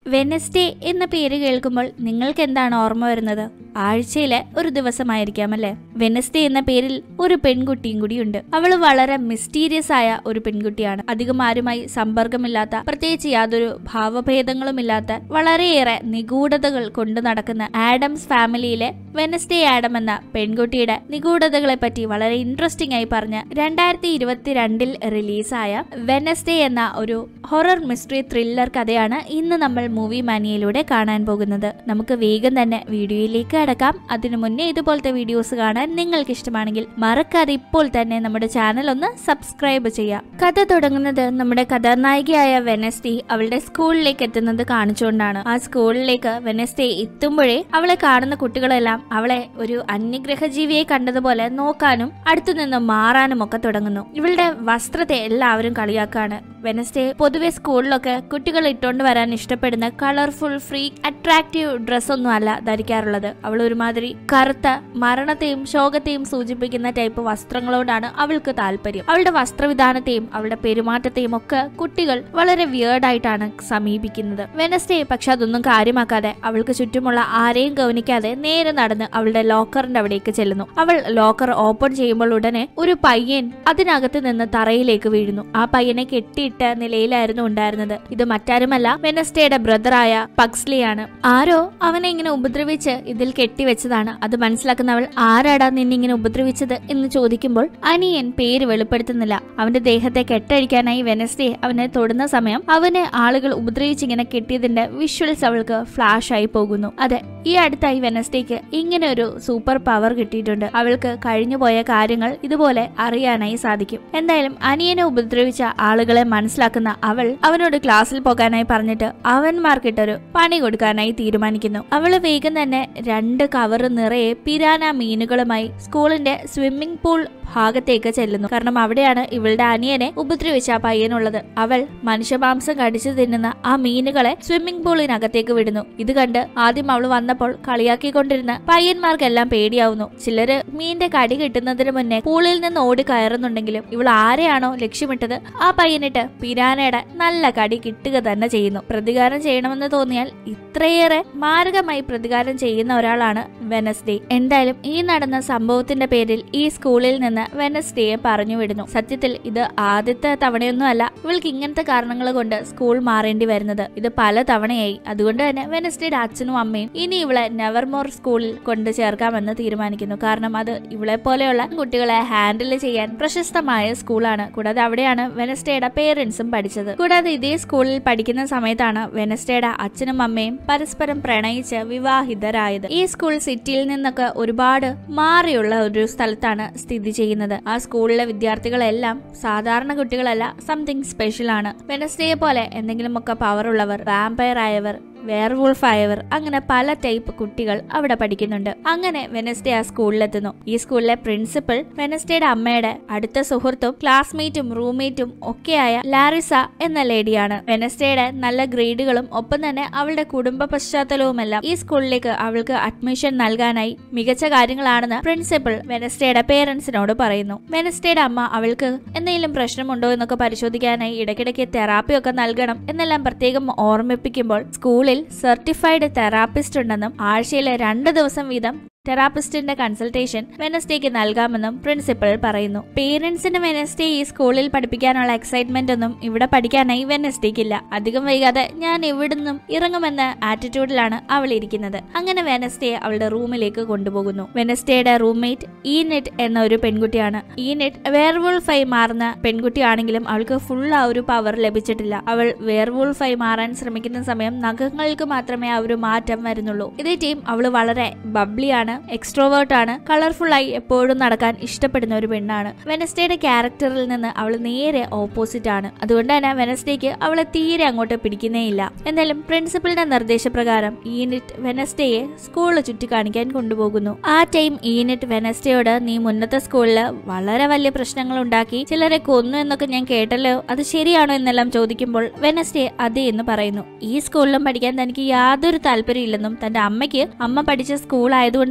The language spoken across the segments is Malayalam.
വെനസ്ഡേ എന്ന പേര് കേൾക്കുമ്പോൾ നിങ്ങൾക്ക് എന്താണ് ഓർമ്മ വരുന്നത് ആഴ്ചയിലെ ഒരു ദിവസമായിരിക്കാം അല്ലെ വെനസ്ഡേ എന്ന പേരിൽ ഒരു പെൺകുട്ടിയും കൂടിയുണ്ട് അവൾ വളരെ മിസ്റ്റീരിയസ് ആയ ഒരു പെൺകുട്ടിയാണ് അധികം ആരുമായി സമ്പർക്കമില്ലാത്ത പ്രത്യേകിച്ച് യാതൊരു ഭാവഭേദങ്ങളുമില്ലാത്ത വളരെയേറെ നിഗൂഢതകൾ കൊണ്ടു നടക്കുന്ന ആഡംസ് ഫാമിലിയിലെ വെനസ്ഡേ ആഡം എന്ന പെൺകുട്ടിയുടെ നിഗൂഢതകളെ പറ്റി വളരെ ഇൻട്രസ്റ്റിംഗ് ആയി പറഞ്ഞ രണ്ടായിരത്തി ഇരുപത്തിരണ്ടിൽ റിലീസായ വെനസ്ഡേ എന്ന ഒരു ഹൊറർ മിസ്റ്ററി ത്രില്ലർ കഥയാണ് ഇന്ന് നമ്മൾ മൂവി മാനിയയിലൂടെ കാണാൻ പോകുന്നത് നമുക്ക് വേഗം തന്നെ വീഡിയോയിലേക്ക് അടക്കാം അതിനു മുന്നേ ഇതുപോലത്തെ വീഡിയോസ് കാണാൻ നിങ്ങൾക്ക് ഇഷ്ടമാണെങ്കിൽ മറക്കാതെ ഇപ്പോൾ തന്നെ നമ്മുടെ ചാനൽ ഒന്ന് സബ്സ്ക്രൈബ് ചെയ്യാം കഥ തുടങ്ങുന്നത് നമ്മുടെ കഥാനായികയായ വെനസ്ഡേ അവളുടെ സ്കൂളിലേക്ക് എത്തുന്നത് കാണിച്ചുകൊണ്ടാണ് ആ സ്കൂളിലേക്ക് വെനസ്ഡേ എത്തുമ്പോഴേ അവളെ കാണുന്ന കുട്ടികളെല്ലാം അവളെ ഒരു അന്യഗ്രഹ ജീവിയെ കണ്ടതുപോലെ നോക്കാനും അടുത്തു നിന്ന് മാറാനും ഒക്കെ തുടങ്ങുന്നു ഇവളുടെ വസ്ത്രത്തെ എല്ലാവരും കളിയാക്കാണ് വെനസ്ഡേ പൊതുവെ സ്കൂളിലൊക്കെ കുട്ടികൾ ഇട്ടുകൊണ്ട് വരാൻ ഇഷ്ടപ്പെടുന്ന കളർഫുൾ ഫ്രീ അട്രാക്റ്റീവ് ഡ്രസ് ഒന്നും അല്ല ധരിക്കാറുള്ളത് അവൾ ഒരുമാതിരി കറുത്ത മരണത്തെയും ശോകത്തെയും സൂചിപ്പിക്കുന്ന ടൈപ്പ് വസ്ത്രങ്ങളോടാണ് അവൾക്ക് താല്പര്യം അവളുടെ വസ്ത്രവിധാനത്തെയും അവളുടെ പെരുമാറ്റത്തെയും ഒക്കെ കുട്ടികൾ വളരെ വിയേർഡായിട്ടാണ് സമീപിക്കുന്നത് വെനസ്ഡേ പക്ഷെ അതൊന്നും കാര്യമാക്കാതെ അവൾക്ക് ചുറ്റുമുള്ള ആരെയും ഗവനിക്കാതെ നേരെ നടന്ന് അവളുടെ ലോക്കറിന്റെ അവിടേക്ക് ചെല്ലുന്നു അവൾ ലോക്കർ ഓപ്പൺ ചെയ്യുമ്പോൾ ഉടനെ ഒരു പയ്യൻ അതിനകത്ത് നിന്ന് തറയിലേക്ക് വീഴുന്നു ആ പയ്യനെ കെട്ടിയിട്ട നിലയിലായിരുന്നു ഉണ്ടായിരുന്നത് ഇത് മറ്റാരുമല്ല വെനസ്ഡേയുടെ ബ്രദറായ പക്സ്ലിയാണ് ആരോ അവനെ ഇങ്ങനെ ഉപദ്രവിച്ച് ഇതിൽ കെട്ടിവെച്ചതാണ് അത് മനസ്സിലാക്കുന്ന അവൾ ആരാടാ നിന്നിങ്ങനെ ഉപദ്രവിച്ചത് എന്ന് ചോദിക്കുമ്പോൾ അനിയൻ പേര് വെളിപ്പെടുത്തുന്നില്ല അവന്റെ ദേഹത്തെ കെട്ടഴിക്കാനായി വെനസ്ഡേ അവനെ തൊടുന്ന സമയം അവനെ ആളുകൾ ഉപദ്രവിച്ചിങ്ങനെ കെട്ടിയതിന്റെ വിഷ്വൽസ് അവൾക്ക് ഫ്ലാഷ് ആയി പോകുന്നു അതെ ഈ അടുത്തായി വെനസ്ഡേക്ക് ഇങ്ങനെ ഒരു സൂപ്പർ പവർ കിട്ടിയിട്ടുണ്ട് അവൾക്ക് കഴിഞ്ഞുപോയ കാര്യങ്ങൾ ഇതുപോലെ അറിയാനായി സാധിക്കും എന്തായാലും അനിയനെ ഉപദ്രവിച്ച ആളുകളെ മനസ്സിലാക്കുന്ന അവൾ അവനോട് ക്ലാസ്സിൽ പോകാനായി പറഞ്ഞിട്ട് അവന്മാർക്കിട്ടൊരു പണി കൊടുക്കാനായി തീരുമാനിക്കുന്നു അവള് വേഗം തന്നെ രണ്ട് കവർ നിറയെ പിരാന മീനുകളുമായി സ്കൂളിന്റെ സ്വിമ്മിംഗ് പൂൾ ഭാഗത്തേക്ക് ചെല്ലുന്നു കാരണം അവിടെയാണ് ഇവളുടെ അനിയനെ ഉപദ്രവിച്ച ആ പയ്യനുള്ളത് അവൾ മനുഷ്യമാംസം കടിച്ചു തിന്നുന്ന ആ മീനുകളെ സ്വിമ്മിംഗ് പൂളിനകത്തേക്ക് വിടുന്നു ഇത് കണ്ട് ആദ്യം അവൾ വന്നപ്പോൾ കളിയാക്കിക്കൊണ്ടിരുന്ന പയ്യന്മാർക്കെല്ലാം പേടിയാവുന്നു ചിലര് മീന്റെ കടി കിട്ടുന്നതിന് മുന്നേ പൂളിൽ നിന്ന് ഓടി കയറുന്നുണ്ടെങ്കിലും ഇവൾ ആരെയാണോ ലക്ഷ്യമിട്ടത് ആ പയ്യനിട്ട് പിരാനയുടെ നല്ല കടി കിട്ടുക തന്നെ ചെയ്യുന്നു പ്രതികാരം ചെയ്യണമെന്ന് തോന്നിയാൽ ഇത്രയേറെ മാരകമായി പ്രതികാരം ചെയ്യുന്ന ഒരാളാണ് വെനസ്ഡേ എന്തായാലും ഈ നടന്ന സംഭവത്തിന്റെ പേരിൽ ഈ സ്കൂളിൽ നിന്ന് വെനസ്ഡേയെ പറഞ്ഞു വിടുന്നു സത്യത്തിൽ ഇത് ആദ്യത്തെ തവണയൊന്നും അല്ല ഇവൾക്ക് ഇങ്ങനത്തെ കാരണങ്ങൾ കൊണ്ട് സ്കൂൾ മാറേണ്ടി വരുന്നത് ഇത് പല തവണയായി അതുകൊണ്ട് തന്നെ വെനസ്ഡേയുടെ അച്ഛനും അമ്മയും ഇനി ഇവളെ നെവർമോർ സ്കൂളിൽ കൊണ്ട് ചേർക്കാമെന്ന് തീരുമാനിക്കുന്നു കാരണം അത് ഇവളെ പോലെയുള്ള കുട്ടികളെ ഹാൻഡിൽ ചെയ്യാൻ പ്രശസ്തമായ സ്കൂളാണ് കൂടാതെ അവിടെയാണ് വെനസ്ഡേയുടെ പേരൻസും പഠിച്ചത് കൂടാതെ ഇതേ സ്കൂളിൽ പഠിക്കുന്ന സമയത്താണ് വെനസ്ഡേയുടെ അച്ഛനും അമ്മയും പരസ്പരം പ്രണയിച്ച് വിവാഹിതരായത് ഈ സ്കൂൾ സിറ്റിയിൽ നിന്നൊക്കെ ഒരുപാട് മാറിയുള്ള ഒരു സ്ഥലത്താണ് സ്ഥിതി ചെയ്യുന്നത് ആ സ്കൂളിലെ വിദ്യാർത്ഥികളെല്ലാം സാധാരണ കുട്ടികളല്ല സംതിങ് സ്പെഷ്യൽ ആണ് വെനസ്ഡേയെ പോലെ എന്തെങ്കിലുമൊക്കെ പവർ ഉള്ളവർ വാമ്പയർ ആയവർ വേർവൂൾഫ് ആയവർ അങ്ങനെ പല ടൈപ്പ് കുട്ടികൾ അവിടെ പഠിക്കുന്നുണ്ട് അങ്ങനെ വെനസ്ഡേ ആ സ്കൂളിലെത്തുന്നു ഈ സ്കൂളിലെ പ്രിൻസിപ്പൽ വെനസ്ഡേയുടെ അമ്മയുടെ അടുത്ത സുഹൃത്തും ക്ലാസ്മേറ്റും റൂംമേറ്റും ഒക്കെയായ ലാറിസ എന്ന ലേഡിയാണ് വെനസ്ഡേയുടെ നല്ല ഗ്രേഡുകളും ഒപ്പം തന്നെ അവളുടെ കുടുംബ പശ്ചാത്തലവുമെല്ലാം ഈ സ്കൂളിലേക്ക് അവൾക്ക് അഡ്മിഷൻ നൽകാനായി മികച്ച കാര്യങ്ങളാണെന്ന് പ്രിൻസിപ്പൽ വെനസ്ഡേയുടെ പേരൻസിനോട് പറയുന്നു വെനസ്ഡേയുടെ അമ്മ അവൾക്ക് എന്തെങ്കിലും പ്രശ്നമുണ്ടോ എന്നൊക്കെ പരിശോധിക്കാനായി ഇടയ്ക്കിടയ്ക്ക് തെറാപ്പി ഒക്കെ നൽകണം എന്നെല്ലാം പ്രത്യേകം ഓർമ്മിപ്പിക്കുമ്പോൾ സ്കൂളിൽ സർട്ടിഫൈഡ് തെറാപ്പിസ്റ്റ് ഉണ്ടെന്നും ആഴ്ചയിലെ രണ്ട് ദിവസം വീതം തെറാപ്പിസ്റ്റിന്റെ കൺസൾട്ടേഷൻ വെനസ്ഡേക്ക് നൽകാമെന്നും പ്രിൻസിപ്പൽ പറയുന്നു പേരൻസിന് വെനസ്ഡേ ഈ സ്കൂളിൽ പഠിപ്പിക്കാനുള്ള എക്സൈറ്റ്മെന്റ് ഒന്നും ഇവിടെ പഠിക്കാനായി വെനസ്ഡേക്കില്ല അധികം വൈകാതെ ഞാൻ ഇവിടുന്നും ഇറങ്ങുമെന്ന ആറ്റിറ്റ്യൂഡിലാണ് അവൾ ഇരിക്കുന്നത് അങ്ങനെ വെനസ്ഡേ അവളുടെ റൂമിലേക്ക് കൊണ്ടുപോകുന്നു വെനസ്ഡേയുടെ റൂംമേറ്റ് ഈനെറ്റ് എന്ന ഒരു പെൺകുട്ടിയാണ് ഈനെറ്റ് വേർവൂൾഫായി മാറുന്ന പെൺകുട്ടിയാണെങ്കിലും അവൾക്ക് ഫുൾ ആ ഒരു പവർ ലഭിച്ചിട്ടില്ല അവൾ വേർവൂൾഫായി മാറാൻ ശ്രമിക്കുന്ന സമയം നഖങ്ങൾക്ക് മാത്രമേ ആ ഒരു മാറ്റം വരുന്നുള്ളൂ ഇതേ ടീം അവള് വളരെ ബബ്ലിയാണ് എക്സ്ട്രോവേർട്ട് ആണ് കളർഫുൾ ആയി എപ്പോഴും നടക്കാൻ ഇഷ്ടപ്പെടുന്ന ഒരു പെണ്ണാണ് വെനസ്ഡേയുടെ ക്യാരക്ടറിൽ നിന്ന് അവൾ നേരെ ഓപ്പോസിറ്റ് ആണ് അതുകൊണ്ട് തന്നെ വെനസ്ഡേക്ക് അവളെ തീരെ അങ്ങോട്ട് പിടിക്കുന്നേയില്ല എന്നാലും പ്രിൻസിപ്പലിന്റെ നിർദ്ദേശപ്രകാരം ഈനിറ്റ് വെനസ്ഡേയെ സ്കൂളിൽ ചുറ്റിക്കാണിക്കാൻ കൊണ്ടുപോകുന്നു ആ ടൈം ഈനിറ്റ് വെനസ്ഡേയോട് നീ മുന്നത്തെ സ്കൂളിൽ വളരെ വലിയ പ്രശ്നങ്ങൾ ഉണ്ടാക്കി ചിലരെ കൊന്നു എന്നൊക്കെ ഞാൻ കേട്ടല്ലോ അത് ശരിയാണോ എന്നെല്ലാം ചോദിക്കുമ്പോൾ വെനസ്ഡേ അതെ എന്ന് പറയുന്നു ഈ സ്കൂളിലും പഠിക്കാൻ തനിക്ക് യാതൊരു താല്പര്യമില്ലെന്നും തന്റെ അമ്മയ്ക്ക് അമ്മ പഠിച്ച സ്കൂൾ ആയതുകൊണ്ട്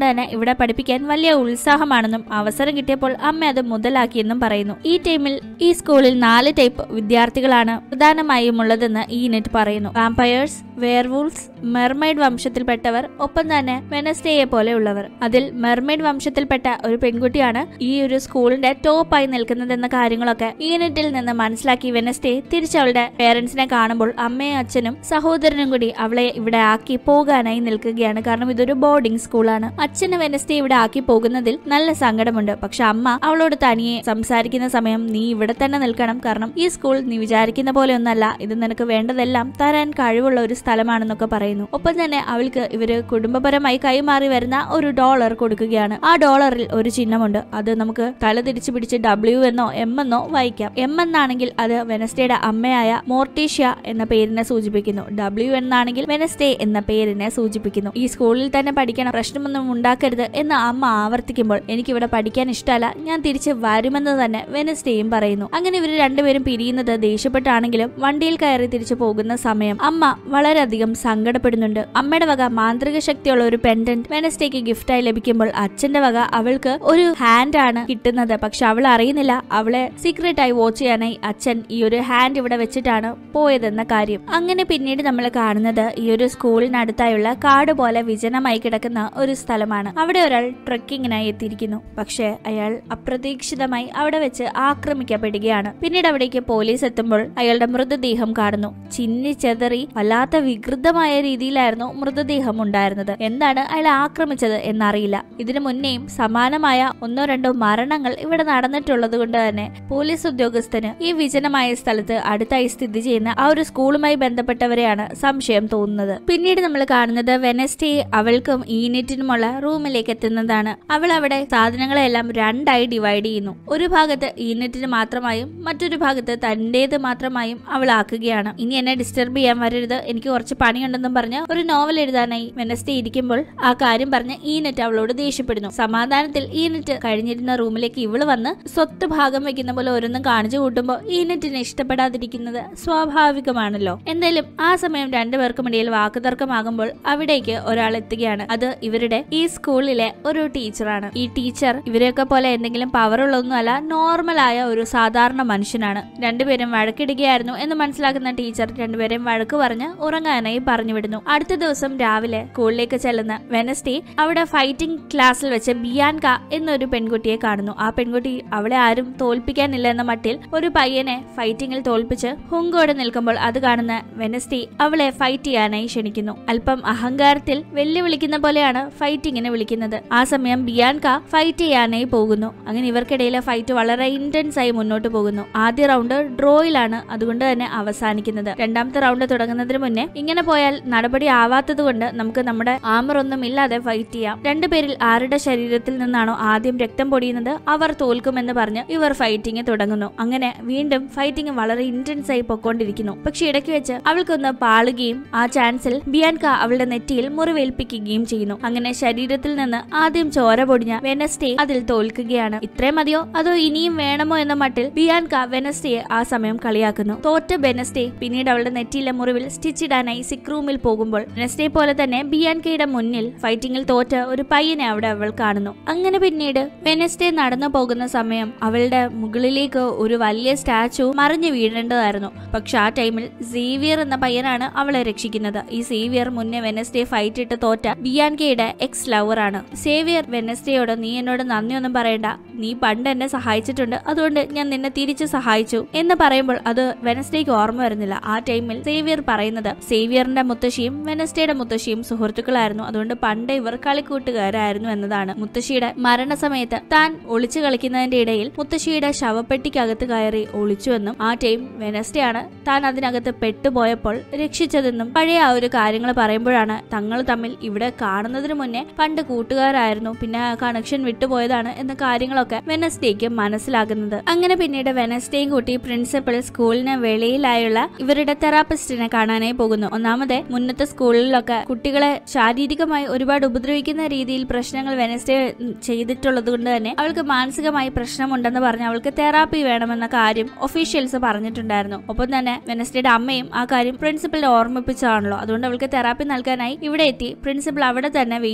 തന്നെ ഇവിടെ പഠിപ്പിക്കാൻ വലിയ ഉത്സാഹമാണെന്നും അവസരം കിട്ടിയപ്പോൾ അമ്മ അത് മുതലാക്കിയെന്നും പറയുന്നു ഈ ടൈമിൽ ഈ സ്കൂളിൽ നാല് ടൈപ്പ് വിദ്യാർത്ഥികളാണ് പ്രധാനമായും ഉള്ളതെന്ന് ഈ നെറ്റ് പറയുന്നു വാമ്പയേഴ്സ് വെയർവൂൾസ് മെർമൈഡ് വംശത്തിൽപ്പെട്ടവർ ഒപ്പം തന്നെ വെനസ്ഡേയെ പോലെയുള്ളവർ അതിൽ മെർമൈഡ് വംശത്തിൽപ്പെട്ട ഒരു പെൺകുട്ടിയാണ് ഈ ഒരു സ്കൂളിന്റെ ടോപ്പായി നിൽക്കുന്നതെന്ന കാര്യങ്ങളൊക്കെ ഈ നെറ്റിൽ നിന്ന് മനസ്സിലാക്കി വെനസ്ഡേ തിരിച്ചവളുടെ പേരൻസിനെ കാണുമ്പോൾ അമ്മയും അച്ഛനും സഹോദരനും കൂടി അവളെ ഇവിടെ ആക്കി പോകാനായി നിൽക്കുകയാണ് കാരണം ഇതൊരു ബോർഡിംഗ് സ്കൂളാണ് അച്ഛന് വെനസ്ഡേ ഇവിടെ ആക്കി പോകുന്നതിൽ നല്ല സങ്കടമുണ്ട് പക്ഷെ അമ്മ അവളോട് തനിയെ സംസാരിക്കുന്ന സമയം നീ ഇവിടെ തന്നെ നിൽക്കണം കാരണം ഈ സ്കൂൾ നീ വിചാരിക്കുന്ന പോലെ ഒന്നല്ല ഇത് നിനക്ക് വേണ്ടതെല്ലാം തരാൻ കഴിവുള്ള ഒരു സ്ഥലമാണെന്നൊക്കെ പറയുന്നു ഒപ്പം തന്നെ അവൾക്ക് ഇവര് കുടുംബപരമായി കൈമാറി വരുന്ന ഒരു ഡോളർ കൊടുക്കുകയാണ് ആ ഡോളറിൽ ഒരു ചിഹ്നമുണ്ട് അത് നമുക്ക് തല തിരിച്ചു പിടിച്ച് ഡബ്ല്യു എന്നോ എം എന്നോ വായിക്കാം എം എന്നാണെങ്കിൽ അത് വെനസ്ഡേയുടെ അമ്മയായ മോർട്ടീഷ്യ എന്ന പേരിനെ സൂചിപ്പിക്കുന്നു ഡബ്ല്യു എന്നാണെങ്കിൽ വെനസ്ഡേ എന്ന പേരിനെ സൂചിപ്പിക്കുന്നു ഈ സ്കൂളിൽ തന്നെ പഠിക്കണം പ്രശ്നമൊന്നും ഉണ്ടാക്കരുത് എന്ന് അമ്മ ആവർത്തിക്കുമ്പോൾ എനിക്കിവിടെ പഠിക്കാൻ ഇഷ്ടമല്ല ഞാൻ തിരിച്ച് വരുമെന്ന് തന്നെ വെനസ്ഡേയും പറയുന്നു അങ്ങനെ ഇവർ രണ്ടുപേരും പിരിയുന്നത് ദേഷ്യപ്പെട്ടാണെങ്കിലും വണ്ടിയിൽ കയറി തിരിച്ചു പോകുന്ന സമയം അമ്മ വളരെയധികം സങ്കടപ്പെടുന്നുണ്ട് അമ്മയുടെ വക മാന്ത്രിക ശക്തിയുള്ള ഒരു പെൻഡന്റ് വെനസ്ഡേക്ക് ഗിഫ്റ്റായി ലഭിക്കുമ്പോൾ അച്ഛന്റെ വക അവൾക്ക് ഒരു ഹാൻഡ് ആണ് കിട്ടുന്നത് പക്ഷെ അവൾ അറിയുന്നില്ല അവളെ സീക്രട്ട് ആയി വാച്ച് ചെയ്യാനായി അച്ഛൻ ഈ ഒരു ഹാൻഡ് ഇവിടെ വെച്ചിട്ടാണ് പോയതെന്ന കാര്യം അങ്ങനെ പിന്നീട് നമ്മൾ കാണുന്നത് ഈ ഒരു സ്കൂളിനടുത്തായുള്ള കാട് പോലെ വിജനമായി കിടക്കുന്ന ഒരു സ്ഥലമാണ് അവിടെ ഒരാൾ ട്രക്കിങ്ങിനായി എത്തിയിരിക്കുന്നു പക്ഷേ അയാൾ അപ്രതീക്ഷിതമായി അവിടെ വെച്ച് ആക്രമിക്കപ്പെടുകയാണ് പിന്നീട് അവിടേക്ക് പോലീസ് എത്തുമ്പോൾ അയാളുടെ മൃതദേഹം കാണുന്നു ചിന്നി ചെതറി വല്ലാത്ത വികൃതമായ രീതിയിലായിരുന്നു മൃതദേഹം ഉണ്ടായിരുന്നത് എന്താണ് അയാളെ ആക്രമിച്ചത് എന്നറിയില്ല ഇതിനു മുന്നേയും സമാനമായ ഒന്നോ രണ്ടോ മരണങ്ങൾ ഇവിടെ നടന്നിട്ടുള്ളത് കൊണ്ട് തന്നെ പോലീസ് ഉദ്യോഗസ്ഥന് ഈ വിജനമായ സ്ഥലത്ത് അടുത്തായി സ്ഥിതി ചെയ്യുന്ന ആ ഒരു സ്കൂളുമായി ബന്ധപ്പെട്ടവരെയാണ് സംശയം തോന്നുന്നത് പിന്നീട് നമ്മൾ കാണുന്നത് വെനസ്ഡേ അവൾക്കും ഈനെറ്റിനുമുള്ള റൂമിലേക്ക് എത്തുന്നതാണ് അവൾ അവിടെ സാധനങ്ങളെല്ലാം രണ്ടായി ഡിവൈഡ് ചെയ്യുന്നു ഒരു ഭാഗത്ത് ഈനെറ്റിന് മാത്രമായും മറ്റൊരു ഭാഗത്ത് തന്റേത് മാത്രമായും അവൾ ആക്കുകയാണ് ഇനി എന്നെ ഡിസ്റ്റർബ് ചെയ്യാൻ വരരുത് എനിക്ക് കുറച്ച് പണിയുണ്ടെന്നും പറഞ്ഞ് ഒരു നോവൽ എഴുതാനായി വെനസ്ഡേ ഇരിക്കുമ്പോൾ ആ കാര്യം പറഞ്ഞ് ഈനെറ്റ് അവളോട് ദേഷ്യപ്പെടുന്നു സമാധാനത്തിൽ ഈനെറ്റ് കഴിഞ്ഞിരുന്ന റൂമിലേക്ക് ഇവള് വന്ന് സ്വത്ത് ഭാഗം വെക്കുന്ന പോലെ ഓരോന്നും കാണിച്ചു കൂട്ടുമ്പോൾ ഈനെറ്റിനെ ഇഷ്ടപ്പെടാതിരിക്കുന്നത് സ്വാഭാവികമാണല്ലോ എന്തായാലും ആ സമയം രണ്ടുപേർക്കും ഇടയിൽ വാക്കുതർക്കമാകുമ്പോൾ അവിടേക്ക് ഒരാൾ എത്തുകയാണ് അത് ഇവരുടെ ഈ സ്കൂളിലെ ഒരു ടീച്ചറാണ് ഈ ടീച്ചർ ഇവരെയൊക്കെ പോലെ എന്തെങ്കിലും പവർ ഉള്ളതൊന്നുമല്ല നോർമൽ ആയ ഒരു സാധാരണ മനുഷ്യനാണ് രണ്ടുപേരും വഴക്കിടുകയായിരുന്നു എന്ന് മനസ്സിലാക്കുന്ന ടീച്ചർ രണ്ടുപേരെയും വഴക്ക് പറഞ്ഞ് ഉറങ്ങാനായി പറഞ്ഞു വിടുന്നു അടുത്ത ദിവസം രാവിലെ സ്കൂളിലേക്ക് ചെല്ലുന്ന വെനസ്ഡേ അവിടെ ഫൈറ്റിംഗ് ക്ലാസ്സിൽ വെച്ച് ബിയാൻക എന്നൊരു പെൺകുട്ടിയെ കാണുന്നു ആ പെൺകുട്ടി അവളെ ആരും തോൽപ്പിക്കാനില്ല എന്ന മട്ടിൽ ഒരു പയ്യനെ ഫൈറ്റിംഗിൽ തോൽപ്പിച്ച് ഹുങ്കോടെ നിൽക്കുമ്പോൾ അത് കാണുന്ന വെനസ്ഡേ അവളെ ഫൈറ്റ് ചെയ്യാനായി ക്ഷണിക്കുന്നു അല്പം അഹങ്കാരത്തിൽ വെല്ലുവിളിക്കുന്ന പോലെയാണ് ഫൈറ്റിങ്ങിനെ വിളിക്കുന്നത് ആ സമയം ബിയാൻക ഫൈറ്റ് ചെയ്യാനായി പോകുന്നു അങ്ങനെ ഇവർക്കിടയിലെ ഫൈറ്റ് വളരെ ഇന്റൻസ് ആയി മുന്നോട്ട് പോകുന്നു ആദ്യ റൗണ്ട് ഡ്രോയിലാണ് അതുകൊണ്ട് തന്നെ അവസാനിക്കുന്നത് രണ്ടാമത്തെ റൗണ്ട് തുടങ്ങുന്നതിന് മുന്നേ ഇങ്ങനെ പോയാൽ നടപടി ആവാത്തത് കൊണ്ട് നമുക്ക് നമ്മുടെ ആമർ ഒന്നും ഇല്ലാതെ ഫൈറ്റ് ചെയ്യാം രണ്ടുപേരിൽ ആരുടെ ശരീരത്തിൽ നിന്നാണോ ആദ്യം രക്തം പൊടിയുന്നത് അവർ തോൽക്കുമെന്ന് പറഞ്ഞ് ഇവർ ഫൈറ്റിംഗ് തുടങ്ങുന്നു അങ്ങനെ വീണ്ടും ഫൈറ്റിംഗ് വളരെ ഇന്റൻസ് ആയി പൊക്കോണ്ടിരിക്കുന്നു പക്ഷെ ഇടയ്ക്ക് വെച്ച് അവൾക്കൊന്ന് പാളുകയും ആ ചാൻസിൽ ബിയാൻക അവളുടെ നെറ്റിയിൽ മുറിവേൽപ്പിക്കുകയും ചെയ്യുന്നു അങ്ങനെ ശരീരത്തിൽ നിന്ന് ആദ്യം ചോര പൊടിഞ്ഞ വെനസ്ഡേ അതിൽ തോൽക്കുകയാണ് ഇത്രയും മതിയോ അതോ ഇനിയും വേണമോ എന്ന മട്ടിൽ ബിയാൻക വെനസ്ഡേയെ ആ സമയം കളിയാക്കുന്നു തോറ്റ വെനസ്ഡേ പിന്നീട് അവളുടെ നെറ്റിയിലെ മുറിവിൽ സ്റ്റിച്ച് ഇടാനായി സിക് റൂമിൽ പോകുമ്പോൾ വെനസ്ഡേ പോലെ തന്നെ ബിയാൻകയുടെ മുന്നിൽ ഫൈറ്റിംഗിൽ തോറ്റ ഒരു പയ്യനെ അവിടെ അവൾ കാണുന്നു അങ്ങനെ പിന്നീട് വെനസ്ഡേ നടന്നു പോകുന്ന സമയം അവളുടെ മുകളിലേക്ക് ഒരു വലിയ സ്റ്റാച്ചു മറിഞ്ഞു വീഴേണ്ടതായിരുന്നു പക്ഷെ ആ ടൈമിൽ സേവിയർ എന്ന പയ്യനാണ് അവളെ രക്ഷിക്കുന്നത് ഈ സേവിയർ മുന്നേ വെനസ്ഡേ ഫൈറ്റ് ഇട്ട് തോറ്റ ബിയാൻകയുടെ എക്സ് ലവർ ആണ് സേവിയർ വെനസ്ഡേയോട് നീ എന്നോട് നന്ദിയൊന്നും പറയണ്ട നീ പണ്ട് എന്നെ സഹായിച്ചിട്ടുണ്ട് അതുകൊണ്ട് ഞാൻ നിന്നെ തിരിച്ചു സഹായിച്ചു എന്ന് പറയുമ്പോൾ അത് വെനസ്ഡേക്ക് ഓർമ്മ വരുന്നില്ല ആ ടൈമിൽ സേവിയർ പറയുന്നത് സേവിയറിന്റെ മുത്തശ്ശിയും വെനസ്ഡേയുടെ മുത്തശ്ശിയും സുഹൃത്തുക്കളായിരുന്നു അതുകൊണ്ട് പണ്ട് ഇവർ കളിക്കൂട്ടുകാരായിരുന്നു എന്നതാണ് മുത്തശ്ശിയുടെ മരണസമയത്ത് താൻ ഒളിച്ചു കളിക്കുന്നതിന്റെ ഇടയിൽ മുത്തശ്ശിയുടെ ശവപ്പെട്ടിക്കകത്ത് കയറി ഒളിച്ചുവെന്നും ആ ടൈം വെനസ്ഡേ ആണ് താൻ അതിനകത്ത് പെട്ടുപോയപ്പോൾ രക്ഷിച്ചതെന്നും പഴയ ആ ഒരു കാര്യങ്ങൾ പറയുമ്പോഴാണ് തങ്ങൾ തമ്മിൽ ഇവിടെ കാണുന്നതിന് മുന്നേ പണ്ട് കൂട്ടുകാരായിരുന്നു പിന്നെ കണക്ഷൻ വിട്ടുപോയതാണ് എന്ന കാര്യങ്ങളൊക്കെ വെനസ്ഡേക്ക് മനസ്സിലാകുന്നത് അങ്ങനെ പിന്നീട് വെനസ്ഡേയും കൂട്ടി പ്രിൻസിപ്പൽ സ്കൂളിന് വെളിയിലായുള്ള ഇവരുടെ തെറാപ്പിസ്റ്റിനെ കാണാനായി പോകുന്നു ഒന്നാമത് മുന്നത്തെ സ്കൂളിലൊക്കെ കുട്ടികളെ ശാരീരികമായി ഒരുപാട് ഉപദ്രവിക്കുന്ന രീതിയിൽ പ്രശ്നങ്ങൾ വെനസ്ഡേ ചെയ്തിട്ടുള്ളത് കൊണ്ട് തന്നെ അവൾക്ക് മാനസികമായി പ്രശ്നമുണ്ടെന്ന് പറഞ്ഞ് അവൾക്ക് തെറാപ്പി വേണമെന്ന കാര്യം ഒഫീഷ്യൽസ് പറഞ്ഞിട്ടുണ്ടായിരുന്നു ഒപ്പം തന്നെ വെനസ്ഡേയുടെ അമ്മയും ആ കാര്യം പ്രിൻസിപ്പലിനെ ഓർമ്മിപ്പിച്ചതാണല്ലോ അതുകൊണ്ട് അവൾക്ക് തെറാപ്പി നൽകാനായി ഇവിടെ എത്തി പ്രിൻസിപ്പൽ അവിടെ തന്നെ വെയിറ്റ്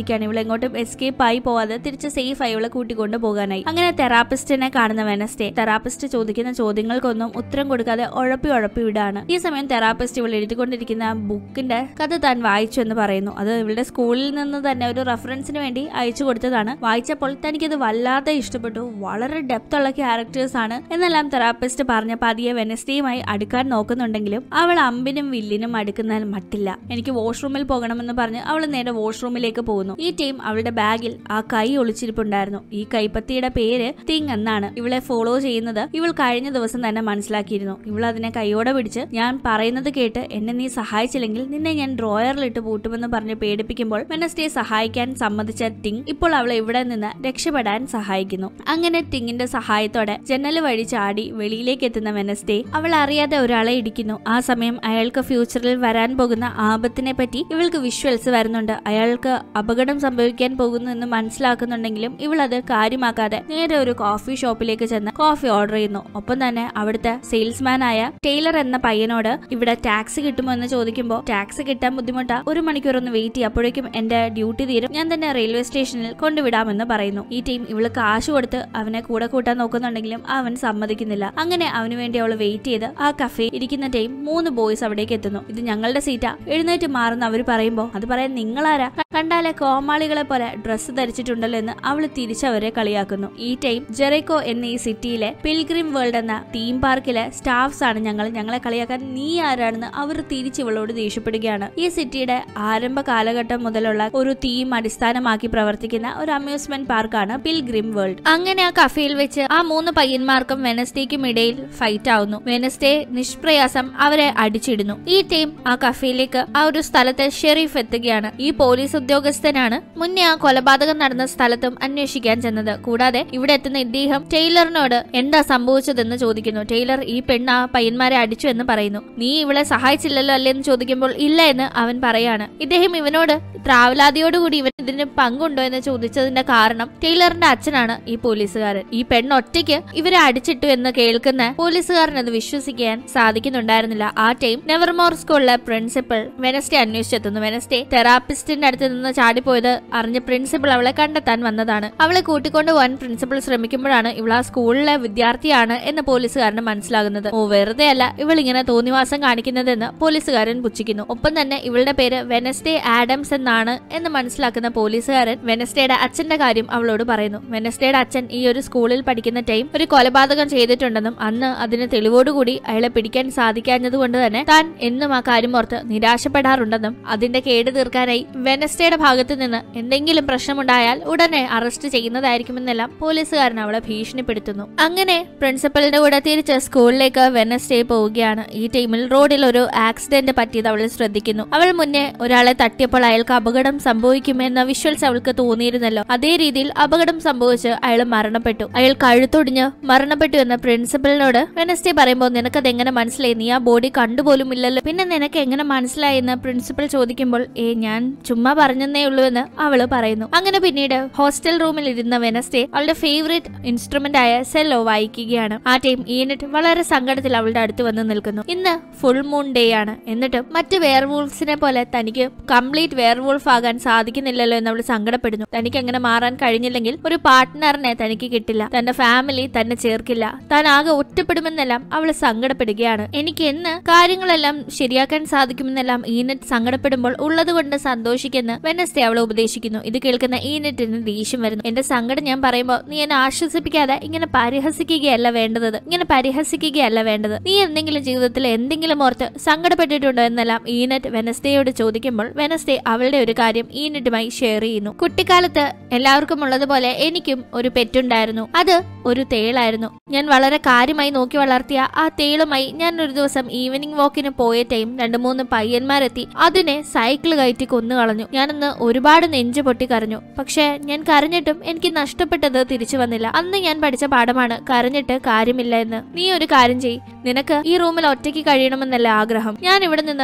തീരുമാനിക്കുകയാണ് ഇവൾ എങ്ങോട്ടും എസ്കേപ്പ് ആയി പോവാതെ തിരിച്ച് സേഫ് ആയി ഇവളെ കൂട്ടിക്കൊണ്ട് പോകാനായി അങ്ങനെ തെറാപ്പിസ്റ്റിനെ കാണുന്ന വെനസ്ഡേ തെറാപ്പിസ്റ്റ് ചോദിക്കുന്ന ചോദ്യങ്ങൾക്കൊന്നും ഉത്തരം കൊടുക്കാതെ ഉഴപ്പി ഉഴപ്പി വിടാണ് ഈ സമയം തെറാപ്പിസ്റ്റ് ഇവൾ എഴുതിക്കൊണ്ടിരിക്കുന്ന ബുക്കിന്റെ കഥ താൻ വായിച്ചു എന്ന് പറയുന്നു അത് ഇവളുടെ സ്കൂളിൽ നിന്ന് തന്നെ ഒരു റെഫറൻസിന് വേണ്ടി അയച്ചു കൊടുത്തതാണ് വായിച്ചപ്പോൾ തനിക്കത് വല്ലാതെ ഇഷ്ടപ്പെട്ടു വളരെ ഡെപ്ത് ഉള്ള ക്യാരക്ടേഴ്സ് ആണ് എന്നെല്ലാം തെറാപ്പിസ്റ്റ് പറഞ്ഞ പതിയെ വെനസ്ഡേയുമായി അടുക്കാൻ നോക്കുന്നുണ്ടെങ്കിലും അവൾ അമ്പിനും വില്ലിനും അടുക്കുന്ന മട്ടില്ല എനിക്ക് വാഷ്റൂമിൽ പോകണമെന്ന് പറഞ്ഞ് അവൾ നേരെ വാഷ്റൂമിലേക്ക് പോകുന്നു ഈ ടീം അവളുടെ ബാഗിൽ ആ കൈ ഒളിച്ചിരിപ്പുണ്ടായിരുന്നു ഈ കൈപ്പത്തിയുടെ പേര് തിങ് എന്നാണ് ഇവളെ ഫോളോ ചെയ്യുന്നത് ഇവൾ കഴിഞ്ഞ ദിവസം തന്നെ മനസ്സിലാക്കിയിരുന്നു ഇവൾ അതിനെ കൈയോടെ പിടിച്ച് ഞാൻ പറയുന്നത് കേട്ട് എന്നെ നീ സഹായിച്ചില്ലെങ്കിൽ നിന്നെ ഞാൻ ഡ്രോയറിലിട്ട് പൂട്ടുമെന്ന് പറഞ്ഞ് പേടിപ്പിക്കുമ്പോൾ വെനസ്ഡേ സഹായിക്കാൻ സമ്മതിച്ച ടിങ് ഇപ്പോൾ അവളെ ഇവിടെ നിന്ന് രക്ഷപ്പെടാൻ സഹായിക്കുന്നു അങ്ങനെ ടിങ്ങിന്റെ സഹായത്തോടെ ജനൽ വഴി ചാടി വെളിയിലേക്ക് എത്തുന്ന വെനസ്ഡേ അവൾ അറിയാതെ ഒരാളെ ഇടിക്കുന്നു ആ സമയം അയാൾക്ക് ഫ്യൂച്ചറിൽ വരാൻ പോകുന്ന ആപത്തിനെ പറ്റി ഇവൾക്ക് വിഷ്വൽസ് വരുന്നുണ്ട് അയാൾക്ക് അപകടം സംഭവിക്കാൻ പോകുന്നു എന്ന് മനസ്സിലാക്കുന്നുണ്ടെങ്കിലും ഇവൾ അത് കാര്യമാക്കാതെ നേരെ ഒരു കോഫി ഷോപ്പിലേക്ക് ചെന്ന് കോഫി ഓർഡർ ചെയ്യുന്നു ഒപ്പം തന്നെ അവിടുത്തെ സെയിൽസ്മാൻ ആയ ടൈലർ എന്ന പയ്യനോട് ഇവിടെ ടാക്സി കിട്ടുമോ എന്ന് ചോദിക്കുമ്പോൾ ടാക്സി കിട്ടാൻ ബുദ്ധിമുട്ടാ ഒരു മണിക്കൂർ ഒന്ന് വെയിറ്റ് ചെയ്യും അപ്പോഴേക്കും എന്റെ ഡ്യൂട്ടി തീരും ഞാൻ തന്നെ റെയിൽവേ സ്റ്റേഷനിൽ കൊണ്ടുവിടാമെന്ന് പറയുന്നു ഈ ടീം ഇവള് കാശ് കൊടുത്ത് അവനെ കൂടെ കൂട്ടാൻ നോക്കുന്നുണ്ടെങ്കിലും അവൻ സമ്മതിക്കുന്നില്ല അങ്ങനെ അവന് വേണ്ടി അവൾ വെയിറ്റ് ചെയ്ത് ആ കഫേ ഇരിക്കുന്ന ടൈം മൂന്ന് ബോയ്സ് അവിടേക്ക് എത്തുന്നു ഇത് ഞങ്ങളുടെ സീറ്റാ എഴുന്നേറ്റ് മാറുന്ന അവർ പറയുമ്പോൾ അത് പറയാൻ നിങ്ങളാരാ കണ്ടാലെ കോമാളികളെ പോലെ ഡ്രസ്സ് ധരിച്ചിട്ടുണ്ടല്ലോ എന്ന് അവൾ തിരിച്ചവരെ കളിയാക്കുന്നു ഈ ടൈം ജെറൈക്കോ എന്ന ഈ സിറ്റിയിലെ പിൽഗ്രിം വേൾഡ് എന്ന തീം പാർക്കിലെ സ്റ്റാഫ്സ് ആണ് ഞങ്ങൾ ഞങ്ങളെ കളിയാക്കാൻ നീ ആരാണെന്ന് അവർ തിരിച്ച് ഇവളോട് ദേഷ്യപ്പെടുകയാണ് ഈ സിറ്റിയുടെ ആരംഭ കാലഘട്ടം മുതലുള്ള ഒരു തീം അടിസ്ഥാനമാക്കി പ്രവർത്തിക്കുന്ന ഒരു അമ്യൂസ്മെന്റ് പാർക്കാണ് പിൽഗ്രിം വേൾഡ് അങ്ങനെ ആ കഫേയിൽ വെച്ച് ആ മൂന്ന് പയ്യന്മാർക്കും വെനസ്ഡേക്കും ഇടയിൽ ഫൈറ്റ് ആവുന്നു വെനസ്ഡേ നിഷ്പ്രയാസം അവരെ അടിച്ചിടുന്നു ഈ ടീം ആ കഫേയിലേക്ക് ആ ഒരു സ്ഥലത്തെ ഷെരീഫ് എത്തുകയാണ് ഈ പോലീസ് ഉദ്യോഗസ്ഥനാണ് മുന്നേ ആ കൊലപാതകം നടന്ന സ്ഥലത്തും അന്വേഷിക്കാൻ ചെന്നത് കൂടാതെ ഇവിടെ എത്തുന്ന ഇദ്ദേഹം ടൈലറിനോട് എന്താ സംഭവിച്ചതെന്ന് ചോദിക്കുന്നു ടൈലർ ഈ പെണ്ണ് ആ പയ്യന്മാരെ അടിച്ചു എന്ന് പറയുന്നു നീ ഇവളെ സഹായിച്ചില്ലല്ലോ അല്ലേ എന്ന് ചോദിക്കുമ്പോൾ ഇല്ല എന്ന് അവൻ പറയാണ് ഇദ്ദേഹം ഇവനോട് ത്രാവലാതിയോടുകൂടി ഇവൻ ഇതിന് പങ്കുണ്ടോ എന്ന് ചോദിച്ചതിന്റെ കാരണം ടൈലറിന്റെ അച്ഛനാണ് ഈ പോലീസുകാരൻ ഈ പെണ്ണ് ഒറ്റയ്ക്ക് ഇവരെ അടിച്ചിട്ടു എന്ന് കേൾക്കുന്ന പോലീസുകാരൻ അത് വിശ്വസിക്കാൻ സാധിക്കുന്നുണ്ടായിരുന്നില്ല ആ ടൈം നെവർമോർ സ്കൂളിലെ പ്രിൻസിപ്പൽ വെനസ്ഡേ അന്വേഷിച്ചെത്തുന്നു വെനസ്ഡേ തെറാപ്പിസ്റ്റിന്റെ അടുത്ത് നിന്ന് ചാടിപ്പോയത് അറിഞ്ഞ പ്രിൻസിപ്പൽ അവളെ കണ്ടെത്താൻ വന്നതാണ് അവളെ കൂട്ടിക്കൊണ്ട് പോകാൻ പ്രിൻസിപ്പൽ ശ്രമിക്കുമ്പോഴാണ് ഇവൾ ആ സ്കൂളിലെ വിദ്യാർത്ഥിയാണ് എന്ന് പോലീസുകാരന് മനസ്സിലാകുന്നത് ഓ വെറുതെ അല്ല ഇവൾ ഇങ്ങനെ തോന്നിവാസം കാണിക്കുന്നതെന്ന് പോലീസുകാരൻ പുച്ഛിക്കുന്നു ഒപ്പം തന്നെ ഇവളുടെ പേര് വെനസ്ഡേ ആഡംസ് എന്നാണ് എന്ന് മനസ്സിലാക്കുന്ന പോലീസുകാരൻ വെനസ്ഡേയുടെ അച്ഛന്റെ കാര്യം അവളോട് പറയുന്നു വെനസ്ഡേയുടെ അച്ഛൻ ഈ ഒരു സ്കൂളിൽ പഠിക്കുന്ന ടൈം ഒരു കൊലപാതകം ചെയ്തിട്ടുണ്ടെന്നും അന്ന് അതിന് തെളിവോടുകൂടി അയാളെ പിടിക്കാൻ സാധിക്കാഞ്ഞതുകൊണ്ട് തന്നെ താൻ എന്നും ആ കാര്യം ഓർത്ത് നിരാശപ്പെടാറുണ്ടെന്നും അതിന്റെ കേട് തീർക്കാനായി വെനസ്ഡേയുടെ ഭാഗത്ത് നിന്ന് എന്തെങ്കിലും പ്രശ്നമുണ്ടായാൽ ഉടനെ അറസ്റ്റ് ചെയ്യുന്നതായിരിക്കുമെന്നെല്ലാം പോലീസുകാരൻ അവളെ ഭീഷണിപ്പെടുത്തുന്നു അങ്ങനെ പ്രിൻസിപ്പലിന്റെ കൂടെ തിരിച്ച് സ്കൂളിലേക്ക് വെനസ്ഡേ പോവുകയാണ് ഈ ടൈമിൽ റോഡിൽ ഒരു ആക്സിഡന്റ് പറ്റിയത് അവൾ ശ്രദ്ധിക്കുന്നു അവൾ മുന്നേ ഒരാളെ തട്ടിയപ്പോൾ അയാൾക്ക് അപകടം സംഭവിക്കുമെന്ന വിഷ്വൽസ് അവൾക്ക് തോന്നിയിരുന്നല്ലോ അതേ രീതിയിൽ അപകടം സംഭവിച്ച് അയാൾ മരണപ്പെട്ടു അയാൾ കഴുത്തൊടിഞ്ഞ് മരണപ്പെട്ടു എന്ന് പ്രിൻസിപ്പലിനോട് വെനസ്ഡേ പറയുമ്പോൾ നിനക്കത് എങ്ങനെ മനസ്സിലായി നീ ആ ബോഡി കണ്ടുപോലും ഇല്ലല്ലോ പിന്നെ നിനക്ക് എങ്ങനെ മനസ്സിലായി എന്ന് പ്രിൻസിപ്പൽ ചോദിക്കുമ്പോൾ ഏ ഞാൻ ചുമ്മാ പറഞ്ഞെന്നേ ഉള്ളൂ എന്ന് അവള് പറയുന്നു അങ്ങനെ പിന്നീട് ഹോസ്റ്റൽ റൂമിൽ ഇരുന്ന വെനസ്ഡേ അവളുടെ ഫേവറേറ്റ് ഇൻസ്ട്രുമെന്റ് ആയ സെല്ലോ വായിക്കുകയാണ് ആ ടൈം ഈനറ്റ് വളരെ സങ്കടത്തിൽ അവളുടെ അടുത്ത് വന്ന് നിൽക്കുന്നു ഇന്ന് ഫുൾ മൂൺ ഡേ ആണ് എന്നിട്ടും മറ്റ് വെയർവൂൾഫ്സിനെ പോലെ തനിക്ക് കംപ്ലീറ്റ് വെയർവൂൾഫ് ആകാൻ സാധിക്കുന്നില്ലല്ലോ എന്ന് അവൾ സങ്കടപ്പെടുന്നു തനിക്ക് അങ്ങനെ മാറാൻ കഴിഞ്ഞില്ലെങ്കിൽ ഒരു പാർട്ട്ണറിനെ തനിക്ക് കിട്ടില്ല തന്റെ ഫാമിലി തന്നെ ചേർക്കില്ല താൻ ആകെ ഒറ്റപ്പെടുമെന്നെല്ലാം അവൾ സങ്കടപ്പെടുകയാണ് എനിക്ക് എന്ന് കാര്യങ്ങളെല്ലാം ശരിയാക്കാൻ സാധിക്കുമെന്നെല്ലാം ഈനറ്റ് സങ്കടപ്പെടുമ്പോൾ ഉള്ളത് കൊണ്ട് സന്തോഷിക്കുന്ന വെനസ്ഡേ അവളെ ഉപദേശിക്കുന്നു ഇത് കേൾക്കുന്ന ഈനറ്റിന് ദേഷ്യം വരുന്നു എന്റെ സങ്കടം ഞാൻ പറയുമ്പോൾ നീ എന്നെ ആശ്വസിപ്പിക്കാതെ ഇങ്ങനെ പരിഹസിക്കുകയല്ല വേണ്ടത് ഇങ്ങനെ പരിഹസിക്കുകയല്ല വേണ്ടത് നീ എന്തെങ്കിലും ജീവിതത്തിൽ എന്തെങ്കിലും ഓർത്ത് സങ്കടപ്പെട്ടിട്ടുണ്ടോ എന്നെല്ലാം ഈനറ്റ് വെനസ്ഡേയോട് ചോദിക്കുമ്പോൾ വെനസ്ഡേ അവളുടെ ഒരു കാര്യം ഈനറ്റുമായി ഷെയർ ചെയ്യുന്നു കുട്ടിക്കാലത്ത് എല്ലാവർക്കും ഉള്ളതുപോലെ എനിക്കും ഒരു പെറ്റുണ്ടായിരുന്നു അത് ഒരു തേളായിരുന്നു ഞാൻ വളരെ കാര്യമായി നോക്കി വളർത്തിയ ആ തേളുമായി ഞാൻ ഒരു ദിവസം ഈവനിങ് വാക്കിന് പോയ ടൈം രണ്ടു മൂന്ന് പയ്യന്മാരെത്തി അതിനെ സൈക്കിൾ കയറ്റി കൊന്നു കളഞ്ഞു ഞാനന്ന് ഒരുപാട് നെഞ്ചു പൊട്ടി കരഞ്ഞു പക്ഷെ ഞാൻ കരഞ്ഞിട്ടും എനിക്ക് നഷ്ടപ്പെട്ടത് തിരിച്ചു വന്നില്ല അന്ന് ഞാൻ പഠിച്ച പാഠമാണ് കരഞ്ഞിട്ട് കാര്യമില്ല എന്ന് നീ ഒരു കാര്യം ചെയ് നിനക്ക് ഈ റൂമിൽ ഒറ്റയ്ക്ക് കഴിയണമെന്നല്ല ആഗ്രഹം ഞാൻ ഇവിടെ നിന്ന്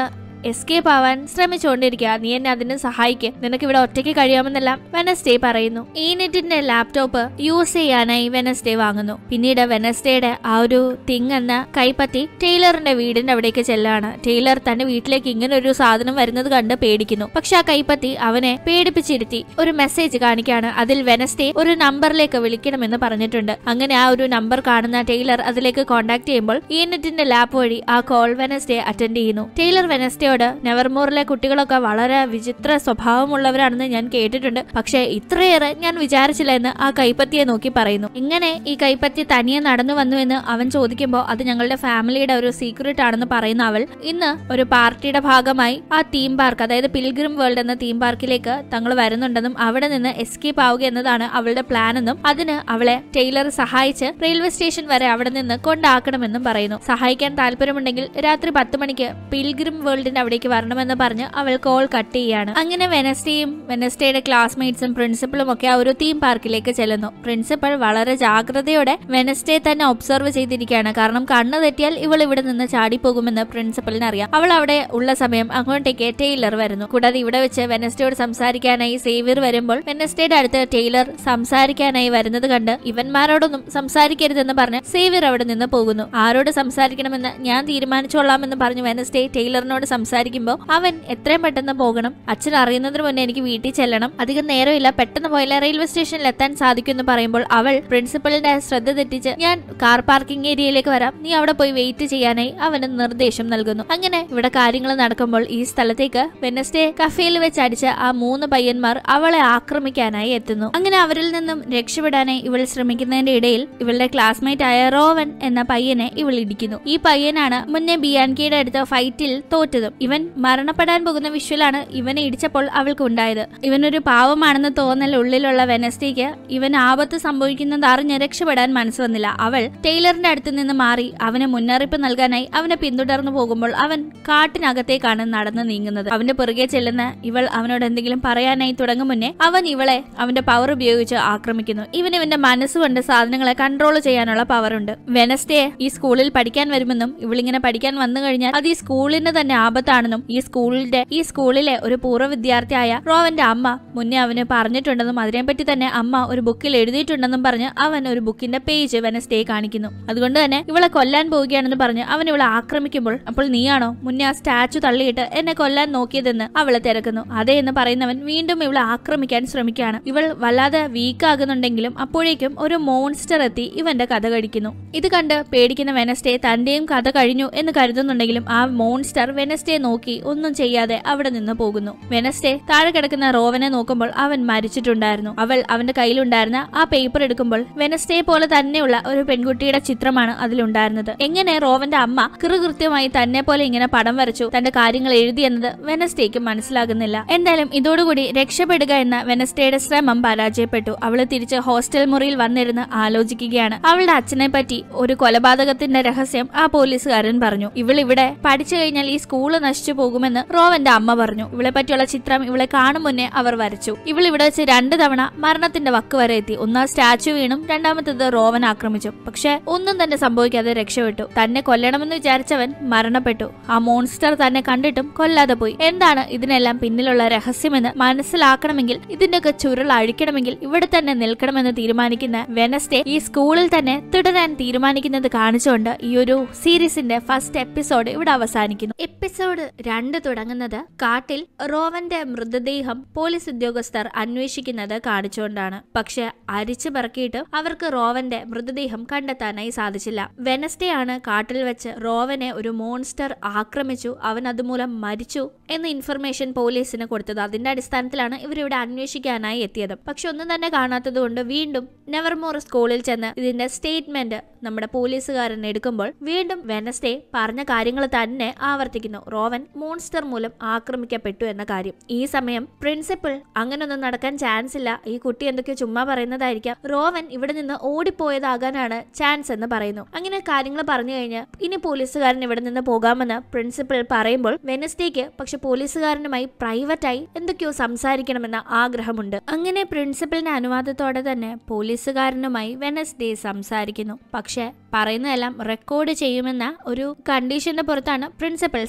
എസ്കേപ്പ് ആവാൻ ശ്രമിച്ചുകൊണ്ടിരിക്കുക നീ എന്നെ അതിന് സഹായിക്ക് നിനക്ക് ഇവിടെ ഒറ്റയ്ക്ക് കഴിയാമെന്നെല്ലാം വെനസ്ഡേ പറയുന്നു ഈ നെറ്റിന്റെ ലാപ്ടോപ്പ് യൂസ് ചെയ്യാനായി വെനസ്ഡേ വാങ്ങുന്നു പിന്നീട് വെനസ്ഡേയുടെ ആ ഒരു തിങ് എന്ന കൈപ്പത്തി ടൈലറിന്റെ വീടിന്റെ അവിടേക്ക് ചെല്ലാണ് ടൈലർ തന്റെ വീട്ടിലേക്ക് ഇങ്ങനെ ഒരു സാധനം വരുന്നത് കണ്ട് പേടിക്കുന്നു പക്ഷെ ആ കൈപ്പത്തി അവനെ പേടിപ്പിച്ചിരുത്തി ഒരു മെസ്സേജ് കാണിക്കാണ് അതിൽ വെനസ്ഡേ ഒരു നമ്പറിലേക്ക് വിളിക്കണമെന്ന് പറഞ്ഞിട്ടുണ്ട് അങ്ങനെ ആ ഒരു നമ്പർ കാണുന്ന ടൈലർ അതിലേക്ക് കോൺടാക്ട് ചെയ്യുമ്പോൾ ഈ നെറ്റിന്റെ ലാപ്പ് വഴി ആ കോൾ വെനസ്ഡേ അറ്റൻഡ് ചെയ്യുന്നു ടൈലർ വെനസ്ഡേയോട് നെവർമോറിലെ കുട്ടികളൊക്കെ വളരെ വിചിത്ര സ്വഭാവമുള്ളവരാണെന്ന് ഞാൻ കേട്ടിട്ടുണ്ട് പക്ഷേ ഇത്രയേറെ ഞാൻ വിചാരിച്ചില്ല എന്ന് ആ കൈപ്പത്തിയെ നോക്കി പറയുന്നു ഇങ്ങനെ ഈ കൈപ്പത്തി തനിയെ നടന്നു വന്നു എന്ന് അവൻ ചോദിക്കുമ്പോൾ അത് ഞങ്ങളുടെ ഫാമിലിയുടെ ഒരു സീക്രട്ട് ആണെന്ന് പറയുന്ന അവൾ ഇന്ന് ഒരു പാർട്ടിയുടെ ഭാഗമായി ആ തീം പാർക്ക് അതായത് പിൽഗ്രിം വേൾഡ് എന്ന തീം പാർക്കിലേക്ക് തങ്ങൾ വരുന്നുണ്ടെന്നും അവിടെ നിന്ന് എസ്കേപ്പ് ആവുക എന്നതാണ് അവളുടെ പ്ലാൻ എന്നും അതിന് അവളെ ടൈലർ സഹായിച്ച് റെയിൽവേ സ്റ്റേഷൻ വരെ അവിടെ നിന്ന് കൊണ്ടാക്കണമെന്നും പറയുന്നു സഹായിക്കാൻ താല്പര്യമുണ്ടെങ്കിൽ രാത്രി പത്ത് മണിക്ക് പിൽഗ്രിം വേൾഡിന്റെ അവിടേക്ക് വരണമെന്ന് പറഞ്ഞ് അവൾ കോൾ കട്ട് ചെയ്യാണ് അങ്ങനെ വെനസ്ഡേയും വെനസ്ഡേയുടെ ക്ലാസ്മേറ്റ്സും പ്രിൻസിപ്പളും ഒക്കെ ആ ഒരു തീം പാർക്കിലേക്ക് ചെല്ലുന്നു പ്രിൻസിപ്പൾ വളരെ ജാഗ്രതയോടെ വെനസ്ഡേ തന്നെ ഒബ്സർവ് ചെയ്തിരിക്കുകയാണ് കാരണം കണ്ണു തെറ്റിയാൽ ഇവൾ ഇവിടെ നിന്ന് ചാടിപ്പോകുമെന്ന് പ്രിൻസിപ്പലിന് അറിയാം അവൾ അവിടെ ഉള്ള സമയം അങ്ങോട്ടേക്ക് ടൈലർ വരുന്നു കൂടാതെ ഇവിടെ വെച്ച് വെനസ്ഡേയോട് സംസാരിക്കാനായി സേവിയർ വരുമ്പോൾ വെനസ്ഡേയുടെ അടുത്ത് ടൈലർ സംസാരിക്കാനായി വരുന്നത് കണ്ട് ഇവന്മാരോടൊന്നും സംസാരിക്കരുതെന്ന് പറഞ്ഞ് സേവിയർ അവിടെ നിന്ന് പോകുന്നു ആരോട് സംസാരിക്കണമെന്ന് ഞാൻ തീരുമാനിച്ചോളാമെന്ന് പറഞ്ഞു വെനസ്ഡേ ടൈലറിനോട് സംസാരിക്കുമ്പോൾ അവൻ എത്രയും പെട്ടെന്ന് പോകണം അച്ഛൻ അറിയുന്നതിന് മുന്നേ എനിക്ക് വീട്ടിൽ ചെല്ലണം അധികം നേരമില്ല പെട്ടെന്ന് പോയാലേ റെയിൽവേ സ്റ്റേഷനിൽ എത്താൻ സാധിക്കുമെന്ന് പറയുമ്പോൾ അവൾ പ്രിൻസിപ്പലിന്റെ ശ്രദ്ധ തെറ്റിച്ച് ഞാൻ കാർ പാർക്കിംഗ് ഏരിയയിലേക്ക് വരാം നീ അവിടെ പോയി വെയിറ്റ് ചെയ്യാനായി അവന് നിർദ്ദേശം നൽകുന്നു അങ്ങനെ ഇവിടെ കാര്യങ്ങൾ നടക്കുമ്പോൾ ഈ സ്ഥലത്തേക്ക് വെനസ്ഡേ കഫേയിൽ വെച്ച് അടിച്ച ആ മൂന്ന് പയ്യന്മാർ അവളെ ആക്രമിക്കാനായി എത്തുന്നു അങ്ങനെ അവരിൽ നിന്നും രക്ഷപ്പെടാനായി ഇവൾ ശ്രമിക്കുന്നതിന്റെ ഇടയിൽ ഇവളുടെ ക്ലാസ്മേറ്റ് ആയ റോവൻ എന്ന പയ്യനെ ഇവൾ ഇടിക്കുന്നു ഈ പയ്യനാണ് മുന്നേ ബിയാൻകിയുടെ അടുത്ത ഫൈറ്റിൽ തോറ്റതും ഇവൻ മരണപ്പെടാൻ പോകുന്ന വിഷ്വലാണ് ഇവനെ ഇടിച്ചപ്പോൾ അവൾക്ക് ഉണ്ടായത് ഇവനൊരു പാവമാണെന്ന് തോന്നൽ ഉള്ളിലുള്ള വെനസ്ഡേക്ക് ഇവൻ ആപത്ത് സംഭവിക്കുന്നത് അറിഞ്ഞ് രക്ഷപ്പെടാൻ മനസ്സ് വന്നില്ല അവൾ ടൈലറിന്റെ അടുത്ത് നിന്ന് മാറി അവന് മുന്നറിയിപ്പ് നൽകാനായി അവനെ പിന്തുടർന്നു പോകുമ്പോൾ അവൻ കാട്ടിനകത്തേക്കാണ് നടന്നു നീങ്ങുന്നത് അവന്റെ പുറകെ ചെല്ലുന്ന ഇവൾ അവനോട് എന്തെങ്കിലും പറയാനായി തുടങ്ങും മുന്നേ അവൻ ഇവളെ അവന്റെ പവർ ഉപയോഗിച്ച് ആക്രമിക്കുന്നു ഇവൻ ഇവന്റെ മനസ്സുകൊണ്ട് സാധനങ്ങളെ കൺട്രോൾ ചെയ്യാനുള്ള പവർ ഉണ്ട് വെനസ്ഡേ ഈ സ്കൂളിൽ പഠിക്കാൻ വരുമെന്നും ഇവളിങ്ങനെ പഠിക്കാൻ വന്നു കഴിഞ്ഞാൽ അത് ഈ സ്കൂളിന് തന്നെ ആപത്താണെന്നും ഈ സ്കൂളിന്റെ ഈ സ്കൂളിലെ ഒരു പൂർവ്വ വിദ്യാർത്ഥിയായ റോവന്റെ അമ്മ മുന്നേ അവന് പറഞ്ഞിട്ടുണ്ടെന്നും അതിനെപ്പറ്റി തന്നെ അമ്മ ഒരു ബുക്കിൽ എഴുതിയിട്ടുണ്ടെന്നും പറഞ്ഞ് അവൻ ഒരു ബുക്കിന്റെ പേജ് വെനസ്ഡേ കാണിക്കുന്നു അതുകൊണ്ട് തന്നെ ഇവളെ കൊല്ലാൻ പോവുകയാണെന്ന് പറഞ്ഞ് അവൻ ഇവളെ ആക്രമിക്കുമ്പോൾ അപ്പോൾ നീയാണോ മുന്നേ ആ സ്റ്റാച്ചു തള്ളിയിട്ട് എന്നെ കൊല്ലാൻ നോക്കിയതെന്ന് അവളെ തിരക്കുന്നു അതേ എന്ന് പറയുന്നവൻ വീണ്ടും ഇവളെ ആക്രമിക്കാൻ ശ്രമിക്കുകയാണ് ഇവൾ വല്ലാതെ വീക്ക് ആകുന്നുണ്ടെങ്കിലും അപ്പോഴേക്കും ഒരു മോൺസ്റ്റർ എത്തി ഇവന്റെ കഥ കഴിക്കുന്നു ഇത് കണ്ട് പേടിക്കുന്ന വെനസ്ഡേ തന്റെയും കഥ കഴിഞ്ഞു എന്ന് കരുതുന്നുണ്ടെങ്കിലും ആ മോൺസ്റ്റർ വെനസ്ഡേ നോക്കി ഒന്നും ചെയ്യാതെ അവിടെ നിന്ന് പോകുന്നു വെനസ്ഡേ താഴെ കിടക്കുന്ന റോവനെ നോക്കുമ്പോൾ അവൻ മരിച്ചിട്ടുണ്ടായിരുന്നു അവൾ അവന്റെ കയ്യിലുണ്ടായിരുന്ന ആ പേപ്പർ എടുക്കുമ്പോൾ വെനസ്ഡേ പോലെ തന്നെയുള്ള ഒരു പെൺകുട്ടിയുടെ ചിത്രമാണ് അതിലുണ്ടായിരുന്നത് എങ്ങനെ റോവന്റെ അമ്മ കൃകൃത്യമായി തന്നെ പോലെ ഇങ്ങനെ പടം വരച്ചു തന്റെ കാര്യങ്ങൾ എഴുതി എന്നത് വെനസ്ഡേക്ക് മനസ്സിലാകുന്നില്ല എന്തായാലും ഇതോടുകൂടി രക്ഷപ്പെടുക എന്ന വെനസ്ഡേയുടെ ശ്രമം പരാജയപ്പെട്ടു അവള് തിരിച്ച് ഹോസ്റ്റൽ മുറിയിൽ വന്നിരുന്ന് ആലോചിക്കുകയാണ് അവളുടെ അച്ഛനെ പറ്റി ഒരു കൊലപാതകത്തിന്റെ രഹസ്യം ആ പോലീസുകാരൻ പറഞ്ഞു ഇവൾ ഇവിടെ പഠിച്ചു കഴിഞ്ഞാൽ ഈ സ്കൂള് നശിച്ചു പോകുമെന്ന് റോവന്റെ അമ്മ പറഞ്ഞു ഇവളെ പറ്റിയുള്ള ചിത്രം ഇവളെ കാണും മുന്നേ അവർ വരച്ചു ഇവൾ ഇവിടെ വെച്ച് രണ്ട് തവണ മരണത്തിന്റെ വക്ക് വരെ എത്തി ഒന്നാം സ്റ്റാച്ചു വീണും രണ്ടാമത്തേത് റോവൻ ആക്രമിച്ചു പക്ഷെ ഒന്നും തന്നെ സംഭവിക്കാതെ രക്ഷപ്പെട്ടു തന്നെ കൊല്ലണമെന്ന് വിചാരിച്ചവൻ മരണപ്പെട്ടു ആ മോൺസ്റ്റർ തന്നെ കണ്ടിട്ടും കൊല്ലാതെ പോയി എന്താണ് ഇതിനെല്ലാം പിന്നിലുള്ള രഹസ്യമെന്ന് മനസ്സിലാക്കണമെങ്കിൽ ഇതിന്റെയൊക്കെ ചുരുൾ അഴിക്കണമെങ്കിൽ ഇവിടെ തന്നെ നിൽക്കണമെന്ന് തീരുമാനിക്കുന്ന വെനസ്ഡേ ഈ സ്കൂളിൽ തന്നെ തുടരാൻ തീരുമാനിക്കുന്നത് കാണിച്ചുകൊണ്ട് ഈ ഒരു സീരീസിന്റെ ഫസ്റ്റ് എപ്പിസോഡ് ഇവിടെ അവസാനിക്കുന്നു എപ്പിസോഡ് രണ്ട് തുടങ്ങുന്നത് കാട്ടിൽ റോവന്റെ മൃതദേഹം പോലീസ് ഉദ്യോഗസ്ഥർ അന്വേഷിക്കുന്നത് കാണിച്ചുകൊണ്ടാണ് പക്ഷെ അരിച്ചു പറക്കിയിട്ട് അവർക്ക് റോവന്റെ മൃതദേഹം കണ്ടെത്താനായി സാധിച്ചില്ല വെനസ്ഡേ ആണ് കാട്ടിൽ വെച്ച് റോവനെ ഒരു മോൺസ്റ്റർ ആക്രമിച്ചു അവൻ അതുമൂലം മരിച്ചു എന്ന ഇൻഫർമേഷൻ പോലീസിന് കൊടുത്തത് അതിന്റെ അടിസ്ഥാനത്തിലാണ് ഇവരിവിടെ അന്വേഷിക്കാനായി എത്തിയത് പക്ഷെ ഒന്നും തന്നെ കാണാത്തത് കൊണ്ട് വീണ്ടും നെവർമോർ സ്കൂളിൽ ചെന്ന് ഇതിന്റെ സ്റ്റേറ്റ്മെന്റ് നമ്മുടെ പോലീസുകാരൻ എടുക്കുമ്പോൾ വീണ്ടും വെനസ്ഡേ പറഞ്ഞ കാര്യങ്ങൾ തന്നെ ആവർത്തിക്കുന്നു റോവൻ മോൺസ്റ്റർ മൂലം ആക്രമിക്കപ്പെട്ടു എന്ന കാര്യം ഈ സമയം പ്രിൻസിപ്പൽ അങ്ങനൊന്നും നടക്കാൻ ചാൻസ് ഇല്ല ഈ കുട്ടി എന്തൊക്കെയോ ചുമ്മാ പറയുന്നതായിരിക്കാം റോവൻ ഇവിടെ നിന്ന് ഓടിപ്പോയതാകാനാണ് ചാൻസ് എന്ന് പറയുന്നു അങ്ങനെ കാര്യങ്ങൾ പറഞ്ഞു കഴിഞ്ഞ് ഇനി പോലീസുകാരൻ ഇവിടെ നിന്ന് പോകാമെന്ന് പ്രിൻസിപ്പൽ പറയുമ്പോൾ വെനസ്ഡേക്ക് പക്ഷെ പോലീസുകാരനുമായി പ്രൈവറ്റായി എന്തൊക്കെയോ സംസാരിക്കണമെന്ന ആഗ്രഹമുണ്ട് അങ്ങനെ പ്രിൻസിപ്പലിന്റെ അനുവാദത്തോടെ തന്നെ പോലീസുകാരനുമായി വെനസ്ഡേ സംസാരിക്കുന്നു പക്ഷെ പറയുന്നതെല്ലാം റെക്കോർഡ് ചെയ്യുമെന്ന ഒരു കണ്ടീഷന്റെ പുറത്താണ് പ്രിൻസിപ്പൽ സമ്മതിച്ചത്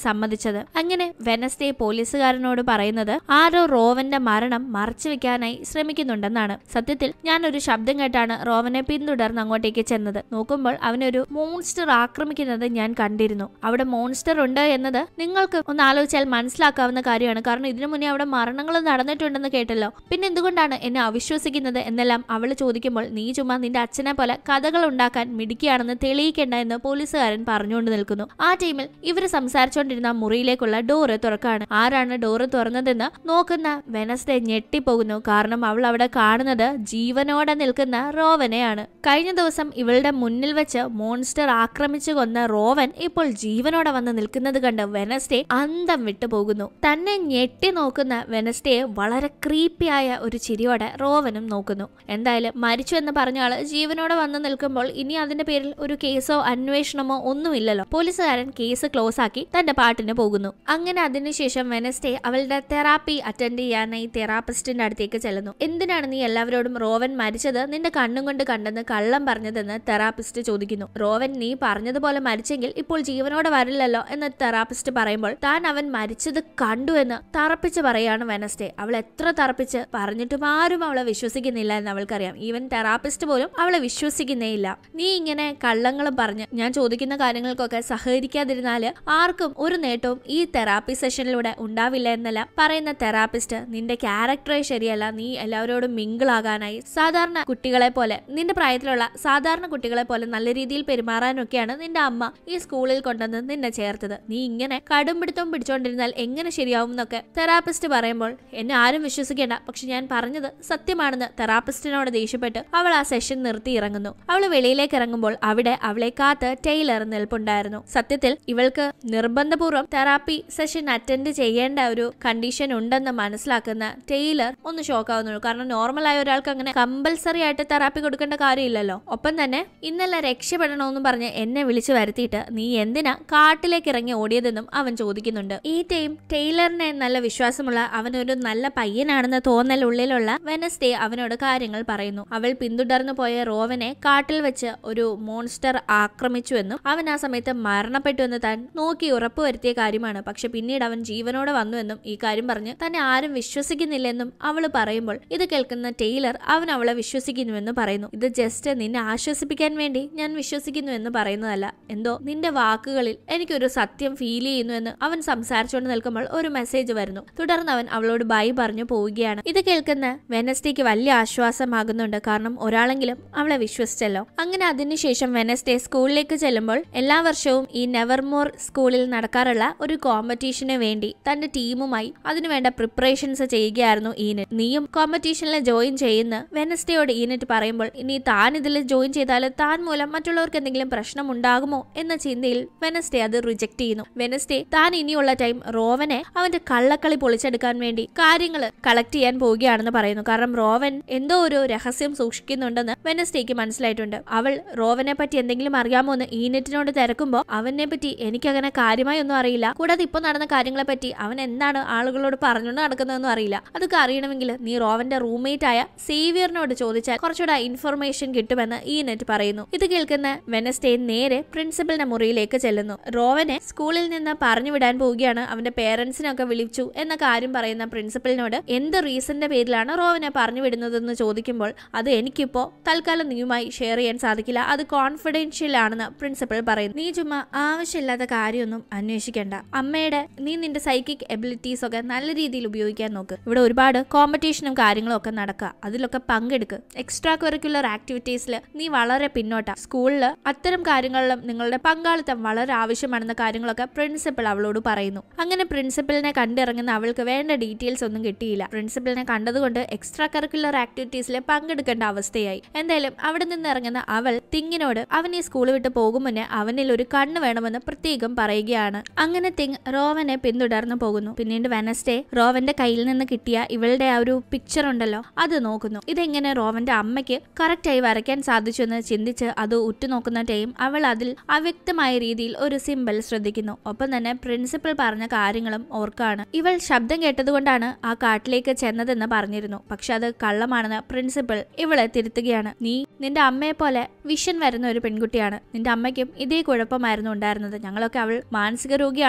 ചോദിച്ചത് അങ്ങനെ വെനസ്ഡേ പോലീസുകാരനോട് പറയുന്നത് ആരോ റോവന്റെ മരണം മറച്ചു വെക്കാനായി ശ്രമിക്കുന്നുണ്ടെന്നാണ് സത്യത്തിൽ ഞാൻ ഒരു ശബ്ദം കേട്ടാണ് റോവനെ പിന്തുടർന്ന് അങ്ങോട്ടേക്ക് ചെന്നത് നോക്കുമ്പോൾ അവനൊരു മോൺസ്റ്റർ ആക്രമിക്കുന്നത് ഞാൻ കണ്ടിരുന്നു അവിടെ മോൺസ്റ്റർ ഉണ്ട് എന്നത് നിങ്ങൾക്ക് ഒന്ന് ആലോചിച്ചാൽ മനസ്സിലാക്കാവുന്ന കാര്യമാണ് കാരണം ഇതിനു മുന്നേ അവിടെ മരണങ്ങൾ നടന്നിട്ടുണ്ടെന്ന് കേട്ടല്ലോ പിന്നെ എന്തുകൊണ്ടാണ് എന്നെ അവിശ്വസിക്കുന്നത് എന്നെല്ലാം അവൾ ചോദിക്കുമ്പോൾ നീ ചുമ്മാ നിന്റെ അച്ഛനെ പോലെ കഥകൾ ഉണ്ടാക്കാൻ മിടുക്കിയാണെന്ന് തെളിയിക്കേണ്ട എന്ന് പോലീസുകാരൻ പറഞ്ഞുകൊണ്ട് നിൽക്കുന്നു ആ ടൈമിൽ ഇവർ സംസാരിച്ചുകൊണ്ടിരുന്ന മുറിയിലേക്കുള്ള ഡോറ് തുറക്കാണ് ആരാണ് ഡോറ് തുറന്നതെന്ന് നോക്കുന്ന വെനസ്ഡേ ഞെട്ടിപ്പോകുന്നു കാരണം അവൾ അവിടെ കാണുന്നത് ജീവനോടെ നിൽക്കുന്ന റോവനെയാണ് കഴിഞ്ഞ ദിവസം ഇവളുടെ മുന്നിൽ വെച്ച് മോൺസ്റ്റർ ആക്രമിച്ചു കൊന്ന റോവൻ ഇപ്പോൾ ജീവനോടെ വന്ന് നിൽക്കുന്നത് കണ്ട് വെനസ്ഡേ അന്തം വിട്ടു പോകുന്നു തന്നെ ഞെട്ടി നോക്കുന്ന വെനസ്ഡേയെ വളരെ ക്രീപ്പിയായ ഒരു ചിരിയോടെ റോവനും നോക്കുന്നു എന്തായാലും മരിച്ചു എന്ന് പറഞ്ഞ ആള് ജീവനോടെ വന്ന് നിൽക്കുമ്പോൾ ഇനി അതിന്റെ പേരിൽ ഒരു കേസോ അന്വേഷണമോ ഒന്നുമില്ലല്ലോ പോലീസുകാരൻ കേസ് ക്ലോസ് ആക്കി തന്റെ പാട്ടിന് പോകുന്നു അങ്ങനെ അതിനുശേഷം വെനസ്ഡേ അവളുടെ തെറാപ്പി അറ്റൻഡ് ചെയ്യാനായി തെറാപ്പിസ്റ്റിന്റെ അടുത്തേക്ക് ചെല്ലുന്നു എന്തിനാണ് നീ എല്ലാവരോടും റോവൻ മരിച്ചത് നിന്റെ കണ്ണും കൊണ്ട് കണ്ടെന്ന് കള്ളം പറഞ്ഞതെന്ന് തെറാപ്പിസ്റ്റ് ചോദിക്കുന്നു റോവൻ നീ പറഞ്ഞതുപോലെ മരിച്ചെങ്കിൽ ഇപ്പോൾ ജീവനോടെ വരില്ലല്ലോ എന്ന് തെറാപ്പിസ്റ്റ് പറയുമ്പോൾ താൻ അവൻ മരിച്ചത് കണ്ടു എന്ന് തറപ്പിച്ച് പറയാണ് വെനസ്ഡേ അവൾ എത്ര തറപ്പിച്ച് പറഞ്ഞിട്ടും ആരും അവളെ വിശ്വസിക്കുന്നില്ല എന്ന് അവൾക്കറിയാം ഈവൻ തെറാപ്പിസ്റ്റ് പോലും അവളെ വിശ്വസിക്കുന്നേയില്ല നീ ഇങ്ങനെ കള്ളങ്ങളും പറഞ്ഞ് ഞാൻ ചോദിക്കുന്ന കാര്യങ്ങൾക്കൊക്കെ സഹകരിക്കാതിരുന്നാല് ആർക്കും ഒരു നേട്ടവും ഈ തെറാപ്പി സെഷനിലൂടെ ഉണ്ടാവില്ല എന്നല്ല പറയുന്ന തെറാപ്പിസ്റ്റ് നിന്റെ ക്യാരക്ടറെ ശരിയല്ല നീ എല്ലാവരോടും മിങ്കിളാകാനായി സാധാരണ കുട്ടികളെ പോലെ നിന്റെ പ്രായത്തിലുള്ള സാധാരണ കുട്ടികളെ പോലെ നല്ല രീതിയിൽ പെരുമാറാനൊക്കെയാണ് നിന്റെ അമ്മ ഈ സ്കൂളിൽ കൊണ്ടുവന്ന് നിന്നെ ചേർത്തത് നീ ഇങ്ങനെ കടുംപിടുത്തം പിടിച്ചോണ്ടിരുന്നാൽ എങ്ങനെ ശരിയാവും എന്നൊക്കെ തെറാപ്പിസ്റ്റ് പറയുമ്പോൾ എന്നെ ആരും വിശ്വസിക്കേണ്ട പക്ഷെ ഞാൻ പറഞ്ഞത് സത്യമാണെന്ന് തെറാപ്പിസ്റ്റിനോട് ദേഷ്യപ്പെട്ട് അവൾ ആ സെഷൻ നിർത്തി ഇറങ്ങുന്നു അവൾ വെളിയിലേക്ക് ഇറങ്ങുമ്പോൾ അവിടെ അവളെ കാത്ത് ടൈലർ നിൽപ്പുണ്ടായിരുന്നു സത്യത്തിൽ ഇവൾക്ക് നിർബന്ധപൂർവ്വം തെറാപ്പി സെഷൻ അറ്റൻഡ് ചെയ്യേണ്ട ഒരു കണ്ടീഷൻ ഉണ്ടെന്ന് മനസ്സിലാക്കുന്ന ടൈലർ ഒന്ന് ഷോക്കാവുന്നുള്ളൂ കാരണം നോർമൽ ആയ ഒരാൾക്ക് അങ്ങനെ കമ്പൽസറി ആയിട്ട് തെറാപ്പി കൊടുക്കേണ്ട കാര്യമില്ലല്ലോ ഒപ്പം തന്നെ ഇന്നലെ രക്ഷപ്പെടണമെന്ന് പറഞ്ഞ് എന്നെ വിളിച്ചു വരുത്തിയിട്ട് നീ എന്തിനാ കാട്ടിലേക്ക് ഇറങ്ങി ഓടിയതെന്നും അവൻ ചോദിക്കുന്നുണ്ട് ഈ ടൈം ടൈലറിനെ നല്ല വിശ്വാസമുള്ള അവനൊരു നല്ല പയ്യനാണെന്ന തോന്നൽ ഉള്ളിലുള്ള വെനസ്ഡേ അവനോട് കാര്യങ്ങൾ പറയുന്നു അവൾ പിന്തുടർന്നു പോയ റോവനെ കാട്ടിൽ വെച്ച് ഒരു മോൺസ്റ്റർ ആക്രമിച്ചുവെന്നും അവൻ ആ സമയത്ത് മരണപ്പെട്ടുവെന്ന് താൻ നോക്കി ഉറപ്പുവരുത്തിയ കാര്യമാണ് പക്ഷെ പിന്നീട് അവൻ ജീവനോടെ വന്നുവെന്നും ഈ കാര്യം പറഞ്ഞ് തന്നെ ആരും വിശ്വസിക്കുന്നില്ലെന്നും അവൾ പറയുമ്പോൾ ഇത് കേൾക്കുന്ന ടൈലർ അവൻ അവളെ വിശ്വസിക്കുന്നുവെന്ന് പറയുന്നു ഇത് ജസ്റ്റ് നിന്നെ ആശ്വസിപ്പിക്കാൻ വേണ്ടി ഞാൻ വിശ്വസിക്കുന്നു എന്ന് പറയുന്നതല്ല എന്തോ നിന്റെ വാക്കുകളിൽ എനിക്കൊരു സത്യം ഫീൽ ചെയ്യുന്നു എന്ന് അവൻ സംസാരിച്ചുകൊണ്ട് നിൽക്കുമ്പോൾ ഒരു മെസ്സേജ് വരുന്നു തുടർന്ന് അവൻ അവളോട് ബൈ പറഞ്ഞു പോവുകയാണ് ഇത് കേൾക്കുന്ന വെനസ്ഡേക്ക് വലിയ ആശ്വാസമാകുന്നുണ്ട് കാരണം ഒരാളെങ്കിലും അവളെ വിശ്വസിച്ചല്ലോ അങ്ങനെ അതിനുശേഷം വെനസ്ഡേ സ്കൂളിലേക്ക് ചെല്ലുമ്പോൾ എല്ലാ വർഷവും ഈ നെവർമോർ സ്കൂളിൽ നടക്കാറുള്ള ഒരു കോമ്പറ്റീഷന് വേണ്ടി തന്റെ ടീമുമായി അതിനുവേണ്ട പ്രിപ്പറേഷൻസ് ചെയ്യുകയായിരുന്നു ഈനറ്റ് നീയും കോമ്പറ്റീഷനിൽ ജോയിൻ ചെയ്യുന്ന വെനസ്ഡേയോട് ഈനറ്റ് പറയുമ്പോൾ ഇനി താൻ ഇതിൽ ജോയിൻ ചെയ്താൽ താൻ മൂലം മറ്റുള്ളവർക്ക് എന്തെങ്കിലും പ്രശ്നം ഉണ്ടാകുമോ എന്ന ചിന്തയിൽ വെനസ്ഡേ അത് റിജക്ട് ചെയ്യുന്നു വെനസ്ഡേ താൻ ഇനിയുള്ള ടൈം റോവനെ അവന്റെ കള്ളക്കളി പൊളിച്ചെടുക്കാൻ വേണ്ടി കാര്യങ്ങൾ കളക്ട് ചെയ്യാൻ പോവുകയാണെന്ന് പറയുന്നു കാരണം റോവൻ എന്തോ ഒരു രഹസ്യം സൂക്ഷിക്കുന്നുണ്ടെന്ന് വെനസ്ഡേക്ക് മനസ്സിലായിട്ടുണ്ട് അവൾ റോവനെ പറ്റി എന്തെങ്കിലും അറിയാമോ എന്ന് ഈനെറ്റിനോട് തിരക്കുമ്പോൾ അവനെ പറ്റി എനിക്കങ്ങനെ കാര്യമായി ഒന്നും അറിയില്ല കൂടാതെ ഇപ്പൊ നടന്ന കാര്യങ്ങളെ പറ്റി അവൻ എന്താണ് ആളുകളോട് പറഞ്ഞുകൊണ്ട് നടക്കുന്നതെന്നും അറിയില്ല അതൊക്കെ അറിയണമെങ്കിൽ നീ റോവന്റെ റൂംമേറ്റ് ആയ സേവിയറിനോട് ചോദിച്ചാൽ കുറച്ചുകൂടെ ഇൻഫർമേഷൻ കിട്ടുമെന്ന് ഈ നെറ്റ് പറയുന്നു ഇത് കേൾക്കുന്ന വെനസ്ഡേ നേരെ പ്രിൻസിപ്പലിന്റെ മുറിയിലേക്ക് ചെല്ലുന്നു റോവനെ സ്കൂളിൽ നിന്ന് പറഞ്ഞു വിടാൻ പോവുകയാണ് അവന്റെ പേരൻസിനൊക്കെ വിളിച്ചു എന്ന കാര്യം പറയുന്ന പ്രിൻസിപ്പലിനോട് എന്ത് റീസണിന്റെ പേരിലാണ് റോവനെ പറഞ്ഞു വിടുന്നതെന്ന് ചോദിക്കുമ്പോൾ അത് എനിക്കിപ്പോ തൽക്കാലം നീയുമായി ഷെയർ ചെയ്യാൻ സാധിക്കില്ല അത് കോൺഫിഡൻഷ്യൽ ആണെന്ന് പ്രിൻസിപ്പൽ പറയുന്നു നീ ചുമ്മാ ആവശ്യമില്ലാത്ത കാര്യമൊന്നും അന്വേഷിക്കേണ്ട അമ്മയുടെ നീ നിന്റെ സൈക്കിക് എബിലിറ്റീസ് ഒക്കെ നല്ല രീതിയിൽ ഉപയോഗിക്കാൻ നോക്ക് ഇവിടെ ഒരുപാട് കോമ്പറ്റീഷനും കാര്യങ്ങളും ഒക്കെ നടക്കുക അതിലൊക്കെ പങ്കെടുക്ക് എക്സ്ട്രാ കരിക്കുലർ ആക്ടിവിറ്റീസിൽ നീ വളരെ പിന്നോട്ടാ സ്കൂളിൽ അത്തരം കാര്യങ്ങളിലും നിങ്ങളുടെ പങ്കാളിത്തം വളരെ ആവശ്യമാണെന്ന കാര്യങ്ങളൊക്കെ പ്രിൻസിപ്പൽ അവളോട് പറയുന്നു അങ്ങനെ പ്രിൻസിപ്പലിനെ കണ്ടിറങ്ങുന്ന അവൾക്ക് വേണ്ട ഡീറ്റെയിൽസ് ഒന്നും കിട്ടിയില്ല പ്രിൻസിപ്പലിനെ കണ്ടതുകൊണ്ട് എക്സ്ട്രാ കരിക്കുലർ ആക്ടിവിറ്റീസിൽ പങ്കെടുക്കേണ്ട അവസ്ഥയായി എന്തായാലും അവിടെ നിന്ന് ഇറങ്ങുന്ന അവൾ തിങ്ങിനോട് അവൻ ഈ സ്കൂൾ വിട്ട് പോകും മുന്നേ അവനിൽ ഒരു കണ്ണ് വേണമെന്ന് പ്രത്യേകം പറയുകയാണ് അങ്ങനെ തിങ് റോവനെ പിന്തുടർന്നു പോകുന്നു പിന്നീട് വെനസ്ഡേ റോവന്റെ കയ്യിൽ നിന്ന് കിട്ടിയ ഇവളുടെ ആ ഒരു പിക്ചർ ഉണ്ടല്ലോ അത് നോക്കുന്നു ഇതെങ്ങനെ റോവന്റെ അമ്മയ്ക്ക് കറക്റ്റായി വരയ്ക്കാൻ സാധിച്ചു എന്ന് ചിന്തിച്ച് അത് ഉറ്റുനോക്കുന്ന ടൈം അവൾ അതിൽ അവ്യക്തമായ രീതിയിൽ ഒരു സിമ്പൽ ശ്രദ്ധിക്കുന്നു ഒപ്പം തന്നെ പ്രിൻസിപ്പൽ പറഞ്ഞ കാര്യങ്ങളും ഓർക്കാണ് ഇവൾ ശബ്ദം കേട്ടതുകൊണ്ടാണ് ആ കാട്ടിലേക്ക് ചെന്നതെന്ന് പറഞ്ഞിരുന്നു പക്ഷെ അത് കള്ളമാണെന്ന് പ്രിൻസിപ്പൽ ഇവളെ തിരുത്തുകയാണ് നീ നിന്റെ അമ്മയെ പോലെ വിഷൻ വരുന്ന ഒരു പെൺകുട്ടിയാണ് നിന്റെ അമ്മയ്ക്കും ഇതേ കുഴപ്പമായിരുന്നു ഉണ്ടായിരുന്നത് ഞങ്ങളൊക്കെ അവൾ മാനസിക രോഗിയാണ്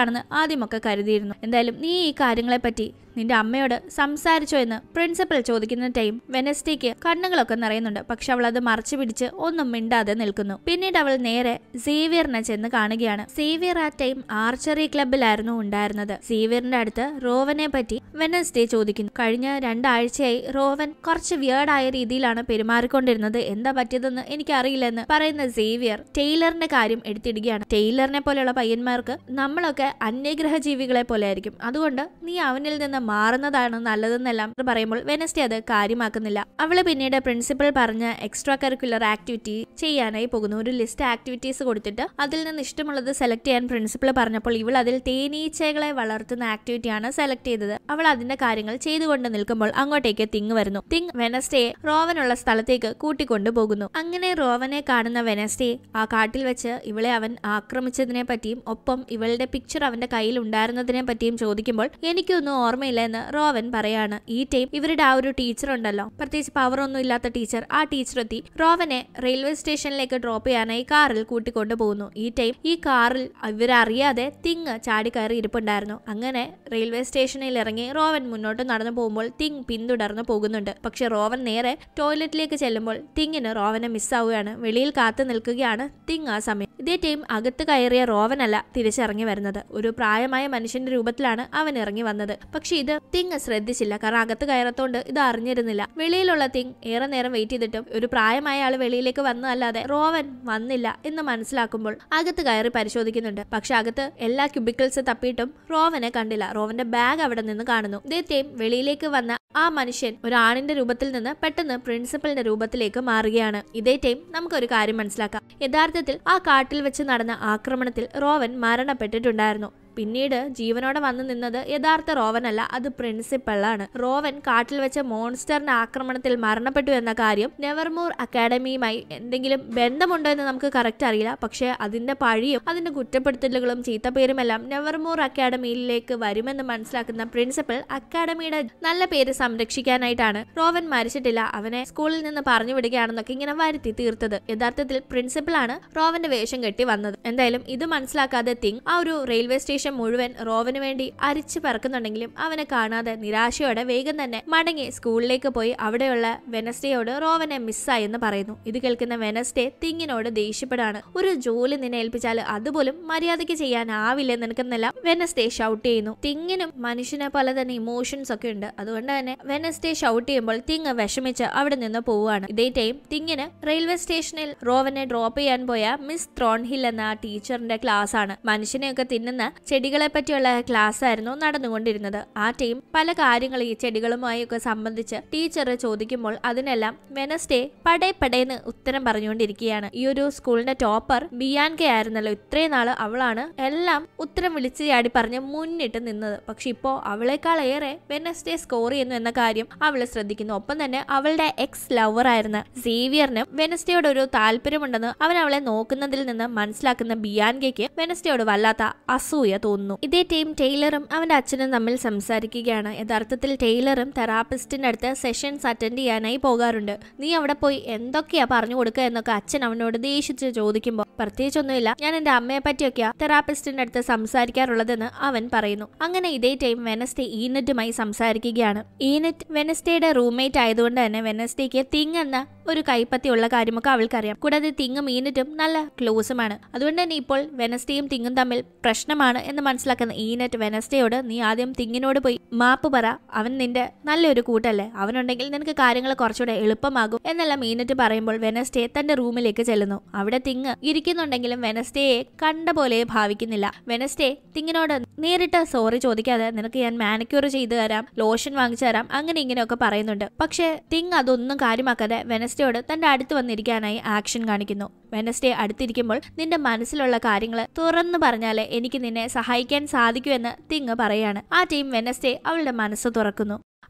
ആണെന്ന് ആദ്യമൊക്കെ കരുതിയിരുന്നു എന്തായാലും നീ ഈ കാര്യങ്ങളെപ്പറ്റി നിന്റെ അമ്മയോട് സംസാരിച്ചോ എന്ന് പ്രിൻസിപ്പൽ ചോദിക്കുന്ന ടൈം വെനസ്ഡേക്ക് കണ്ണുകളൊക്കെ നിറയുന്നുണ്ട് പക്ഷെ അവൾ അത് മറച്ചു പിടിച്ച് ഒന്നും മിണ്ടാതെ നിൽക്കുന്നു പിന്നീട് അവൾ നേരെ സേവിയറിനെ ചെന്ന് കാണുകയാണ് സേവിയർ ആ ടൈം ആർച്ചറി ക്ലബിലായിരുന്നു ഉണ്ടായിരുന്നത് സേവിയറിന്റെ അടുത്ത് റോവനെ പറ്റി വെനസ്ഡേ ചോദിക്കുന്നു കഴിഞ്ഞ രണ്ടാഴ്ചയായി റോവൻ കുറച്ച് വിയേർഡായ രീതിയിലാണ് പെരുമാറിക്കൊണ്ടിരുന്നത് എന്താ പറ്റിയതെന്ന് എനിക്കറിയില്ലെന്ന് പറയുന്ന സേവിയർ ടെയ്ലറിന്റെ കാര്യം എടുത്തിടുകയാണ് ടെയ്ലറിനെ പോലെയുള്ള പയ്യന്മാർക്ക് നമ്മളൊക്കെ അന്യഗ്രഹ ജീവികളെ പോലെ ആയിരിക്കും അതുകൊണ്ട് നീ അവനിൽ നിന്ന് മാറുന്നതാണ് നല്ലതെന്നെല്ലാം പറയുമ്പോൾ വെനസ്ഡേ അത് കാര്യമാക്കുന്നില്ല അവള് പിന്നീട് പ്രിൻസിപ്പൽ പറഞ്ഞ എക്സ്ട്രാ കരിക്കുലർ ആക്ടിവിറ്റി ചെയ്യാനായി പോകുന്നു ഒരു ലിസ്റ്റ് ആക്ടിവിറ്റീസ് കൊടുത്തിട്ട് അതിൽ നിന്ന് ഇഷ്ടമുള്ളത് സെലക്ട് ചെയ്യാൻ പ്രിൻസിപ്പൽ പറഞ്ഞപ്പോൾ ഇവൾ അതിൽ തേനീച്ചകളെ വളർത്തുന്ന ആക്ടിവിറ്റിയാണ് സെലക്ട് ചെയ്തത് അവൾ അതിന്റെ കാര്യങ്ങൾ ചെയ്തുകൊണ്ട് നിൽക്കുമ്പോൾ അങ്ങോട്ടേക്ക് തിങ് വരുന്നു തിങ് വെനസ്ഡേയെ റോവനുള്ള സ്ഥലത്തേക്ക് കൂട്ടിക്കൊണ്ടു പോകുന്നു അങ്ങനെ റോവനെ കാണുന്ന വെനസ്ഡേ ആ കാട്ടിൽ വെച്ച് ഇവളെ അവൻ ആക്രമിച്ചതിനെ പറ്റിയും ഒപ്പം ഇവളുടെ പിക്ചർ അവന്റെ കയ്യിൽ ഉണ്ടായിരുന്നതിനെ പറ്റിയും ചോദിക്കുമ്പോൾ എനിക്കൊന്നും ഓർമ്മയില്ല എന്ന് റോവൻ പറയാണ് ഈ ടൈം ഇവരുടെ ആ ഒരു ടീച്ചർ ഉണ്ടല്ലോ പ്രത്യേകിച്ച് പവർ ഒന്നും ഇല്ലാത്ത ടീച്ചർ ആ ടീച്ചർ എത്തി റോവനെ റെയിൽവേ സ്റ്റേഷനിലേക്ക് ഡ്രോപ്പ് ചെയ്യാനായി കാറിൽ കൂട്ടിക്കൊണ്ടു പോകുന്നു ഈ ടൈം ഈ കാറിൽ ഇവരറിയാതെ തിങ് ചാടി കയറി ഇരിപ്പുണ്ടായിരുന്നു അങ്ങനെ റെയിൽവേ സ്റ്റേഷനിൽ ഇറങ്ങി റോവൻ മുന്നോട്ട് നടന്നു പോകുമ്പോൾ തിങ് പിന്തുടർന്ന് പോകുന്നുണ്ട് പക്ഷെ റോവൻ നേരെ ടോയ്ലറ്റിലേക്ക് ചെല്ലുമ്പോൾ തിങ്ങിന് റോവനെ മിസ്സാവുകയാണ് വെളിയിൽ കാത്തു നിൽക്കുകയാണ് തിങ് ആ സമയം ഇതേ ടൈം അകത്ത് കയറിയ റോവനല്ല തിരിച്ചിറങ്ങി വരുന്നത് ഒരു പ്രായമായ മനുഷ്യന്റെ രൂപത്തിലാണ് അവൻ ഇറങ്ങി വന്നത് പക്ഷെ ഇത് തിങ് ശ്രദ്ധിച്ചില്ല കാരണം അകത്ത് കയറത്തോണ്ട് ഇത് അറിഞ്ഞിരുന്നില്ല വെളിയിലുള്ള തിങ് ഏറെ നേരം വെയിറ്റ് ചെയ്തിട്ടും ഒരു പ്രായമായ ആള് വെളിയിലേക്ക് വന്നതല്ലാതെ റോവൻ വന്നില്ല എന്ന് മനസ്സിലാക്കുമ്പോൾ അകത്ത് കയറി പരിശോധിക്കുന്നുണ്ട് പക്ഷെ അകത്ത് എല്ലാ ക്യൂബിക്കിൾസ് തപ്പിയിട്ടും റോവനെ കണ്ടില്ല റോവന്റെ ബാഗ് അവിടെ നിന്ന് കാണുന്നു ഇതേറ്റയും വെളിയിലേക്ക് വന്ന ആ മനുഷ്യൻ ഒരു ആണിന്റെ രൂപത്തിൽ നിന്ന് പെട്ടെന്ന് പ്രിൻസിപ്പലിന്റെ രൂപത്തിലേക്ക് മാറുകയാണ് ഇതേ ടൈം നമുക്കൊരു കാര്യം മനസ്സിലാക്കാം യഥാർത്ഥത്തിൽ ആ കാട്ടിൽ വെച്ച് നടന്ന ആക്രമണത്തിൽ റോവൻ മരണപ്പെട്ടിട്ടുണ്ടായിരുന്നു പിന്നീട് ജീവനോടെ വന്നു നിന്നത് യഥാർത്ഥ റോവനല്ല അത് പ്രിൻസിപ്പളാണ് റോവൻ കാട്ടിൽ വെച്ച മോൺസ്റ്ററിന്റെ ആക്രമണത്തിൽ മരണപ്പെട്ടു എന്ന കാര്യം നെവർമോർ അക്കാഡമിയുമായി എന്തെങ്കിലും ബന്ധമുണ്ടോ എന്ന് നമുക്ക് കറക്റ്റ് അറിയില്ല പക്ഷേ അതിന്റെ പഴിയും അതിന്റെ കുറ്റപ്പെടുത്തലുകളും ചീത്തപ്പേരുമെല്ലാം നെവർമോർ അക്കാഡമിയിലേക്ക് വരുമെന്ന് മനസ്സിലാക്കുന്ന പ്രിൻസിപ്പൽ അക്കാഡമിയുടെ നല്ല പേര് സംരക്ഷിക്കാനായിട്ടാണ് റോവൻ മരിച്ചിട്ടില്ല അവനെ സ്കൂളിൽ നിന്ന് പറഞ്ഞു വിടുകയാണെന്നൊക്കെ ഇങ്ങനെ വരുത്തി തീർത്തത് യഥാർത്ഥത്തിൽ പ്രിൻസിപ്പളാണ് റോവന്റെ വേഷം കെട്ടി വന്നത് എന്തായാലും ഇത് മനസ്സിലാക്കാതെ തിങ് ആ ഒരു റെയിൽവേ സ്റ്റേഷൻ മുഴുവൻ റോവന് വേണ്ടി അരിച്ചു പറക്കുന്നുണ്ടെങ്കിലും അവനെ കാണാതെ നിരാശയോടെ വേഗം തന്നെ മടങ്ങി സ്കൂളിലേക്ക് പോയി അവിടെയുള്ള വെനസ്ഡേയോട് റോവനെ മിസ്സായി എന്ന് പറയുന്നു ഇത് കേൾക്കുന്ന വെനസ്ഡേ തിങ്ങിനോട് ദേഷ്യപ്പെടാണ് ഒരു ജോലി നിന്നെ ഏൽപ്പിച്ചാൽ അതുപോലും മര്യാദയ്ക്ക് ചെയ്യാനാവില്ല നിനക്കെന്നല്ല വെനസ്ഡേ ഷൗട്ട് ചെയ്യുന്നു തിങ്ങിനും മനുഷ്യനെ പോലെ തന്നെ ഇമോഷൻസ് ഒക്കെ ഉണ്ട് അതുകൊണ്ട് തന്നെ വെനസ്ഡേ ഷൗട്ട് ചെയ്യുമ്പോൾ തിങ് വിഷമിച്ച് അവിടെ നിന്ന് പോവുകയാണ് ഇതേ ടൈം തിങ്ങിന് റെയിൽവേ സ്റ്റേഷനിൽ റോവനെ ഡ്രോപ്പ് ചെയ്യാൻ പോയ മിസ് ത്രോൺഹിൽ എന്ന ആ ടീച്ചറിന്റെ ക്ലാസ് ആണ് മനുഷ്യനെയൊക്കെ തിന്നുന്ന ചെടികളെ പറ്റിയുള്ള ക്ലാസ് ആയിരുന്നു നടന്നുകൊണ്ടിരുന്നത് ആ ടീം പല കാര്യങ്ങൾ ഈ ചെടികളുമായി ഒക്കെ സംബന്ധിച്ച് ടീച്ചർ ചോദിക്കുമ്പോൾ അതിനെല്ലാം വെനസ്ഡേ പടേ പടേന്ന് ഉത്തരം പറഞ്ഞുകൊണ്ടിരിക്കുകയാണ് ഈ ഒരു സ്കൂളിന്റെ ടോപ്പർ ബിയാൻകെ ആയിരുന്നല്ലോ ഇത്രയും നാള് അവളാണ് എല്ലാം ഉത്തരം വിളിച്ച് ചാടി പറഞ്ഞ് മുന്നിട്ട് നിന്നത് പക്ഷെ ഇപ്പോ അവളെക്കാൾ ഏറെ വെനസ്ഡേ സ്കോർ ചെയ്യുന്നു എന്ന കാര്യം അവള് ശ്രദ്ധിക്കുന്നു ഒപ്പം തന്നെ അവളുടെ എക്സ് ലവർ ആയിരുന്ന സേവിയറിന് വെനസ്ഡേയോട് ഒരു താല്പര്യമുണ്ടെന്ന് അവൻ അവളെ നോക്കുന്നതിൽ നിന്ന് മനസ്സിലാക്കുന്ന ബിയാൻകയ്ക്ക് വെനസ്ഡേയോട് വല്ലാത്ത അസൂയ തോന്നുന്നു ഇതേ ടീം ടൈലറും അവന്റെ അച്ഛനും തമ്മിൽ സംസാരിക്കുകയാണ് യഥാർത്ഥത്തിൽ ടൈലറും തെറാപ്പിസ്റ്റിന്റെ അടുത്ത് സെഷൻസ് അറ്റൻഡ് ചെയ്യാനായി പോകാറുണ്ട് നീ അവിടെ പോയി എന്തൊക്കെയാ പറഞ്ഞു കൊടുക്കുക എന്നൊക്കെ അച്ഛൻ അവനോട് ദേഷിച്ച് ചോദിക്കുമ്പോൾ പ്രത്യേകിച്ചൊന്നുമില്ല ഞാൻ എന്റെ അമ്മയെ പറ്റിയൊക്കെയാ തെറാപ്പിസ്റ്റിന്റെ അടുത്ത് സംസാരിക്കാറുള്ളതെന്ന് അവൻ പറയുന്നു അങ്ങനെ ഇതേ ടൈം വെനസ്ഡേ ഈനറ്റുമായി സംസാരിക്കുകയാണ് ഈനറ്റ് വെനസ്ഡേയുടെ റൂംമേറ്റ് ആയതുകൊണ്ട് തന്നെ വെനസ്ഡേക്ക് തിങ് എന്ന ഒരു കൈപ്പത്തിയുള്ള കാര്യമൊക്കെ അവൾക്കറിയാം കൂടാതെ തിങ്ങും ഈനറ്റും നല്ല ക്ലോസുമാണ് അതുകൊണ്ട് തന്നെ ഇപ്പോൾ വെനസ്ഡേയും തിങ്ങും തമ്മിൽ പ്രശ്നമാണ് എന്ന് മനസ്സിലാക്കുന്ന ഈനറ്റ് വെനസ്ഡേയോട് നീ ആദ്യം തിങ്ങിനോട് പോയി മാപ്പ് പറ അവൻ നിന്റെ നല്ലൊരു കൂട്ടല്ലേ അവനുണ്ടെങ്കിൽ നിനക്ക് കാര്യങ്ങൾ കുറച്ചുകൂടെ എളുപ്പമാകും എന്നെല്ലാം ഈനറ്റ് പറയുമ്പോൾ വെനസ്ഡേ തന്റെ റൂമിലേക്ക് ചെല്ലുന്നു അവിടെ തിങ് ഇരിക്കുന്നുണ്ടെങ്കിലും വെനസ്ഡേയെ കണ്ട പോലെ ഭാവിക്കുന്നില്ല വെനസ്ഡേ തിങ്ങിനോട് നേരിട്ട് സോറി ചോദിക്കാതെ നിനക്ക് ഞാൻ മാനിക്യൂർ ചെയ്തു തരാം ലോഷൻ വാങ്ങിച്ചു തരാം അങ്ങനെ ഇങ്ങനെയൊക്കെ പറയുന്നുണ്ട് പക്ഷേ തിങ് അതൊന്നും കാര്യമാക്കാതെ വെനസ്ഡേയോട് തന്റെ അടുത്ത് വന്നിരിക്കാനായി ആക്ഷൻ കാണിക്കുന്നു വെനസ്ഡേ അടുത്തിരിക്കുമ്പോൾ നിന്റെ മനസ്സിലുള്ള കാര്യങ്ങൾ തുറന്നു പറഞ്ഞാലേ എനിക്ക് നിന്നെ സഹായിക്കാൻ സാധിക്കൂ എന്ന് തിങ് പറയാണ് ആ ടീം വെനസ്ഡേ അവളുടെ മനസ്സ് തുറക്കുന്നു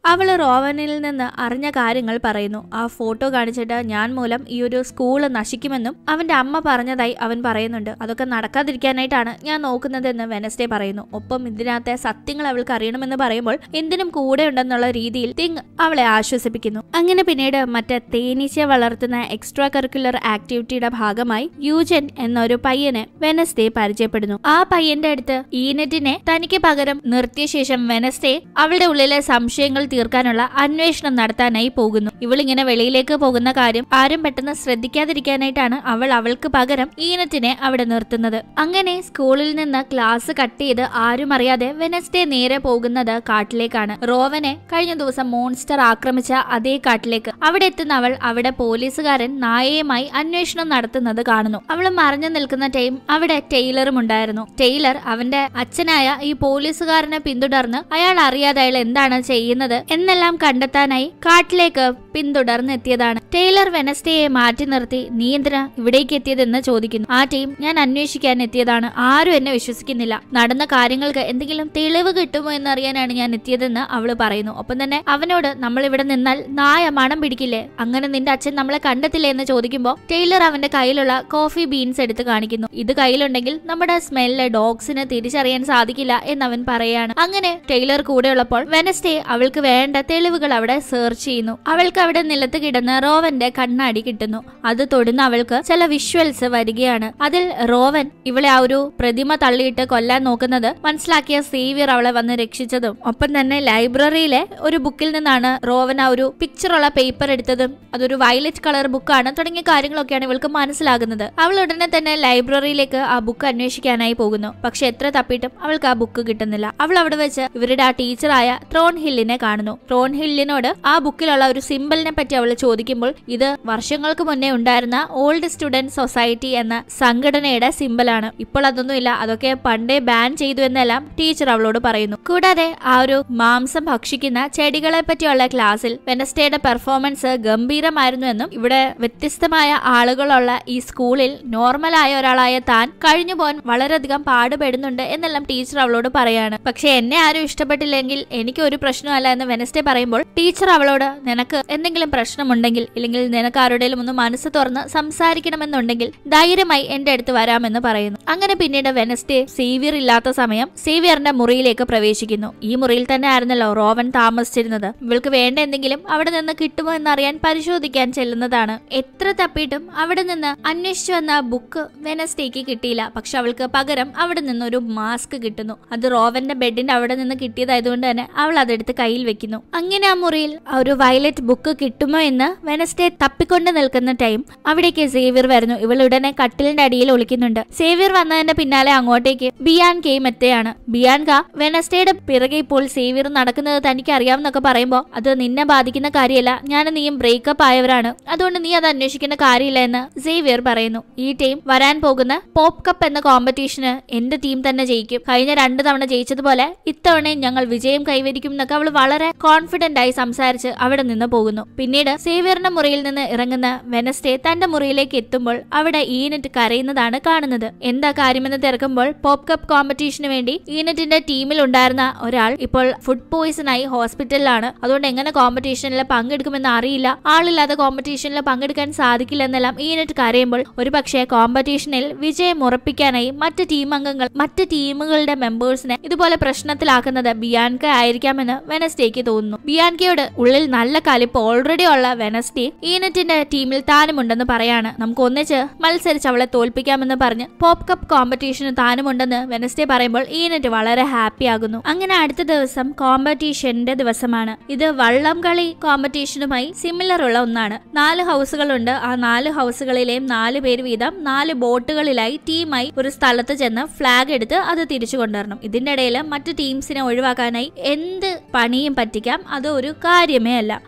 അവള് റോവനിൽ നിന്ന് അറിഞ്ഞ കാര്യങ്ങൾ പറയുന്നു ആ ഫോട്ടോ കാണിച്ചിട്ട് ഞാൻ മൂലം ഈ ഒരു സ്കൂള് നശിക്കുമെന്നും അവന്റെ അമ്മ പറഞ്ഞതായി അവൻ പറയുന്നുണ്ട് അതൊക്കെ നടക്കാതിരിക്കാനായിട്ടാണ് ഞാൻ നോക്കുന്നതെന്ന് വെനസ്ഡേ പറയുന്നു ഒപ്പം ഇതിനകത്തെ സത്യങ്ങൾ അവൾക്ക് അറിയണമെന്ന് പറയുമ്പോൾ എന്തിനും കൂടെ ഉണ്ടെന്നുള്ള രീതിയിൽ തിങ് അവളെ ആശ്വസിപ്പിക്കുന്നു അങ്ങനെ പിന്നീട് മറ്റേ തേനീച്ച വളർത്തുന്ന എക്സ്ട്രാ കരിക്കുലർ ആക്ടിവിറ്റിയുടെ ഭാഗമായി യൂജൻ എന്നൊരു പയ്യനെ വെനസ്ഡേ പരിചയപ്പെടുന്നു ആ പയ്യന്റെ അടുത്ത് ഈനറ്റിനെ തനിക്ക് പകരം നിർത്തിയ ശേഷം വെനസ്ഡേ അവളുടെ ഉള്ളിലെ സംശയങ്ങൾ തീർക്കാനുള്ള അന്വേഷണം നടത്താനായി പോകുന്നു ഇവളിങ്ങനെ വെളിയിലേക്ക് പോകുന്ന കാര്യം ആരും പെട്ടെന്ന് ശ്രദ്ധിക്കാതിരിക്കാനായിട്ടാണ് അവൾ അവൾക്ക് പകരം ഈനറ്റിനെ അവിടെ നിർത്തുന്നത് അങ്ങനെ സ്കൂളിൽ നിന്ന് ക്ലാസ് കട്ട് ചെയ്ത് ആരും അറിയാതെ വെനസ്ഡേ നേരെ പോകുന്നത് കാട്ടിലേക്കാണ് റോവനെ കഴിഞ്ഞ ദിവസം മോൺസ്റ്റർ ആക്രമിച്ച അതേ കാട്ടിലേക്ക് അവിടെ എത്തുന്ന അവൾ അവിടെ പോലീസുകാരൻ നായയുമായി അന്വേഷണം നടത്തുന്നത് കാണുന്നു അവൾ മറഞ്ഞു നിൽക്കുന്ന ടൈം അവിടെ ടെയ്ലറും ഉണ്ടായിരുന്നു ടെയ്ലർ അവന്റെ അച്ഛനായ ഈ പോലീസുകാരനെ പിന്തുടർന്ന് അയാൾ അറിയാതെ അയാൾ എന്താണ് ചെയ്യുന്നത് എന്നെല്ലാം കണ്ടെത്താനായി കാട്ടിലേക്ക് പിന്തുടർന്ന് എത്തിയതാണ് ടെയ്ലർ വെനസ്ഡേയെ മാറ്റി നിർത്തി നീ എന്തിനാ ഇവിടേക്ക് എത്തിയതെന്ന് ചോദിക്കുന്നു ആ ടീം ഞാൻ അന്വേഷിക്കാൻ എത്തിയതാണ് ആരും എന്നെ വിശ്വസിക്കുന്നില്ല നടന്ന കാര്യങ്ങൾക്ക് എന്തെങ്കിലും തെളിവ് കിട്ടുമോ എന്നറിയാനാണ് ഞാൻ എത്തിയതെന്ന് അവള് പറയുന്നു ഒപ്പം തന്നെ അവനോട് നമ്മൾ ഇവിടെ നിന്നാൽ നായ മണം പിടിക്കില്ലേ അങ്ങനെ നിന്റെ അച്ഛൻ നമ്മളെ കണ്ടെത്തില്ലേ എന്ന് ചോദിക്കുമ്പോൾ ടെയ്ലർ അവന്റെ കയ്യിലുള്ള കോഫി ബീൻസ് എടുത്ത് കാണിക്കുന്നു ഇത് കയ്യിലുണ്ടെങ്കിൽ നമ്മുടെ സ്മെല്ല് ഡോഗ്സിന് തിരിച്ചറിയാൻ സാധിക്കില്ല എന്നവൻ പറയാണ് അങ്ങനെ ടെയ്ലർ കൂടെയുള്ളപ്പോൾ വെനസ്ഡേ അവൾക്ക് വേണ്ട തെളിവുകൾ അവിടെ സെർച്ച് ചെയ്യുന്നു അവൾക്ക് അവിടെ നിലത്ത് കിടന്ന് റോവന്റെ കണ്ണാടി കിട്ടുന്നു അത് തൊടുന്ന അവൾക്ക് ചില വിഷ്വൽസ് വരികയാണ് അതിൽ റോവൻ ഇവളെ ആ ഒരു പ്രതിമ തള്ളിയിട്ട് കൊല്ലാൻ നോക്കുന്നത് മനസ്സിലാക്കിയ സേവിയർ അവളെ വന്ന് രക്ഷിച്ചതും ഒപ്പം തന്നെ ലൈബ്രറിയിലെ ഒരു ബുക്കിൽ നിന്നാണ് റോവൻ ആ ഒരു പിക്ചറുള്ള പേപ്പർ എടുത്തതും അതൊരു വയലറ്റ് കളർ ബുക്കാണ് തുടങ്ങിയ കാര്യങ്ങളൊക്കെയാണ് ഇവൾക്ക് മനസ്സിലാകുന്നത് അവൾ ഉടനെ തന്നെ ലൈബ്രറിയിലേക്ക് ആ ബുക്ക് അന്വേഷിക്കാനായി പോകുന്നു പക്ഷെ എത്ര തപ്പിയിട്ടും അവൾക്ക് ആ ബുക്ക് കിട്ടുന്നില്ല അവൾ അവിടെ വെച്ച് ഇവരുടെ ആ ടീച്ചറായ ത്രോൺ ഹില്ലിനെ കാണുന്നു ത്രോൺ ഹില്ലിനോട് ആ ബുക്കിലുള്ള ഒരു സിമ്പിളിനെ പറ്റി അവൾ ചോദിക്കുമ്പോൾ ഇത് വർഷങ്ങൾക്ക് മുന്നേ ഉണ്ടായിരുന്ന ഓൾഡ് സ്റ്റുഡന്റ് സൊസൈറ്റി എന്ന സംഘടനയുടെ സിമ്പിളാണ് ഇപ്പോൾ അതൊന്നുമില്ല അതൊക്കെ പണ്ടേ ബാൻ ചെയ്തു എന്നെല്ലാം ടീച്ചർ അവളോട് പറയുന്നു കൂടാതെ ആ ഒരു മാംസം ഭക്ഷിക്കുന്ന ചെടികളെ പറ്റിയുള്ള ക്ലാസ്സിൽ വെനസ്ഡേയുടെ പെർഫോമൻസ് ഗംഭീരമായിരുന്നു എന്നും ഇവിടെ വ്യത്യസ്തമായ ആളുകളുള്ള ഈ സ്കൂളിൽ നോർമലായ ഒരാളായ താൻ കഴിഞ്ഞു പോകാൻ വളരെയധികം പാടുപെടുന്നുണ്ട് എന്നെല്ലാം ടീച്ചർ അവളോട് പറയാണ് പക്ഷെ എന്നെ ആരും ഇഷ്ടപ്പെട്ടില്ലെങ്കിൽ എനിക്ക് ഒരു പ്രശ്നമല്ല എന്ന് വെനസ്ഡേ പറയുമ്പോൾ ടീച്ചർ അവളോട് നിനക്ക് എന്തെങ്കിലും പ്രശ്നമുണ്ടെങ്കിൽ ഇല്ലെങ്കിൽ നിനക്ക് ആരുടെയും ഒന്ന് മനസ്സ് തുറന്ന് സംസാരിക്കണമെന്നുണ്ടെങ്കിൽ ധൈര്യമായി എന്റെ അടുത്ത് വരാമെന്ന് പറയുന്നു അങ്ങനെ പിന്നീട് വെനസ്ഡേ സേവിയർ ഇല്ലാത്ത സമയം സേവിയറിന്റെ മുറിയിലേക്ക് പ്രവേശിക്കുന്നു ഈ മുറിയിൽ തന്നെ ആയിരുന്നല്ലോ റോവൻ താമസിച്ചിരുന്നത് ഇവൾക്ക് വേണ്ട എന്തെങ്കിലും അവിടെ നിന്ന് കിട്ടുമോ എന്നറിയാൻ പരിശോധിക്കാൻ ചെല്ലുന്നതാണ് എത്ര തപ്പിയിട്ടും അവിടെ നിന്ന് അന്വേഷിച്ചു വന്ന ബുക്ക് വെനസ്ഡേക്ക് കിട്ടിയില്ല പക്ഷെ അവൾക്ക് പകരം അവിടെ നിന്ന് ഒരു മാസ്ക് കിട്ടുന്നു അത് റോവന്റെ ബെഡിന്റെ അവിടെ നിന്ന് കിട്ടിയതായതുകൊണ്ട് തന്നെ അവൾ അതെടുത്ത് കയ്യിൽ വെക്കുന്നു അങ്ങനെ ആ മുറിയിൽ ആ ഒരു വയലറ്റ് ബുക്ക് കിട്ടുമോ എന്ന് വെനസ്ഡേ തപ്പിക്കൊണ്ട് നിൽക്കുന്ന ടൈം അവിടേക്ക് സേവിയർ വരുന്നു ഇവൾ ഉടനെ കട്ടിലിന്റെ അടിയിൽ ഒളിക്കുന്നുണ്ട് സേവിയർ വന്നതിന്റെ പിന്നാലെ അങ്ങോട്ടേക്ക് ബിയാൻകയും എത്തുകയാണ് ബിയാൻക വെനസ്ഡേയുടെ പിറകെ ഇപ്പോൾ സേവിയർ നടക്കുന്നത് തനിക്ക് അറിയാമെന്നൊക്കെ പറയുമ്പോൾ അത് നിന്നെ ബാധിക്കുന്ന കാര്യമല്ല ഞാൻ നീയും ബ്രേക്കപ്പ് ആയവരാണ് അതുകൊണ്ട് നീ അത് അന്വേഷിക്കേണ്ട കാര്യമില്ല എന്ന് സേവിയർ പറയുന്നു ഈ ടീം വരാൻ പോകുന്ന പോപ്പ് കപ്പ് എന്ന കോമ്പറ്റീഷന് എന്റെ ടീം തന്നെ ജയിക്കും കഴിഞ്ഞ രണ്ട് തവണ ജയിച്ചതുപോലെ ഇത്തവണയും ഞങ്ങൾ വിജയം കൈവരിക്കും എന്നൊക്കെ അവൾ വളരെ കോൺഫിഡന്റ് ആയി സംസാരിച്ച് അവിടെ നിന്ന് പോകുന്നു പിന്നീട് സേവിയറിന്റെ മുറിയിൽ നിന്ന് ഇറങ്ങുന്ന വെനസ്ഡേ തന്റെ മുറിയിലേക്ക് എത്തുമ്പോൾ അവിടെ ഈനറ്റ് കരയുന്നതാണ് കാണുന്നത് എന്താ കാര്യമെന്ന് തിരക്കുമ്പോൾ പോപ്പ് കപ്പ് കോമ്പറ്റീഷന് വേണ്ടി ഈനറ്റിന്റെ ടീമിൽ ഉണ്ടായിരുന്ന ഒരാൾ ഇപ്പോൾ ഫുഡ് പോയിസൺ ആയി ഹോസ്പിറ്റലിലാണ് അതുകൊണ്ട് എങ്ങനെ കോമ്പറ്റീഷനിൽ പങ്കെടുക്കുമെന്ന് അറിയില്ല ആളില്ലാതെ കോമ്പറ്റീഷനിൽ പങ്കെടുക്കാൻ സാധിക്കില്ല എന്നെല്ലാം ഈനറ്റ് കരയുമ്പോൾ ഒരു പക്ഷേ കോമ്പറ്റീഷനിൽ വിജയം ഉറപ്പിക്കാനായി മറ്റ് ടീം അംഗങ്ങൾ മറ്റ് ടീമുകളുടെ മെമ്പേഴ്സിനെ ഇതുപോലെ പ്രശ്നത്തിലാക്കുന്നത് ബിയാൻക ആയിരിക്കാമെന്ന് വെനസ്ഡേക്ക് തോന്നുന്നു ബിയാൻകയോട് ഉള്ളിൽ നല്ല കലിപ്പ് ഓൾറെഡി ഉള്ള വെനസ്ഡേ ഈനറ്റിന്റെ ടീമിൽ താനുമുണ്ടെന്ന് പറയാണ് നമുക്ക് ഒന്നിച്ച് മത്സരിച്ച് അവളെ തോൽപ്പിക്കാമെന്ന് പറഞ്ഞ് പോപ്പ് കപ്പ് കോമ്പറ്റീഷന് താനുമുണ്ടെന്ന് വെനസ്ഡേ പറയുമ്പോൾ ഈനറ്റ് വളരെ ഹാപ്പി ആകുന്നു അങ്ങനെ അടുത്ത ദിവസം കോമ്പറ്റീഷന്റെ ദിവസമാണ് ഇത് വള്ളം കളി കോമ്പറ്റീഷനുമായി സിമിലർ ഉള്ള ഒന്നാണ് നാല് ഹൗസുകളുണ്ട് ആ നാല് ഹൗസുകളിലെയും നാല് പേര് വീതം നാല് ബോട്ടുകളിലായി ടീമായി ഒരു സ്ഥലത്ത് ചെന്ന് ഫ്ലാഗ് എടുത്ത് അത് തിരിച്ചു കൊണ്ടുവരണം ഇതിന്റെ ഇടയിൽ മറ്റു ടീംസിനെ ഒഴിവാക്കാനായി എന്ത് പണിയും പറ്റിക്കാം അത് ഒരു കാര്യമേ അല്ല ആദ്യം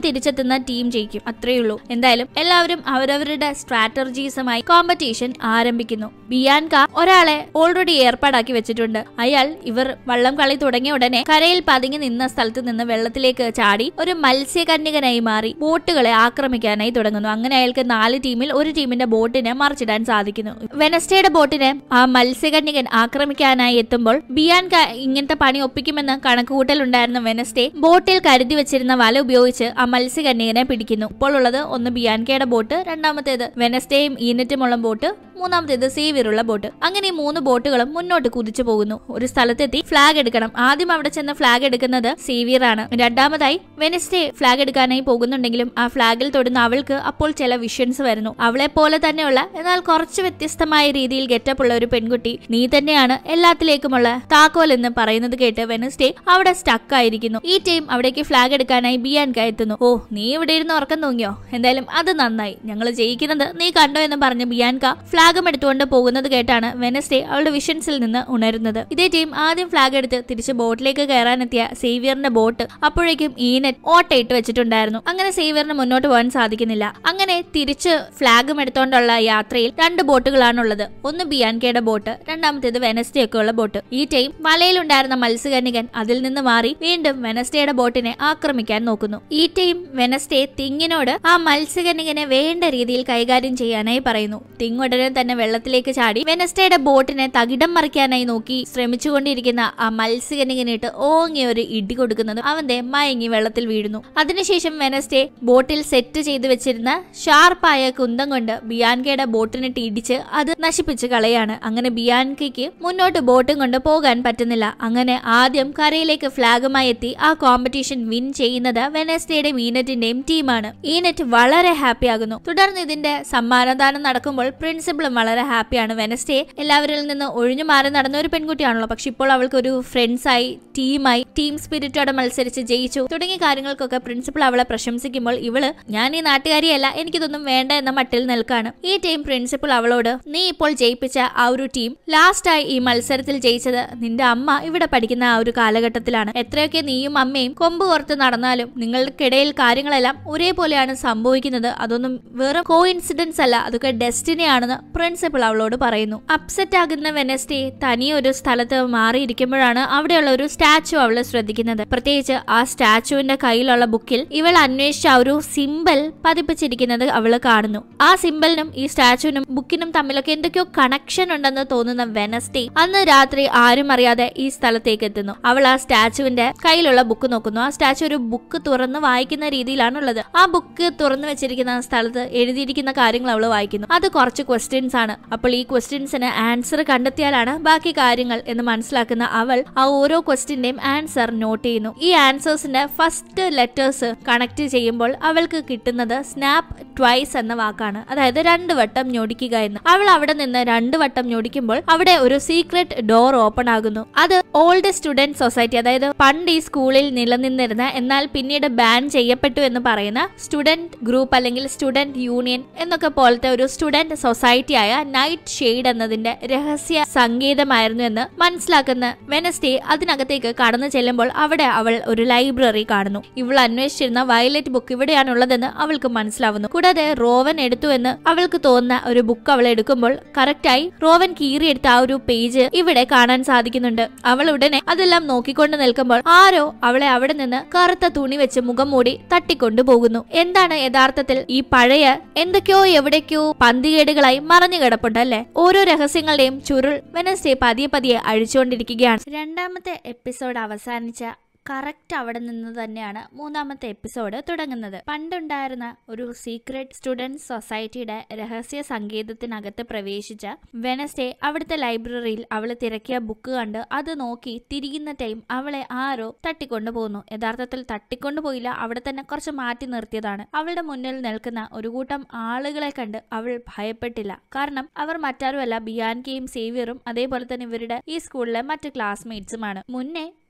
തിരിച്ചെത്തുന്ന ടീം ജയിക്കും അത്രയേ ഉള്ളൂ എന്തായാലും എല്ലാവരും അവരവരുടെ സ്ട്രാറ്റജീസുമായി കോമ്പറ്റീഷൻ ആരംഭിക്കുന്നു ബിയാൻക ഒരാളെ ഓൾറെഡി ഏർപ്പാടാക്കി വെച്ചിട്ടുണ്ട് അയാൾ ഇവർ വള്ളം കളി തുടങ്ങിയ ഉടനെ കരയിൽ പതുങ്ങി നിന്ന സ്ഥലത്ത് നിന്ന് വെള്ളത്തിലേക്ക് ചാടി ഒരു മത്സ്യകന്യകനായി മാറി ബോട്ടുകളെ ആക്രമിക്കാനായി തുടങ്ങുന്നു അങ്ങനെ അയാൾക്ക് നാല് ടീമിൽ ഒരു ടീമിന്റെ ബോട്ടിനെ മറിച്ചിടാൻ സാധിക്കുന്നു വെനസ്ഡേയുടെ ബോട്ടിനെ ആ മത്സ്യകന്യകൻ ആക്രമിക്കാനായി എത്തുമ്പോൾ ബിയാൻക ഇങ്ങനത്തെ പണി ഒപ്പിക്കുമെന്ന് കണക്കുകൂട്ടലുണ്ടായിരുന്ന വെനസ്ഡേ ബോട്ടിൽ കരുതി വെച്ചിരുന്ന വല ഉപയോഗിച്ച് ആ മത്സ്യകന്യകനെ പിടിക്കുന്നു ഇപ്പോൾ ഉള്ളത് ഒന്ന് ബിയാൻകയുടെ ബോട്ട് രണ്ടാമത്തേത് വെനസ്ഡേയും ഈനറ്റുമുള്ള ബോട്ട് മൂന്നാമത്തേത് സേവിയറുള്ള ബോട്ട് അങ്ങനെ ഈ മൂന്ന് ബോട്ടുകളും മുന്നോട്ട് കുതിച്ചു പോകുന്നു ഒരു സ്ഥലത്തെത്തി ഫ്ലാഗ് എടുക്കണം ആദ്യം അവിടെ ചെന്ന് ഫ്ലാഗ് എടുക്കുന്നത് സേവിയർ ആണ് രണ്ടാമതായി വെനസ്ഡേ ഫ്ലാഗ് എടുക്കാനായി പോകുന്നുണ്ടെങ്കിലും ആ ഫ്ലാഗിൽ തൊടുന്ന അവൾക്ക് അപ്പോൾ ചില വിഷൻസ് വരുന്നു അവളെ പോലെ തന്നെയുള്ള എന്നാൽ കുറച്ച് വ്യത്യസ്തമായ രീതിയിൽ ഗെറ്റപ്പ് ഉള്ള ഒരു പെൺകുട്ടി നീ തന്നെയാണ് എല്ലാത്തിലേക്കുമുള്ള താക്കോൽ എന്ന് പറയുന്നത് കേട്ട് വെനസ്ഡേ അവിടെ സ്റ്റക്ക് ആയിരിക്കുന്നു ഈ ടീം അവിടേക്ക് ഫ്ലാഗ് എടുക്കാനായി ബിയാൻക എത്തുന്നു ഓ നീ ഇവിടെ ഇരുന്ന് ഉറക്കം തൂങ്ങിയോ എന്തായാലും അത് നന്നായി ഞങ്ങൾ ജയിക്കുന്നത് നീ കണ്ടോ എന്ന് പറഞ്ഞ് ബിയാൻക ഫ്ലാഗും എടുത്തുകൊണ്ട് പോകുന്നത് കേട്ടാണ് വെനസ്ഡേ അവളുടെ വിഷൻസിൽ നിന്ന് ഉണരുന്നത് ഇതേ ടീം ആദ്യം ഫ്ലാഗ് എടുത്ത് തിരിച്ച് ബോട്ടിലേക്ക് കയറാനെത്തിയ സേവിയറിന്റെ ബോട്ട് അപ്പോഴേക്കും ഈനെറ്റ് ഓട്ടയിട്ട് വെച്ചിട്ടുണ്ടായിരുന്നു അങ്ങനെ സേവിയറിന് മുന്നോട്ട് പോകാൻ സാധിക്കുന്നില്ല അങ്ങനെ തിരിച്ച് ഫ്ലാഗും എടുത്തുകൊണ്ടുള്ള യാത്രയിൽ രണ്ട് ബോട്ടുകളാണുള്ളത് ഒന്ന് ബിയാൻകയുടെ ബോട്ട് രണ്ടാമത്തേത് വെനസ്ഡേ ഒക്കെ ഉള്ള ബോട്ട് ഈ ടൈം വലയിലുണ്ടായിരുന്ന മത്സ്യകന്യകൻ അതിൽ നിന്ന് മാറി വീണ്ടും വെനസ്ഡേയുടെ ബോട്ടിനെ ആക്രമിക്കാൻ നോക്കുന്നു ഈ ടൈം വെനസ്ഡേ തിങ്ങിനോട് ആ മത്സ്യകന്യകനെ വേണ്ട രീതിയിൽ കൈകാര്യം ചെയ്യാനായി പറയുന്നു തിങ് ഉടനെ തന്നെ വെള്ളത്തിലേക്ക് ചാടി വെനസ്ഡേയുടെ ബോട്ടിനെ തകിടം മറിക്കാനായി നോക്കി ശ്രമിച്ചുകൊണ്ടിരിക്കുന്ന ആ മത്സ്യകന്യകനിട്ട് ഓങ്ങി ഒരു ഇടി കൊടുക്കുന്നത് അവന്റെ മയങ്ങി വെള്ളത്തിൽ വീഴുന്നു അതിനുശേഷം വെനസ്ഡേ ബോട്ടിൽ സെറ്റ് ചെയ്തു വെച്ചിരുന്ന ഷാർപ്പായ കുന്തം കൊണ്ട് ബിയാൻകയുടെ ബോട്ടിനിട്ട് ഇടിച്ച് അത് നശിപ്പിച്ച് കളയാണ് അങ്ങനെ ബിയാൻകയ്ക്ക് മുന്നോട്ട് ബോട്ടും കൊണ്ട് പോകാൻ പറ്റുന്നില്ല അങ്ങനെ ആദ്യം കരയിലേക്ക് ഫ്ലാഗുമായി എത്തി ആ കോമ്പറ്റീഷൻ വിൻ ചെയ്യുന്നത് വെനസ്ഡേയുടെയും ഈനറ്റിന്റെയും ടീമാണ് ഈനറ്റ് വളരെ ഹാപ്പി ആകുന്നു തുടർന്ന് ഇതിന്റെ സമ്മാനദാനം നടക്കുമ്പോൾ പ്രിൻസിപ്പളും വളരെ ഹാപ്പിയാണ് വെനസ്ഡേ എല്ലാവരിൽ നിന്ന് ഒഴിഞ്ഞു മാറി നടന്ന ഒരു പെൺകുട്ടിയാണല്ലോ പക്ഷെ ഇപ്പോൾ അവൾക്ക് ഒരു ഫ്രണ്ട്സായി ടീമായി ടീം സ്പിരിറ്റോടെ മത്സരിച്ച് ജയിച്ചു തുടങ്ങിയ കാര്യങ്ങൾക്കൊക്കെ പ്രിൻസിപ്പൾ അവളെ പ്രശംസിക്കുമ്പോൾ ഇവള് ഞാൻ ഈ നാട്ടുകാരിയല്ല എനിക്കിതൊന്നും വേണ്ട എന്ന മട്ടിൽ നിൽക്കാണ് ഈ ടീം പ്രിൻസിപ്പൾ അവളോട് നീ ഇപ്പോൾ ജയിപ്പിച്ച ആ ഒരു ടീം ലാസ്റ്റായി ഈ മത്സരത്തിൽ ജയിച്ചത് നിന്റെ അമ്മ ഇവിടെ പഠിക്കുന്ന ആ ഒരു കാലഘട്ടത്തിലാണ് എത്രയൊക്കെ നീയും അമ്മയും കൊമ്പ് കോർത്ത് നടന്നാലും നിങ്ങൾക്കിടയിൽ കാര്യങ്ങളെല്ലാം ഒരേപോലെയാണ് സംഭവിക്കുന്നത് അതൊന്നും വെറും കോ ഇൻസിഡൻസ് അല്ല അതൊക്കെ ഡെസ്റ്റിനി ആണെന്ന് പ്രിൻസിപ്പൾ അവളോട് പറയുന്നു അപ്സെറ്റ് ആകുന്ന വെനസ്ഡേ തനിയെ ഒരു സ്ഥലത്ത് മാറിയിരിക്കുമ്പോഴാണ് അവിടെയുള്ള ഒരു സ്റ്റാച്ചു അവള് ശ്രദ്ധിക്കുന്നത് പ്രത്യേകിച്ച് ആ സ്റ്റാച്ചുവിന്റെ കയ്യിലുള്ള ബുക്കിൽ ഇവൾ അന്വേഷിച്ച ആ ഒരു സിമ്പൽ പതിപ്പിച്ചിരിക്കുന്നത് അവള് കാണുന്നു ആ സിമ്പലിനും ഈ സ്റ്റാച്ചുവിനും ബുക്കിനും തമ്മിലൊക്കെ എന്തൊക്കെയോ കണക്ഷൻ ഉണ്ടെന്ന് തോന്നുന്ന വെനസ്ഡേ അന്ന് രാത്രി ആരും അറിയാതെ ഈ സ്ഥലത്തേക്ക് എത്തുന്നു അവൾ ആ സ്റ്റാച്ചുവിന്റെ കയ്യിലുള്ള ബുക്ക് നോക്കുന്നു ആ സ്റ്റാച്ചു ഒരു ബുക്ക് തുറന്ന് വായിക്കുന്ന രീതിയിലാണുള്ളത് ആ ബുക്ക് തുറന്നു വെച്ചിരിക്കുന്ന സ്ഥലത്ത് എഴുതിയിരിക്കുന്ന കാര്യങ്ങൾ അവൾ വായിക്കുന്നു അത് കുറച്ച് ക്വസ്റ്റ്യൻസ് ആണ് അപ്പോൾ ഈ ക്വസ്റ്റ്യൻസിന് ആൻസർ കണ്ടെത്തിയാലാണ് ബാക്കി കാര്യങ്ങൾ എന്ന് മനസ്സിലാക്കുന്ന അവൾ ആ ഓരോ ക്വസ്റ്റ്യന്റെയും ആൻസർ നോട്ട് ചെയ്യുന്നു ഈ ആൻസേഴ്സിന്റെ ഫസ്റ്റ് ലെറ്റേഴ്സ് കണക്ട് ചെയ്യുമ്പോൾ അവൾക്ക് കിട്ടുന്നത് സ്നാപ്പ് ട്വൈസ് എന്ന വാക്കാണ് അതായത് രണ്ട് വട്ടം ഞൊടിക്കുക എന്ന് അവൾ അവിടെ നിന്ന് രണ്ട് വട്ടം ഞൊടിക്കുമ്പോൾ അവിടെ ഒരു സീക്രട്ട് ഡോർ ഓപ്പൺ ആകുന്നു അത് ഓൾഡ് സ്റ്റുഡന്റ് സൊസൈറ്റി അതായത് പണ്ട് ഈ സ്കൂളിൽ നിലനിന്നിരുന്ന എന്നാൽ പിന്നീട് ബാൻ ചെയ്യപ്പെട്ടു എന്ന് പറയുന്ന സ്റ്റുഡന്റ് ഗ്രൂപ്പ് അല്ലെങ്കിൽ സ്റ്റുഡന്റ് യൂണിയൻ എന്നൊക്കെ പോലത്തെ ഒരു സ്റ്റുഡന്റ് സൊസൈറ്റിയായ നൈറ്റ് ഷെയ്ഡ് എന്നതിന്റെ രഹസ്യ സംഗീതമായിരുന്നു എന്ന് മനസ്സിലാക്കുന്ന വെനസ്ഡേ അതിനകത്തേക്ക് കടന്നു ചെല്ലുമ്പോൾ അവിടെ അവൾ ഒരു ലൈബ്രറി കാണുന്നു ഇവൾ അന്വേഷിച്ചിരുന്ന വയലറ്റ് ബുക്ക് ഇവിടെയാണുള്ളതെന്ന് അവൾക്ക് മനസ്സിലാവുന്നു കൂടാതെ റോവൻ എടുത്തു എന്ന് അവൾക്ക് തോന്നുന്ന ഒരു ബുക്ക് അവൾ എടുക്കുമ്പോൾ കറക്റ്റായി റോവൻ കീറിയെടുത്ത ആ ഒരു പേജ് ഇവിടെ കാണാൻ സാധിക്കുന്നുണ്ട് അവൾ ഉടനെ അതെല്ലാം നോക്കിക്കൊണ്ട് നിൽക്കുമ്പോൾ ആരോ അവളെ അവിടെ നിന്ന് കറുത്ത തുണി വെച്ച് മുഖം മൂടി തട്ടിക്കൊണ്ടു പോകുന്നു എന്താണ് യഥാർത്ഥത്തിൽ ഈ പഴയ എന്തൊക്കെയോ എവിടേക്കോ പന്തികേടുകളായി മറഞ്ഞു കിടപ്പുണ്ടല്ലേ ഓരോ രഹസ്യങ്ങളുടെയും ചുരുൾ വെനസ്ഡേ പതിയെ പതിയെ അഴിച്ചുകൊണ്ടിരിക്കുകയാണ് രണ്ടാമത്തെ എപ്പിസോഡ് അവസാനിച്ച കറക്റ്റ് അവിടെ നിന്ന് തന്നെയാണ് മൂന്നാമത്തെ എപ്പിസോഡ് തുടങ്ങുന്നത് പണ്ടുണ്ടായിരുന്ന ഒരു സീക്രട്ട് സ്റ്റുഡൻറ് സൊസൈറ്റിയുടെ രഹസ്യ സംഗീതത്തിനകത്ത് പ്രവേശിച്ച വെനസ്ഡേ അവിടുത്തെ ലൈബ്രറിയിൽ അവൾ തിരക്കിയ ബുക്ക് കണ്ട് അത് നോക്കി തിരിയുന്ന ടൈം അവളെ ആരോ തട്ടിക്കൊണ്ടു പോകുന്നു യഥാർത്ഥത്തിൽ തട്ടിക്കൊണ്ടു പോയില്ല അവിടെ തന്നെ കുറച്ച് മാറ്റി നിർത്തിയതാണ് അവളുടെ മുന്നിൽ നിൽക്കുന്ന ഒരു കൂട്ടം ആളുകളെ കണ്ട് അവൾ ഭയപ്പെട്ടില്ല കാരണം അവർ മറ്റാരുമല്ല ബിയാൻകയും സേവിയറും അതേപോലെ തന്നെ ഇവരുടെ ഈ സ്കൂളിലെ മറ്റ് ക്ലാസ്മേറ്റ്സുമാണ് മുന്നേ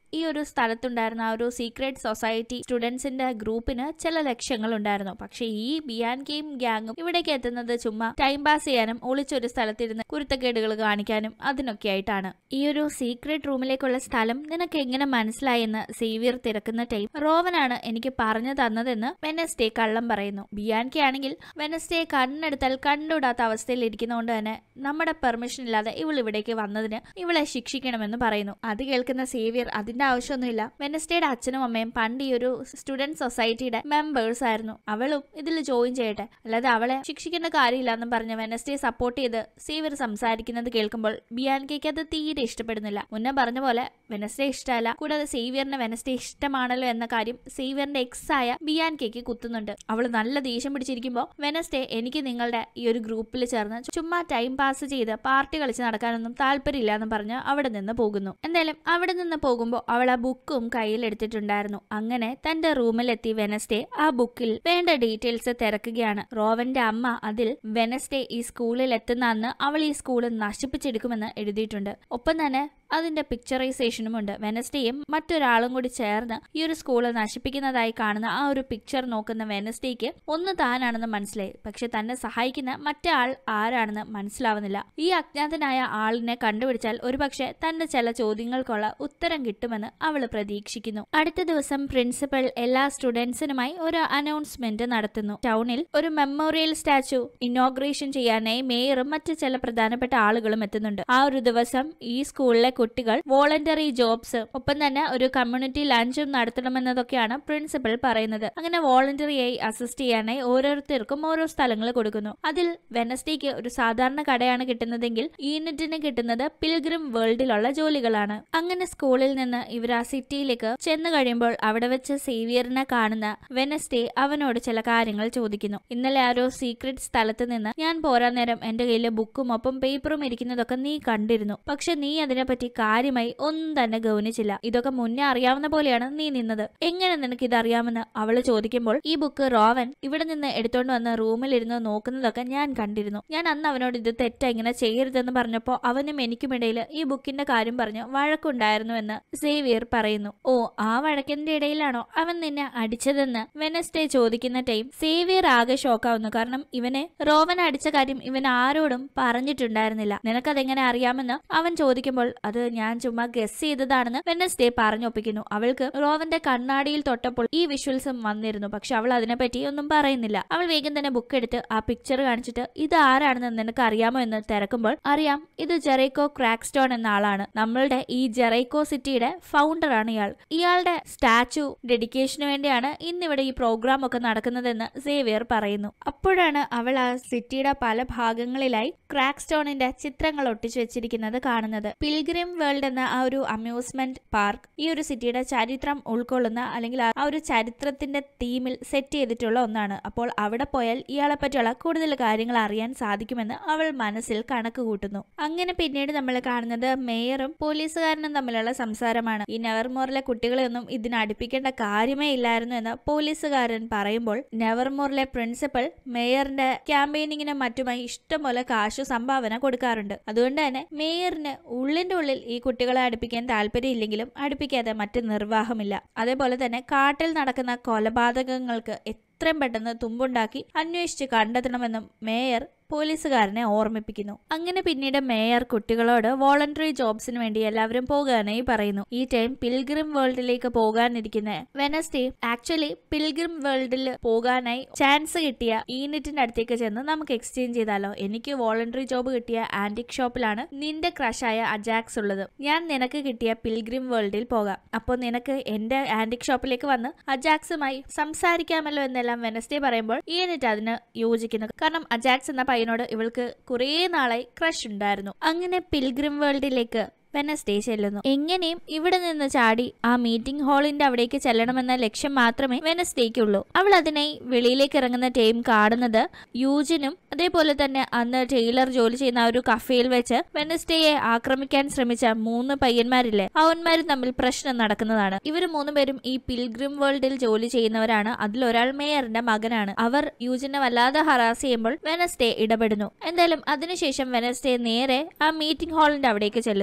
ഈ ഒരു സ്ഥലത്തുണ്ടായിരുന്ന ആ ഒരു സീക്രട്ട് സൊസൈറ്റി സ്റ്റുഡൻസിന്റെ ഗ്രൂപ്പിന് ചില ലക്ഷ്യങ്ങൾ ഉണ്ടായിരുന്നു പക്ഷെ ഈ ബിയാൻകയും ഗ്യാങ്ങും ഇവിടേക്ക് എത്തുന്നത് ചുമ്മാ ടൈം പാസ് ചെയ്യാനും ഒളിച്ചൊരു സ്ഥലത്തിരുന്ന് കുരുത്തക്കേടുകൾ കാണിക്കാനും അതിനൊക്കെ ആയിട്ടാണ് ഈ ഒരു സീക്രട്ട് റൂമിലേക്കുള്ള സ്ഥലം നിനക്ക് എങ്ങനെ മനസ്സിലായെന്ന് സേവിയർ തിരക്കുന്ന ടൈം റോവനാണ് എനിക്ക് പറഞ്ഞു തന്നതെന്ന് വെനസ്ഡേ കള്ളം പറയുന്നു ബിയാൻകെ ആണെങ്കിൽ വെനസ്ഡേ കണ്ണെടുത്താൽ കണ്ടുകൂടാത്ത അവസ്ഥയിൽ ഇരിക്കുന്നതുകൊണ്ട് തന്നെ നമ്മുടെ പെർമിഷൻ ഇല്ലാതെ ഇവൾ ഇവിടേക്ക് വന്നതിന് ഇവളെ ശിക്ഷിക്കണമെന്ന് പറയുന്നു അത് കേൾക്കുന്ന സേവിയർ അതിന്റെ ആവശ്യമൊന്നുമില്ല വെനസ്ഡേയുടെ അച്ഛനും അമ്മയും പണ്ട് ഈ ഒരു സ്റ്റുഡന്റ് സൊസൈറ്റിയുടെ മെമ്പേഴ്സ് ആയിരുന്നു അവളും ഇതിൽ ജോയിൻ ചെയ്യട്ടെ അല്ലാതെ അവളെ ശിക്ഷിക്കേണ്ട കാര്യമില്ല എന്നും പറഞ്ഞ് വെനസ്ഡേ സപ്പോർട്ട് ചെയ്ത് സേവിയർ സംസാരിക്കുന്നത് കേൾക്കുമ്പോൾ ബിയാൻകയ്ക്ക് അത് തീരെ ഇഷ്ടപ്പെടുന്നില്ല മുന്നേ പറഞ്ഞ പോലെ വെനസ്ഡേ ഇഷ്ടമല്ല കൂടാതെ സേവിയറിന് വെനസ്ഡേ ഇഷ്ടമാണല്ലോ എന്ന കാര്യം സേവിയറിന്റെ എക്സ് ആയ ബിയാൻകയ്ക്ക് കുത്തുന്നുണ്ട് അവൾ നല്ല ദേഷ്യം പിടിച്ചിരിക്കുമ്പോൾ വെനസ്ഡേ എനിക്ക് നിങ്ങളുടെ ഈ ഒരു ഗ്രൂപ്പിൽ ചേർന്ന് ചുമ്മാ ടൈം പാസ് ചെയ്ത് പാർട്ടി കളിച്ച് നടക്കാനൊന്നും താല്പര്യമില്ല എന്ന് പറഞ്ഞ് അവിടെ നിന്ന് പോകുന്നു എന്തായാലും അവിടെ നിന്ന് പോകുമ്പോൾ അവൾ ആ ബുക്കും കയ്യിലെടുത്തിട്ടുണ്ടായിരുന്നു അങ്ങനെ തന്റെ റൂമിലെത്തി വെനസ്ഡേ ആ ബുക്കിൽ വേണ്ട ഡീറ്റെയിൽസ് തിരക്കുകയാണ് റോവന്റെ അമ്മ അതിൽ വെനസ്ഡേ ഈ സ്കൂളിൽ എത്തുന്ന അന്ന് അവൾ ഈ സ്കൂൾ നശിപ്പിച്ചെടുക്കുമെന്ന് എഴുതിയിട്ടുണ്ട് ഒപ്പം തന്നെ അതിന്റെ പിക്ചറൈസേഷനും ഉണ്ട് വെനസ്ഡേയും മറ്റൊരാളും കൂടി ചേർന്ന് ഈ ഒരു സ്കൂള് നശിപ്പിക്കുന്നതായി കാണുന്ന ആ ഒരു പിക്ചർ നോക്കുന്ന വെനസ്ഡേക്ക് ഒന്ന് താനാണെന്ന് മനസ്സിലായി പക്ഷെ തന്നെ സഹായിക്കുന്ന മറ്റേ ആൾ ആരാണെന്ന് മനസ്സിലാവുന്നില്ല ഈ അജ്ഞാതനായ ആളിനെ കണ്ടുപിടിച്ചാൽ ഒരുപക്ഷെ തന്റെ ചില ചോദ്യങ്ങൾക്കുള്ള ഉത്തരം കിട്ടുമെന്ന് അവൾ പ്രതീക്ഷിക്കുന്നു അടുത്ത ദിവസം പ്രിൻസിപ്പൽ എല്ലാ സ്റ്റുഡൻസിനുമായി ഒരു അനൗൺസ്മെന്റ് നടത്തുന്നു ടൗണിൽ ഒരു മെമ്മോറിയൽ സ്റ്റാച്ചു ഇനോഗ്രേഷൻ ചെയ്യാനായി മേയറും മറ്റു ചില പ്രധാനപ്പെട്ട ആളുകളും എത്തുന്നുണ്ട് ആ ഒരു ദിവസം ഈ സ്കൂളിലെ കുട്ടികൾ വോളണ്ടറി ജോബ്സ് ഒപ്പം തന്നെ ഒരു കമ്മ്യൂണിറ്റി ലഞ്ചും നടത്തണമെന്നതൊക്കെയാണ് പ്രിൻസിപ്പൽ പറയുന്നത് അങ്ങനെ വോളണ്ടറിയായി അസിസ്റ്റ് ചെയ്യാനായി ഓരോരുത്തർക്കും ഓരോ സ്ഥലങ്ങൾ കൊടുക്കുന്നു അതിൽ വെനസ്ഡേക്ക് ഒരു സാധാരണ കടയാണ് കിട്ടുന്നതെങ്കിൽ ഈനിറ്റിന് കിട്ടുന്നത് പിൽഗ്രിം വേൾഡിലുള്ള ജോലികളാണ് അങ്ങനെ സ്കൂളിൽ നിന്ന് ഇവർ ആ സിറ്റിയിലേക്ക് ചെന്നു കഴിയുമ്പോൾ അവിടെ വെച്ച് സേവിയറിനെ കാണുന്ന വെനസ്ഡേ അവനോട് ചില കാര്യങ്ങൾ ചോദിക്കുന്നു ഇന്നലെ ആരോ സീക്രട്ട് സ്ഥലത്ത് നിന്ന് ഞാൻ പോരാൻ നേരം എന്റെ കയ്യിൽ ബുക്കും ഒപ്പം പേപ്പറും ഇരിക്കുന്നതൊക്കെ നീ കണ്ടിരുന്നു പക്ഷെ നീ അതിനെപ്പറ്റി കാര്യമായി ഒന്നും തന്നെ ഗൗനിച്ചില്ല ഇതൊക്കെ മുന്നേ അറിയാവുന്ന പോലെയാണ് നീ നിന്നത് എങ്ങനെ നിനക്ക് ഇത് അറിയാമെന്ന് അവള് ചോദിക്കുമ്പോൾ ഈ ബുക്ക് റോവൻ ഇവിടെ നിന്ന് എടുത്തോണ്ട് വന്ന് റൂമിലിരുന്ന് നോക്കുന്നതൊക്കെ ഞാൻ കണ്ടിരുന്നു ഞാൻ അന്ന് അവനോട് ഇത് തെറ്റാ ഇങ്ങനെ ചെയ്യരുതെന്ന് പറഞ്ഞപ്പോ അവനും എനിക്കുമിടയിൽ ഈ ബുക്കിന്റെ കാര്യം പറഞ്ഞ് വഴക്കുണ്ടായിരുന്നു എന്ന് സേവിയർ പറയുന്നു ഓ ആ വഴക്കിന്റെ ഇടയിലാണോ അവൻ നിന്നെ അടിച്ചതെന്ന് വെനസ്ഡേ ചോദിക്കുന്ന ടൈം സേവിയർ ആകെ ഷോക്കാവുന്നു കാരണം ഇവനെ റോവൻ അടിച്ച കാര്യം ഇവൻ ആരോടും പറഞ്ഞിട്ടുണ്ടായിരുന്നില്ല നിനക്കതെങ്ങനെ അറിയാമെന്ന് അവൻ ചോദിക്കുമ്പോൾ അത് ഞാൻ ചുമ്മാ ഗസ് ചെയ്തതാണെന്ന് വെനസ്ഡേ പറഞ്ഞൊപ്പിക്കുന്നു അവൾക്ക് റോവന്റെ കണ്ണാടിയിൽ തൊട്ടപ്പോൾ ഈ വിഷ്വൽസും വന്നിരുന്നു പക്ഷെ അവൾ അതിനെപ്പറ്റി ഒന്നും പറയുന്നില്ല അവൾ വേഗം തന്നെ ബുക്ക് എടുത്ത് ആ പിക്ചർ കാണിച്ചിട്ട് ഇത് ആരാണെന്ന് നിനക്ക് അറിയാമോ എന്ന് തിരക്കുമ്പോൾ അറിയാം ഇത് ജെറൈക്കോ ക്രാക്സ്റ്റോൺ എന്ന ആളാണ് നമ്മളുടെ ഈ ജെറൈക്കോ സിറ്റിയുടെ ഫൗണ്ടർ ആണ് ഇയാൾ ഇയാളുടെ സ്റ്റാച്ചു ഡെഡിക്കേഷന് വേണ്ടിയാണ് ഇന്നിവിടെ ഈ പ്രോഗ്രാം ഒക്കെ നടക്കുന്നതെന്ന് സേവിയർ പറയുന്നു അപ്പോഴാണ് അവൾ ആ സിറ്റിയുടെ പല ഭാഗങ്ങളിലായി ക്രാക്സ്റ്റോണിന്റെ ചിത്രങ്ങൾ ഒട്ടിച്ചു വെച്ചിരിക്കുന്നത് കാണുന്നത് പിൽഗ്രിം വേൾഡ് എന്ന ആ ഒരു അമ്യൂസ്മെന്റ് പാർക്ക് ഈ ഒരു സിറ്റിയുടെ ചരിത്രം ഉൾക്കൊള്ളുന്ന അല്ലെങ്കിൽ ആ ഒരു ചരിത്രത്തിന്റെ തീമിൽ സെറ്റ് ചെയ്തിട്ടുള്ള ഒന്നാണ് അപ്പോൾ അവിടെ പോയാൽ ഇയാളെ പറ്റിയുള്ള കൂടുതൽ കാര്യങ്ങൾ അറിയാൻ സാധിക്കുമെന്ന് അവൾ മനസ്സിൽ കണക്ക് കൂട്ടുന്നു അങ്ങനെ പിന്നീട് നമ്മൾ കാണുന്നത് മേയറും പോലീസുകാരനും തമ്മിലുള്ള സംസാരമാണ് ഈ നെവർമോറിലെ കുട്ടികളെയൊന്നും ഇതിന് അടുപ്പിക്കേണ്ട കാര്യമേ ഇല്ലായിരുന്നു എന്ന് പോലീസുകാരൻ പറയുമ്പോൾ നെവർമോറിലെ പ്രിൻസിപ്പൽ മേയറിന്റെ ക്യാമ്പയിനിങ്ങിനും മറ്റുമായി ഇഷ്ടംപോലെ കാശു സംഭാവന കൊടുക്കാറുണ്ട് അതുകൊണ്ട് തന്നെ മേയറിന് ഉള്ളിന്റെ ഉള്ളിൽ ഈ കുട്ടികളെ അടുപ്പിക്കാൻ താല്പര്യമില്ലെങ്കിലും അടുപ്പിക്കാതെ മറ്റ് നിർവാഹമില്ല അതേപോലെ തന്നെ കാട്ടിൽ നടക്കുന്ന കൊലപാതകങ്ങൾക്ക് എത്രയും പെട്ടെന്ന് തുമ്പുണ്ടാക്കി അന്വേഷിച്ച് കണ്ടെത്തണമെന്നും മേയർ പോലീസുകാരനെ ഓർമ്മിപ്പിക്കുന്നു അങ്ങനെ പിന്നീട് മേയർ കുട്ടികളോട് വോളണ്ടറി ജോബ്സിന് വേണ്ടി എല്ലാവരും പോകാനായി പറയുന്നു ഈ ടൈം പിൽഗ്രിം വേൾഡിലേക്ക് പോകാനിരിക്കുന്ന വെനസ്ഡേ ആക്ച്വലി പിൽഗ്രിം വേൾഡിൽ പോകാനായി ചാൻസ് കിട്ടിയ ഈനിറ്റിന്റെ അടുത്തേക്ക് ചെന്ന് നമുക്ക് എക്സ്ചേഞ്ച് ചെയ്താലോ എനിക്ക് വോളണ്ടറി ജോബ് കിട്ടിയ ആന്റിക് ഷോപ്പിലാണ് നിന്റെ ക്രഷായ അജാക്സ് ഉള്ളത് ഞാൻ നിനക്ക് കിട്ടിയ പിൽഗ്രിം വേൾഡിൽ പോകാം അപ്പോൾ നിനക്ക് എന്റെ ആന്റിക് ഷോപ്പിലേക്ക് വന്ന് അജാക്സുമായി സംസാരിക്കാമല്ലോ എന്നെല്ലാം വെനസ്ഡേ പറയുമ്പോൾ ഈനിറ്റ് അതിന് യോജിക്കുന്നു കാരണം അജാക്സ് എന്ന പയ്യനോട് ഇവൾക്ക് കുറേ നാളായി ക്രഷ് ഉണ്ടായിരുന്നു അങ്ങനെ പിൽഗ്രിം വേൾഡിലേക്ക് വെനസ്ഡേ ചെല്ലുന്നു എങ്ങനെയും ഇവിടെ നിന്ന് ചാടി ആ മീറ്റിംഗ് ഹാളിന്റെ അവിടേക്ക് ചെല്ലണമെന്ന ലക്ഷ്യം മാത്രമേ വെനസ്ഡേക്കുള്ളൂ അവൾ അതിനായി വെളിയിലേക്ക് ഇറങ്ങുന്ന ടൈം കാണുന്നത് യൂജിനും അതേപോലെ തന്നെ അന്ന് ടൈലർ ജോലി ചെയ്യുന്ന ആ ഒരു കഫേയിൽ വെച്ച് വെനസ്ഡേയെ ആക്രമിക്കാൻ ശ്രമിച്ച മൂന്ന് പയ്യന്മാരില്ലേ അവന്മാരും തമ്മിൽ പ്രശ്നം നടക്കുന്നതാണ് ഇവർ മൂന്നുപേരും ഈ പിൽഗ്രിം വേൾഡിൽ ജോലി ചെയ്യുന്നവരാണ് അതിലൊരാൾ മേയറിന്റെ മകനാണ് അവർ യൂജിനെ വല്ലാതെ ഹറാസ് ചെയ്യുമ്പോൾ വെനസ്ഡേ ഇടപെടുന്നു എന്തായാലും അതിനുശേഷം വെനസ്ഡേ നേരെ ആ മീറ്റിംഗ് ഹാളിന്റെ അവിടേക്ക് ചെല്ലുന്നു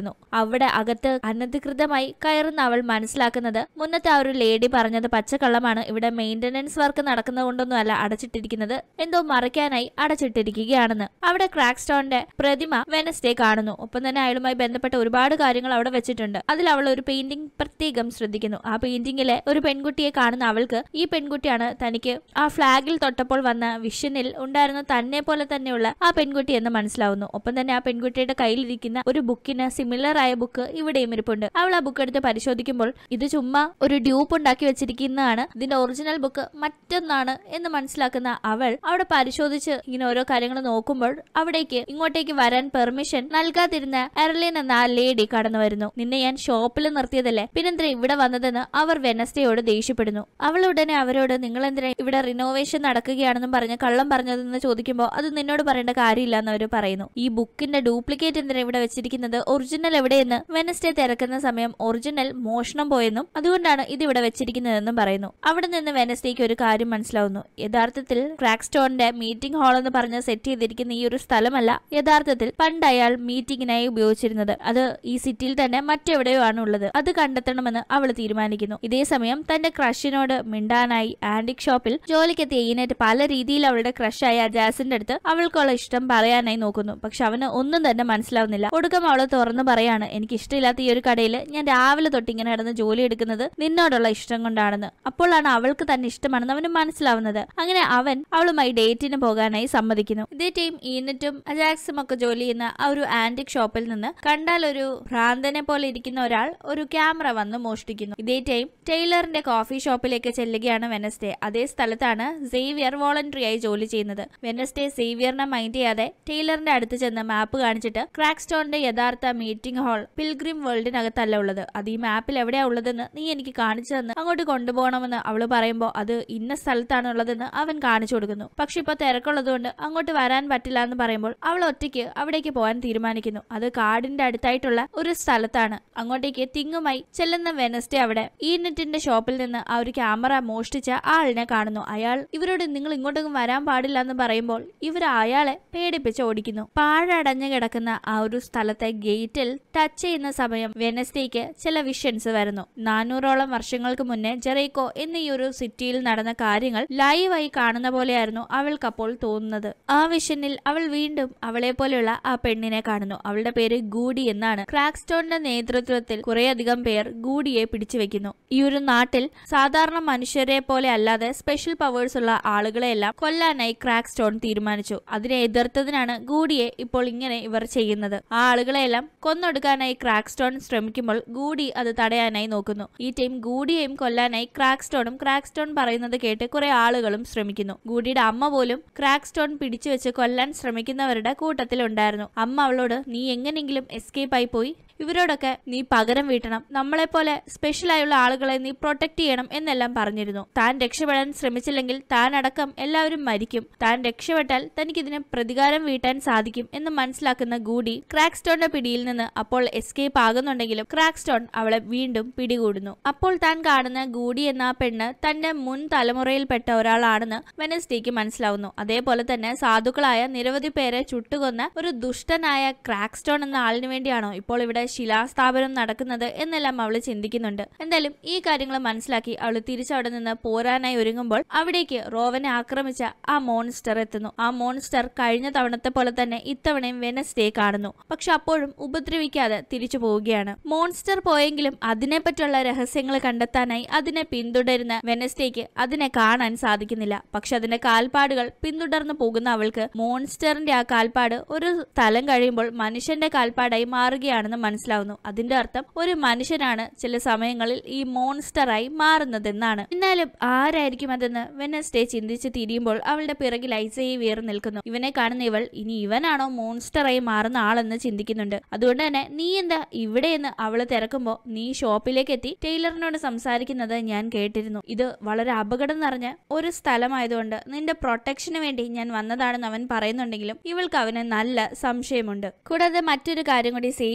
അവിടെ അകത്ത് അനധികൃതമായി കയറുന്ന അവൾ മനസ്സിലാക്കുന്നത് മുന്നത്തെ ആ ഒരു ലേഡി പറഞ്ഞത് പച്ചക്കള്ളമാണ് ഇവിടെ മെയിന്റനൻസ് വർക്ക് നടക്കുന്നതുകൊണ്ടൊന്നും അല്ല അടച്ചിട്ടിരിക്കുന്നത് എന്തോ മറയ്ക്കാനായി അടച്ചിട്ടിരിക്കുകയാണെന്ന് അവിടെ ക്രാക്ക് സ്റ്റോണിന്റെ പ്രതിമ വെനസ്ഡേ കാണുന്നു ഒപ്പം തന്നെ അയാളുമായി ബന്ധപ്പെട്ട ഒരുപാട് കാര്യങ്ങൾ അവിടെ വെച്ചിട്ടുണ്ട് അതിൽ അവൾ ഒരു പെയിന്റിംഗ് പ്രത്യേകം ശ്രദ്ധിക്കുന്നു ആ പെയിന്റിംഗിലെ ഒരു പെൺകുട്ടിയെ കാണുന്ന അവൾക്ക് ഈ പെൺകുട്ടിയാണ് തനിക്ക് ആ ഫ്ലാഗിൽ തൊട്ടപ്പോൾ വന്ന വിഷനിൽ ഉണ്ടായിരുന്ന തന്നെ പോലെ തന്നെയുള്ള ആ പെൺകുട്ടി എന്ന് മനസ്സിലാവുന്നു ഒപ്പം തന്നെ ആ പെൺകുട്ടിയുടെ കയ്യിലിരിക്കുന്ന ഒരു ബുക്കിന് സിമിലർ ആയ ബുക്ക് ഇവിടെയും ഇരിപ്പുണ്ട് അവൾ ആ ബുക്ക് എടുത്ത് പരിശോധിക്കുമ്പോൾ ഇത് ചുമ്മാ ഒരു ഡ്യൂപ്പ് ഉണ്ടാക്കി വെച്ചിരിക്കുന്നതാണ് ഇതിന്റെ ഒറിജിനൽ ബുക്ക് മറ്റൊന്നാണ് എന്ന് മനസ്സിലാക്കുന്ന അവൾ അവിടെ പരിശോധിച്ച് ഇങ്ങനെ ഓരോ കാര്യങ്ങൾ നോക്കുമ്പോൾ അവിടേക്ക് ഇങ്ങോട്ടേക്ക് വരാൻ പെർമിഷൻ നൽകാതിരുന്ന എർലിൻ എന്ന ആ ലേഡി കടന്നു വരുന്നു നിന്നെ ഞാൻ ഷോപ്പിൽ നിർത്തിയതല്ലേ പിന്നെന്തിനാ ഇവിടെ വന്നതെന്ന് അവർ വെനസ്ഡേയോട് ദേഷ്യപ്പെടുന്നു അവൾ ഉടനെ അവരോട് നിങ്ങൾ എന്തിനാ ഇവിടെ റിനോവേഷൻ നടക്കുകയാണെന്നും പറഞ്ഞ് കള്ളം പറഞ്ഞതെന്ന് ചോദിക്കുമ്പോൾ അത് നിന്നോട് പറയേണ്ട കാര്യമില്ല എന്ന് അവർ പറയുന്നു ഈ ബുക്കിന്റെ ഡ്യൂപ്ലിക്കേറ്റ് എന്തിനാ ഇവിടെ വെച്ചിരിക്കുന്നത് ഒറിജിനൽ എവിടെയെന്ന് വെനസ്ഡേ തിരക്കുന്ന സമയം ഒറിജിനൽ മോഷണം പോയെന്നും അതുകൊണ്ടാണ് ഇത് ഇവിടെ വെച്ചിരിക്കുന്നതെന്നും പറയുന്നു അവിടെ നിന്ന് വെനസ്ഡേക്ക് ഒരു കാര്യം മനസ്സിലാവുന്നു യഥാർത്ഥത്തിൽ ക്രാക്ക് സ്റ്റോണിന്റെ മീറ്റിംഗ് ഹാൾ എന്ന് പറഞ്ഞ് സെറ്റ് ചെയ്തിരിക്കുന്ന ഈ ഒരു സ്ഥലമല്ല യഥാർത്ഥത്തിൽ പണ്ട് അയാൾ മീറ്റിംഗിനായി ഉപയോഗിച്ചിരുന്നത് അത് ഈ സിറ്റിയിൽ തന്നെ മറ്റെവിടെയോ ആണ് ഉള്ളത് അത് കണ്ടെത്തണമെന്ന് അവൾ തീരുമാനിക്കുന്നു ഇതേ സമയം തന്റെ ക്രഷിനോട് മിണ്ടാനായി ആന്റിക് ഷോപ്പിൽ ജോലിക്കെത്തിയ ഈനറ്റ് പല രീതിയിൽ അവളുടെ ക്രഷായ ജാസിന്റെ അടുത്ത് അവൾക്കുള്ള ഇഷ്ടം പറയാനായി നോക്കുന്നു പക്ഷെ അവന് ഒന്നും തന്നെ മനസ്സിലാവുന്നില്ല ഒടുക്കം അവള് തുറന്നു പറയാണ് എനിക്ക് ഇഷ്ടമില്ലാത്ത ഈ ഒരു കടയിൽ ഞാൻ രാവിലെ തൊട്ട് ഇങ്ങനെ കിടന്ന് ജോലി എടുക്കുന്നത് നിന്നോടുള്ള ഇഷ്ടം കൊണ്ടാണെന്ന് അപ്പോഴാണ് അവൾക്ക് തന്നെ ഇഷ്ടമാണെന്ന് അവന് മനസ്സിലാവുന്നത് അങ്ങനെ അവൻ അവളുമായി ഡേറ്റിന് പോകാനായി സമ്മതിക്കുന്നു ഇതേ ടൈം ഈനറ്റും അജാക്സും ഒക്കെ ജോലി ചെയ്യുന്ന ആ ഒരു ആന്റിക് ഷോപ്പിൽ നിന്ന് കണ്ടാൽ ഒരു ഭ്രാന്തനെ പോലെ ഇരിക്കുന്ന ഒരാൾ ഒരു ക്യാമറ വന്ന് മോഷ്ടിക്കുന്നു ഇതേ ടൈം ടൈലറിന്റെ കോഫി ഷോപ്പിലേക്ക് ചെല്ലുകയാണ് വെനസ്ഡേ അതേ സ്ഥലത്താണ് സേവിയർ വോളണ്ടറി ആയി ജോലി ചെയ്യുന്നത് വെനസ്ഡേ സേവിയറിനെ മൈൻഡ് ചെയ്യാതെ ടൈലറിന്റെ അടുത്ത് ചെന്ന് മാപ്പ് കാണിച്ചിട്ട് ക്രാക്ക് സ്റ്റോണിന്റെ യഥാർത്ഥ മീറ്റിംഗ് ഹാൾ പിൽഗ്രിം വേൾഡിനകത്തല്ല ഉള്ളത് അത് ഈ മാപ്പിൽ എവിടെയാ ഉള്ളതെന്ന് നീ എനിക്ക് കാണിച്ചു തന്ന് അങ്ങോട്ട് കൊണ്ടുപോകണമെന്ന് അവള് പറയുമ്പോൾ അത് ഇന്ന സ്ഥലത്താണ് ഉള്ളതെന്ന് അവൻ കാണിച്ചു കൊടുക്കുന്നു പക്ഷെ ഇപ്പൊ തിരക്കുള്ളതുകൊണ്ട് അങ്ങോട്ട് വരാൻ പറ്റില്ല എന്ന് പറയുമ്പോൾ അവൾ ഒറ്റയ്ക്ക് അവിടേക്ക് പോകാൻ തീരുമാനിക്കുന്നു അത് കാടിന്റെ അടുത്തായിട്ടുള്ള ഒരു സ്ഥലത്താണ് അങ്ങോട്ടേക്ക് തിങ്ങുമായി ചെല്ലുന്ന വെനസ്ഡേ അവിടെ ഈ നെറ്റിന്റെ ഷോപ്പിൽ നിന്ന് ആ ഒരു ക്യാമറ മോഷ്ടിച്ച ആളിനെ കാണുന്നു അയാൾ ഇവരോട് നിങ്ങൾ ഇങ്ങോട്ടേക്കും വരാൻ പാടില്ല എന്ന് പറയുമ്പോൾ ഇവർ അയാളെ പേടിപ്പിച്ച് ഓടിക്കുന്നു പാഴടഞ്ഞു കിടക്കുന്ന ആ ഒരു സ്ഥലത്തെ ഗേറ്റിൽ ടച്ച് ചെയ്യുന്ന സമയം വെനസ്ഡേക്ക് ചില വിഷൻസ് വരുന്നു നാനൂറോളം വർഷങ്ങൾക്ക് മുന്നേ ജെറൈക്കോ എന്ന ഈ ഒരു സിറ്റിയിൽ നടന്ന കാര്യങ്ങൾ ലൈവായി കാണുന്ന പോലെയായിരുന്നു അവൾക്കപ്പോൾ തോന്നുന്നത് ആ വിഷനിൽ അവൾ വീണ്ടും അവളെ പോലെയുള്ള ആ പെണ്ണിനെ കാണുന്നു അവളുടെ പേര് ഗൂഡി എന്നാണ് ക്രാക്സ്റ്റോണിന്റെ നേതൃത്വത്തിൽ കുറേയധികം പേർ ഗൂഡിയെ പിടിച്ചു വെക്കുന്നു ഈ ഒരു നാട്ടിൽ സാധാരണ മനുഷ്യരെ പോലെ അല്ലാതെ സ്പെഷ്യൽ പവേഴ്സ് ഉള്ള ആളുകളെയെല്ലാം കൊല്ലാനായി ക്രാക്ക് സ്റ്റോൺ തീരുമാനിച്ചു അതിനെ എതിർത്തതിനാണ് ഗൂഡിയെ ഇപ്പോൾ ഇങ്ങനെ ഇവർ ചെയ്യുന്നത് ആ ആളുകളെയെല്ലാം കൊന്നൊടുക്കാനായി ക്രാക്ക് സ്റ്റോൺ ശ്രമിക്കുമ്പോൾ ഗൂഡി അത് തടയാനായി നോക്കുന്നു ഈ ടീം ഗൂഡിയെയും കൊല്ലാനായി ക്രാക്ക് സ്റ്റോണും ക്രാക്ക് സ്റ്റോൺ പറയുന്നത് കേട്ട് കുറെ ആളുകളും ശ്രമിക്കുന്നു ഗൂഡിയുടെ അമ്മ പോലും ക്രാക്ക് സ്റ്റോൺ പിടിച്ചു വെച്ച് കൊല്ലാൻ ശ്രമിക്കുന്നവരുടെ കൂട്ടത്തിലുണ്ടായിരുന്നു അമ്മ അവളോട് നീ എങ്ങനെയെങ്കിലും എസ്കേപ്പ് ആയി പോയി ഇവരോടൊക്കെ നീ പകരം വീട്ടണം നമ്മളെപ്പോലെ സ്പെഷ്യലായുള്ള ആളുകളെ നീ പ്രൊട്ടക്ട് ചെയ്യണം എന്നെല്ലാം പറഞ്ഞിരുന്നു താൻ രക്ഷപ്പെടാൻ ശ്രമിച്ചില്ലെങ്കിൽ താൻ അടക്കം എല്ലാവരും മരിക്കും താൻ രക്ഷപ്പെട്ടാൽ തനിക്കിതിനെ പ്രതികാരം വീട്ടാൻ സാധിക്കും എന്ന് മനസ്സിലാക്കുന്ന ഗൂഡി ക്രാക്സ്റ്റോണിന്റെ പിടിയിൽ നിന്ന് അപ്പോൾ എസ്കേപ്പ് ആകുന്നുണ്ടെങ്കിലും ക്രാക്സ്റ്റോൺ അവളെ വീണ്ടും പിടികൂടുന്നു അപ്പോൾ താൻ കാണുന്ന ഗൂഡി എന്ന ആ പെണ്ണ് തന്റെ മുൻ തലമുറയിൽപ്പെട്ട ഒരാളാണെന്ന് വെനസ്ഡേക്ക് മനസ്സിലാവുന്നു അതേപോലെ തന്നെ സാധുക്കളായ നിരവധി പേരെ ചുട്ടുകൊന്ന ഒരു ദുഷ്ടനായ ക്രാക്സ്റ്റോൺ എന്ന ആളിന് വേണ്ടിയാണോ ഇപ്പോൾ ഇവിടെ ശിലാസ്ഥാപനം നടക്കുന്നത് എന്നെല്ലാം അവൾ ചിന്തിക്കുന്നുണ്ട് എന്തായാലും ഈ കാര്യങ്ങൾ മനസ്സിലാക്കി അവൾ തിരിച്ചവിടെ നിന്ന് പോരാനായി ഒരുങ്ങുമ്പോൾ അവിടേക്ക് റോവനെ ആക്രമിച്ച ആ മോൺസ്റ്റർ എത്തുന്നു ആ മോൺസ്റ്റർ കഴിഞ്ഞ തവണത്തെ പോലെ തന്നെ ഇത്തവണയും വെനസ്ഡേ കാണുന്നു പക്ഷെ അപ്പോഴും ഉപദ്രവിക്കാതെ തിരിച്ചു പോവുകയാണ് മോൺസ്റ്റർ പോയെങ്കിലും അതിനെപ്പറ്റിയുള്ള രഹസ്യങ്ങൾ കണ്ടെത്താനായി അതിനെ പിന്തുടരുന്ന വെനസ്ഡേക്ക് അതിനെ കാണാൻ സാധിക്കുന്നില്ല പക്ഷെ അതിന്റെ കാൽപ്പാടുകൾ പിന്തുടർന്നു പോകുന്ന അവൾക്ക് മോൺസ്റ്ററിന്റെ ആ കാൽപ്പാട് ഒരു സ്ഥലം കഴിയുമ്പോൾ മനുഷ്യന്റെ കാൽപ്പാടായി മാറുകയാണെന്ന് മനസ്സിലാവുന്നു അതിന്റെ അർത്ഥം ഒരു മനുഷ്യനാണ് ചില സമയങ്ങളിൽ ഈ മോൺസ്റ്ററായി മാറുന്നതെന്നാണ് എന്നാലും ആരായിരിക്കും അതെന്ന് വെനസ്ഡേ ചിന്തിച്ച് തിരിയുമ്പോൾ അവളുടെ പിറകിൽ ഐസേവിയർ നിൽക്കുന്നു ഇവനെ കാണുന്ന ഇവൾ ഇനി ഇവനാണോ മോൺസ്റ്ററായി മാറുന്ന ആളെന്ന് ചിന്തിക്കുന്നുണ്ട് അതുകൊണ്ട് തന്നെ നീ എന്താ ഇവിടെയെന്ന് അവള് തിരക്കുമ്പോ നീ ഷോപ്പിലേക്ക് എത്തി ടൈലറിനോട് സംസാരിക്കുന്നത് ഞാൻ കേട്ടിരുന്നു ഇത് വളരെ അപകടം നിറഞ്ഞ ഒരു സ്ഥലമായതുകൊണ്ട് നിന്റെ പ്രൊട്ടക്ഷന് വേണ്ടി ഞാൻ വന്നതാണെന്ന് അവൻ പറയുന്നുണ്ടെങ്കിലും ഇവൾക്ക് അവന് നല്ല സംശയമുണ്ട് കൂടാതെ മറ്റൊരു കാര്യം കൂടി സേവിയർ പറയുന്നു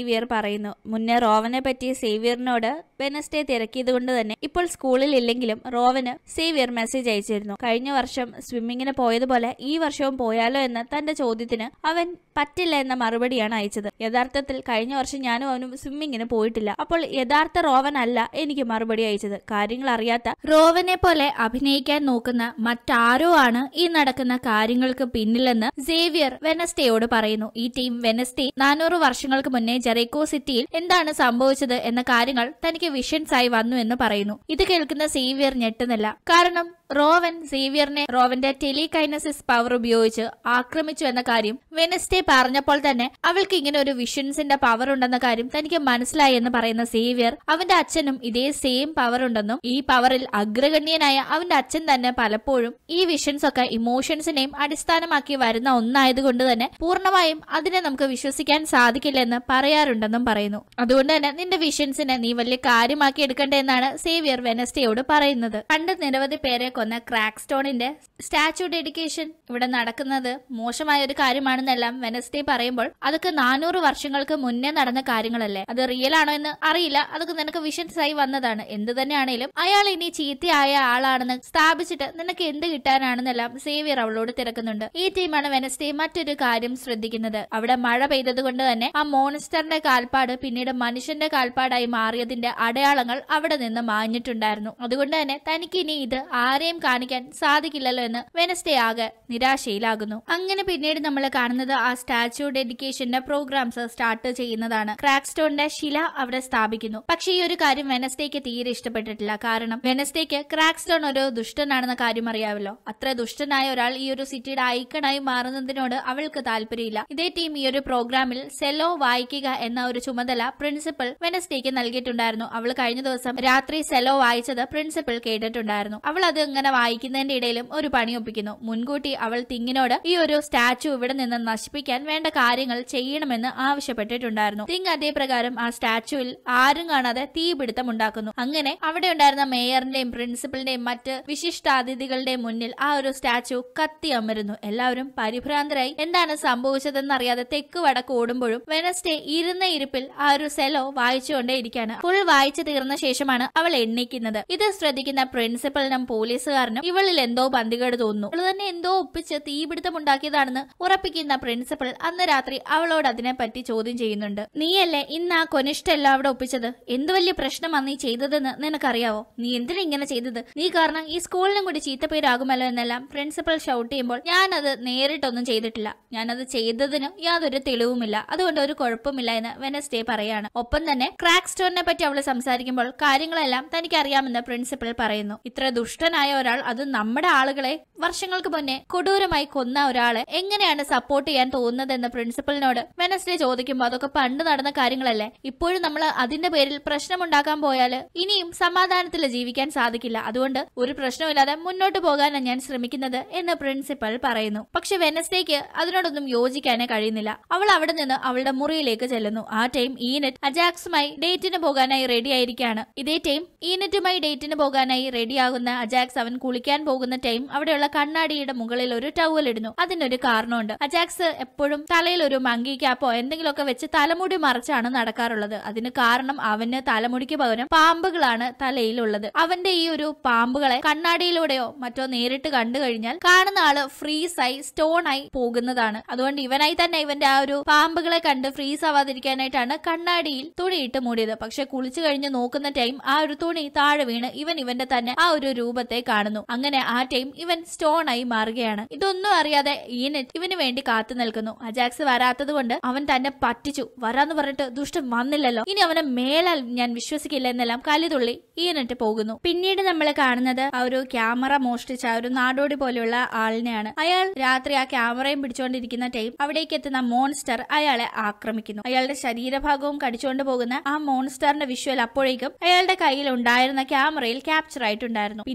പറയുന്നു മുന്നേ റോവനെ പറ്റി സേവിയറിനോട് വെനസ്ഡേ തിരക്കിയത് കൊണ്ട് തന്നെ ഇപ്പോൾ സ്കൂളിൽ ഇല്ലെങ്കിലും റോവന് സേവിയർ മെസ്സേജ് അയച്ചിരുന്നു കഴിഞ്ഞ വർഷം സ്വിമ്മിങ്ങിന് പോയതുപോലെ ഈ വർഷവും പോയാലോ എന്ന തന്റെ ചോദ്യത്തിന് അവൻ പറ്റില്ല എന്ന മറുപടിയാണ് അയച്ചത് യഥാർത്ഥത്തിൽ കഴിഞ്ഞ വർഷം ഞാനും അവനും സ്വിമ്മിങ്ങിന് പോയിട്ടില്ല അപ്പോൾ യഥാർത്ഥ റോവൻ അല്ല എനിക്ക് മറുപടി അയച്ചത് കാര്യങ്ങൾ അറിയാത്ത റോവനെ പോലെ അഭിനയിക്കാൻ നോക്കുന്ന മറ്റാരോ ആണ് ഈ നടക്കുന്ന കാര്യങ്ങൾക്ക് പിന്നിലെന്ന് സേവിയർ വെനസ്ഡേയോട് പറയുന്നു ഈ ടീം വെനസ്ഡേ നാനൂറ് വർഷങ്ങൾക്ക് മുന്നേ ജെറേക്കോ സിറ്റിയിൽ എന്താണ് സംഭവിച്ചത് എന്ന കാര്യങ്ങൾ തനിക്ക് വിഷൻസ് ആയി വന്നു എന്ന് പറയുന്നു ഇത് കേൾക്കുന്ന സേവിയർ ഞെട്ടുന്നില്ല കാരണം റോവൻ സേവിയറിനെ റോവന്റെ ടെലികൈനസിസ് പവർ ഉപയോഗിച്ച് ആക്രമിച്ചു എന്ന കാര്യം വെനസ്ഡേ പറഞ്ഞപ്പോൾ തന്നെ അവൾക്ക് ഇങ്ങനെ ഒരു വിഷൻസിന്റെ പവർ ഉണ്ടെന്ന കാര്യം തനിക്ക് മനസ്സിലായി എന്ന് പറയുന്ന സേവിയർ അവന്റെ അച്ഛനും ഇതേ സെയിം പവർ ഉണ്ടെന്നും ഈ പവറിൽ അഗ്രഗണ്യനായ അവന്റെ അച്ഛൻ തന്നെ പലപ്പോഴും ഈ വിഷൻസ് ഒക്കെ ഇമോഷൻസിനെയും അടിസ്ഥാനമാക്കി വരുന്ന ഒന്നായതുകൊണ്ട് തന്നെ പൂർണ്ണമായും അതിനെ നമുക്ക് വിശ്വസിക്കാൻ സാധിക്കില്ലെന്ന് പറയാറുണ്ടെന്നും പറയുന്നു അതുകൊണ്ട് തന്നെ നിന്റെ വിഷൻസിനെ നീ വലിയ കാര്യമാക്കി എടുക്കണ്ടെന്നാണ് സേവിയർ വെനസ്ഡേയോട് പറയുന്നത് പണ്ട് നിരവധി പേരെ കൊന്ന ക്രാക്ക് സ്റ്റോണിന്റെ സ്റ്റാച്യു ഡെഡിക്കേഷൻ ഇവിടെ നടക്കുന്നത് മോശമായ ഒരു കാര്യമാണെന്നെല്ലാം വെനസ്ഡേ പറയുമ്പോൾ അതൊക്കെ നാനൂറ് വർഷങ്ങൾക്ക് മുന്നേ നടന്ന കാര്യങ്ങളല്ലേ അത് റിയൽ ആണോ എന്ന് അറിയില്ല അതൊക്കെ നിനക്ക് വിഷൻസ് ആയി വന്നതാണ് എന്ത് തന്നെയാണേലും അയാൾ ഇനി ചീത്തയായ ആളാണെന്ന് സ്ഥാപിച്ചിട്ട് നിനക്ക് എന്ത് കിട്ടാനാണെന്നെല്ലാം സേവിയർ അവളോട് തിരക്കുന്നുണ്ട് ഈ ടീമാണ് വെനസ്ഡേ മറ്റൊരു കാര്യം ശ്രദ്ധിക്കുന്നത് അവിടെ മഴ പെയ്തത് കൊണ്ട് തന്നെ ആ മോൺസ്റ്ററിന്റെ കാൽപ്പാട് പിന്നീട് മനുഷ്യന്റെ കാൽപ്പാടായി മാറിയതിന്റെ അടയാളങ്ങൾ അവിടെ നിന്ന് മാഞ്ഞിട്ടുണ്ടായിരുന്നു അതുകൊണ്ട് തന്നെ തനിക്ക് ഇനി ഇത് ആരെയും കാണിക്കാൻ സാധിക്കില്ലല്ലോ എന്ന് വെനസ്ഡേ ആകെ നിരാശയിലാകുന്നു അങ്ങനെ പിന്നീട് നമ്മൾ കാണുന്നത് ആ സ്റ്റാച്യു ഡെഡിക്കേഷന്റെ പ്രോഗ്രാംസ് സ്റ്റാർട്ട് ചെയ്യുന്നതാണ് ക്രാക്ക് സ്റ്റോണിന്റെ ശില അവിടെ സ്ഥാപിക്കുന്നു പക്ഷേ ഈ ഒരു കാര്യം വെനസ്ഡേക്ക് തീരെ ഇഷ്ടപ്പെട്ടിട്ടില്ല കാരണം വെനസ്ഡേക്ക് ക്രാക്ക് സ്റ്റോൺ ഒരു ദുഷ്ടനാണെന്ന കാര്യം അറിയാമല്ലോ അത്ര ദുഷ്ടനായ ഒരാൾ ഈ ഒരു സിറ്റിയുടെ ഐക്കണായി മാറുന്നതിനോട് അവൾക്ക് താല്പര്യമില്ല ഇതേ ടീം ഈ ഒരു പ്രോഗ്രാമിൽ സെലോ വായിക്കുക എന്ന ഒരു ചുമതല പ്രിൻസിപ്പൽ വെനസ്ഡേക്ക് നൽകിയിട്ടുണ്ടായിരുന്നു അവൾ കഴിഞ്ഞ ദിവസം രാത്രി സെലോ വായിച്ചത് പ്രിൻസിപ്പൽ കേട്ടിട്ടുണ്ടായിരുന്നു അവൾ അത് ഇങ്ങനെ വായിക്കുന്നതിന്റെ ഇടയിലും ഒരു പണി ഒപ്പിക്കുന്നു മുൻകൂട്ടി അവൾ തിങ്ങിനോട് ഈ ഒരു സ്റ്റാച്ചു ഇവിടെ നിന്ന് നശിപ്പിക്കാൻ വേണ്ട കാര്യങ്ങൾ ചെയ്യണമെന്ന് ആവശ്യപ്പെട്ടിട്ടുണ്ടായിരുന്നു തിങ് അതേ പ്രകാരം ആ സ്റ്റാച്ചുവിൽ ആരും കാണാതെ തീപിടുത്തം ഉണ്ടാക്കുന്നു അങ്ങനെ അവിടെ ഉണ്ടായിരുന്ന മേയറിന്റെയും പ്രിൻസിപ്പലിന്റെയും മറ്റ് വിശിഷ്ടാതിഥികളുടെയും മുന്നിൽ ആ ഒരു സ്റ്റാച്ചു കത്തി അമരുന്നു എല്ലാവരും പരിഭ്രാന്തരായി എന്താണ് സംഭവിച്ചതെന്നറിയാതെ തെക്ക് വടക്ക് ഓടുമ്പോഴും വെനസ്ഡേ ഇരുന്ന ഇരിപ്പിൽ ആ ഒരു സെലോ വായിച്ചുകൊണ്ടേയിരിക്കാണ് ഫുൾ വായിച്ചു തീർന്ന ശേഷമാണ് അവൾ എണ്ണിക്കുന്നത് ഇത് ശ്രദ്ധിക്കുന്ന പ്രിൻസിപ്പലിനും പോലീസുകാരനും ഇവളിൽ എന്തോ പന്തികേട് തോന്നുന്നു അവൾ തന്നെ എന്തോ ഒപ്പിച്ച് തീപിടുത്തം ഉണ്ടാക്കിയതാണെന്ന് ഉറപ്പിക്കുന്ന പ്രിൻസിപ്പൽ അന്ന് രാത്രി അവളോട് അതിനെപ്പറ്റി ചോദ്യം ചെയ്യുന്നുണ്ട് നീയല്ലേ ഇന്ന് ആ കൊനിഷ്ടെല്ലാം അവിടെ ഒപ്പിച്ചത് എന്ത് വലിയ പ്രശ്നമാണ് നീ ചെയ്തതെന്ന് നിനക്കറിയാവോ നീ എന്തിനാ ഇങ്ങനെ ചെയ്തത് നീ കാരണം ഈ സ്കൂളിനും കൂടി ചീത്തപ്പേരാകുമല്ലോ എന്നെല്ലാം പ്രിൻസിപ്പൽ ഷൗട്ട് ചെയ്യുമ്പോൾ ഞാനത് നേരിട്ടൊന്നും ചെയ്തിട്ടില്ല ഞാനത് ചെയ്തതിന് യാതൊരു തെളിവുമില്ല അതുകൊണ്ട് ഒരു കുഴപ്പമില്ല എന്ന് വെനസ്ഡേ പറയാണ് ഒപ്പം തന്നെ ക്രാക്ക് സ്റ്റോണിനെ പറ്റി അവൾ സംസാരിക്കുമ്പോൾ കാര്യങ്ങളെല്ലാം തനിക്കറിയാമെന്ന് പ്രിൻസിപ്പൽ പറയുന്നു ഇത്ര ദുഷ്ടനായ ഒരാൾ അത് നമ്മുടെ ആളുകളെ വർഷങ്ങൾക്ക് മുന്നേ കൊടൂരമായി കൊന്ന ഒരാളെ എങ്ങനെയാണ് സപ്പോർട്ട് ചെയ്യാൻ തോന്നുന്നതെന്ന് പ്രിൻസിപ്പലിനോട് വെനസ്ഡേ ചോദിക്കുമ്പോൾ അതൊക്കെ പണ്ട് നടന്ന കാര്യങ്ങളല്ലേ ഇപ്പോഴും നമ്മൾ അതിന്റെ പേരിൽ പ്രശ്നമുണ്ടാക്കാൻ പോയാൽ ഇനിയും സമാധാനത്തിൽ ജീവിക്കാൻ സാധിക്കില്ല അതുകൊണ്ട് ഒരു പ്രശ്നമില്ലാതെ മുന്നോട്ട് പോകാനാണ് ഞാൻ ശ്രമിക്കുന്നത് എന്ന് പ്രിൻസിപ്പൽ പറയുന്നു പക്ഷെ വെനസ്ഡേക്ക് അതിനോടൊന്നും യോജിക്കാനേ കഴിയുന്നില്ല അവൾ അവിടെ നിന്ന് അവളുടെ മുറിയിലേക്ക് ചെല്ലുന്നു ആ ടൈം ഈനറ്റ് അജാക്സുമായി ഡേറ്റിന് പോകാനായി റെഡി ആയിരിക്കാണ് ഇതേ ടൈം ഈനറ്റുമായി ഡേറ്റിന് പോകാനായി റെഡിയാകുന്ന അജാക്സ് അവൻ കുളിക്കാൻ പോകുന്ന ടൈം അവിടെയുള്ള കണ്ണാടിയുടെ മുകളിൽ ഒരു ടവൽ ഇടുന്നു അതിനൊരു കാരണമുണ്ട് അജാക്സ് എപ്പോഴും തലയിൽ ഒരു മങ്കി ക്യാപ്പോ എന്തെങ്കിലുമൊക്കെ വെച്ച് തലമുടി മറച്ചാണ് നടക്കാറുള്ളത് അതിന് കാരണം അവന് തലമുടിക്ക് പകരം പാമ്പുകളാണ് തലയിലുള്ളത് അവന്റെ ഈ ഒരു പാമ്പുകളെ കണ്ണാടിയിലൂടെയോ മറ്റോ നേരിട്ട് കണ്ടു കഴിഞ്ഞാൽ കാണുന്ന ആള് ഫ്രീസ് ആയി സ്റ്റോൺ ആയി പോകുന്നതാണ് അതുകൊണ്ട് ഇവനായി തന്നെ ഇവന്റെ ആ ഒരു പാമ്പുകളെ കണ്ട് ഫ്രീസ് ആവാതിരിക്കാനായിട്ടാണ് കണ്ണാടിയിൽ തുണിയിട്ട് മൂടിയത് പക്ഷെ കുളിച്ചു കഴിഞ്ഞ് നോക്കുന്ന ടൈം ആ ഒരു തുണി താഴെ വീണ് ഇവൻ ഇവന്റെ തന്നെ ആ ഒരു രൂപത്തെ കാണുന്നു അങ്ങനെ ആ ടൈം ഇവൻ സ്റ്റോൺ ആയി മാറുകയാണ് ഇതൊന്നും അറിയാതെ ഈനറ്റ് ഇവന് വേണ്ടി കാത്തു നിൽക്കുന്നു അജാക്സ് വരാത്തത് കൊണ്ട് അവൻ തന്നെ പറ്റിച്ചു വരാന്ന് പറഞ്ഞിട്ട് ദുഷ്ടം വന്നില്ലല്ലോ ഇനി അവനെ മേലാൽ ഞാൻ വിശ്വസിക്കില്ല എന്നെല്ലാം കലിതുള്ളി ഈനറ്റ് പോകുന്നു പിന്നീട് നമ്മൾ കാണുന്നത് ആ ഒരു ക്യാമറ മോഷ്ടിച്ച ആ ഒരു നാടോടി പോലെയുള്ള ആളിനെയാണ് അയാൾ രാത്രി ആ ക്യാമറയും പിടിച്ചുകൊണ്ടിരിക്കുന്ന ടൈം അവിടേക്ക് എത്തുന്ന മോൺസ്റ്റർ അയാളെ ആക്രമിക്കുന്നു അയാളുടെ ശരീരഭാഗവും കടിച്ചുകൊണ്ട് പോകുന്ന ആ മോൺസ്റ്ററിന്റെ വിഷ്വൽ അപ്പോഴേക്കും അയാളുടെ കയ്യിൽ ഉണ്ടായിരുന്ന ക്യാമറയിൽ ക്യാപ്ചർ ആയിട്ടുണ്ടായിരുന്നു പിന്നീട്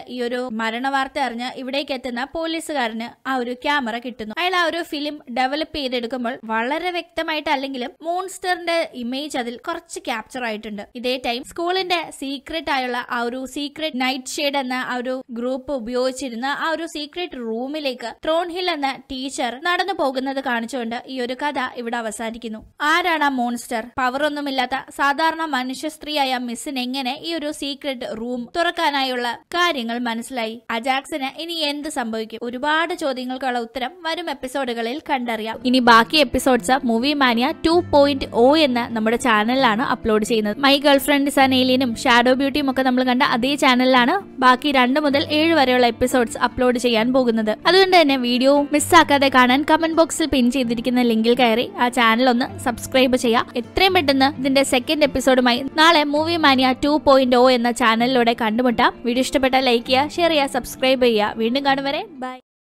ഈ ഒരു മരണ വാർത്ത അറിഞ്ഞ് ഇവിടേക്ക് എത്തുന്ന പോലീസുകാരന് ആ ഒരു ക്യാമറ കിട്ടുന്നു അയാൾ ആ ഒരു ഫിലിം ഡെവലപ്പ് ചെയ്തെടുക്കുമ്പോൾ വളരെ വ്യക്തമായിട്ട് അല്ലെങ്കിലും മോൺസ്റ്ററിന്റെ ഇമേജ് അതിൽ കുറച്ച് ക്യാപ്ചർ ആയിട്ടുണ്ട് ഇതേ ടൈം സ്കൂളിന്റെ സീക്രട്ട് ആയുള്ള ആ ഒരു സീക്രട്ട് നൈറ്റ് ഷെയ്ഡ് എന്ന ആ ഒരു ഗ്രൂപ്പ് ഉപയോഗിച്ചിരുന്ന ആ ഒരു സീക്രട്ട് റൂമിലേക്ക് ത്രോൺഹിൽ എന്ന ടീച്ചർ നടന്നു പോകുന്നത് കാണിച്ചുകൊണ്ട് ഈ ഒരു കഥ ഇവിടെ അവസാനിക്കുന്നു ആരാണ് ആ മോൺസ്റ്റർ പവർ ഒന്നുമില്ലാത്ത സാധാരണ മനുഷ്യ സ്ത്രീയായ മിസ്സിന് എങ്ങനെ ഈ ഒരു സീക്രട്ട് റൂം തുറക്കാനായുള്ള കാര്യങ്ങൾ മനസ്സിലായി അജാക്സിന് ഇനി എന്ത് സംഭവിക്കും ഒരുപാട് ചോദ്യങ്ങൾക്കുള്ള ഉത്തരം വരും എപ്പിസോഡുകളിൽ കണ്ടറിയാം ഇനി ബാക്കി episodes movie mania two point O എന്ന നമ്മുടെ ചാനലിലാണ് അപ്ലോഡ് ചെയ്യുന്നത് മൈ ഗേൾ ഫ്രണ്ട് സൺ ഏലിയനും ഷാഡോ ബ്യൂട്ടിയും ഒക്കെ നമ്മൾ കണ്ട അതേ ചാനലിലാണ് ബാക്കി രണ്ട് മുതൽ ഏഴ് വരെയുള്ള എപ്പിസോഡ്സ് അപ്ലോഡ് ചെയ്യാൻ പോകുന്നത് അതുകൊണ്ട് തന്നെ വീഡിയോ മിസ്സാക്കാതെ കാണാൻ കമന്റ് ബോക്സിൽ പിൻ ചെയ്തിരിക്കുന്ന ലിങ്കിൽ കയറി ആ ചാനൽ ഒന്ന് സബ്സ്ക്രൈബ് ചെയ്യാം എത്രയും പെട്ടെന്ന് ഇതിന്റെ സെക്കൻഡ് എപ്പിസോഡുമായി നാളെ movie mania two point O എന്ന ചാനലിലൂടെ കണ്ടുമുട്ടാം വീഡിയോ ഇഷ്ടപ്പെട്ടാൽ ലൈക്ക് ചെയ്യുക ഷെയർ ചെയ്യുക സബ്സ്ക്രൈബ് ചെയ്യുക വീണ്ടും കാണും വരെ ബൈ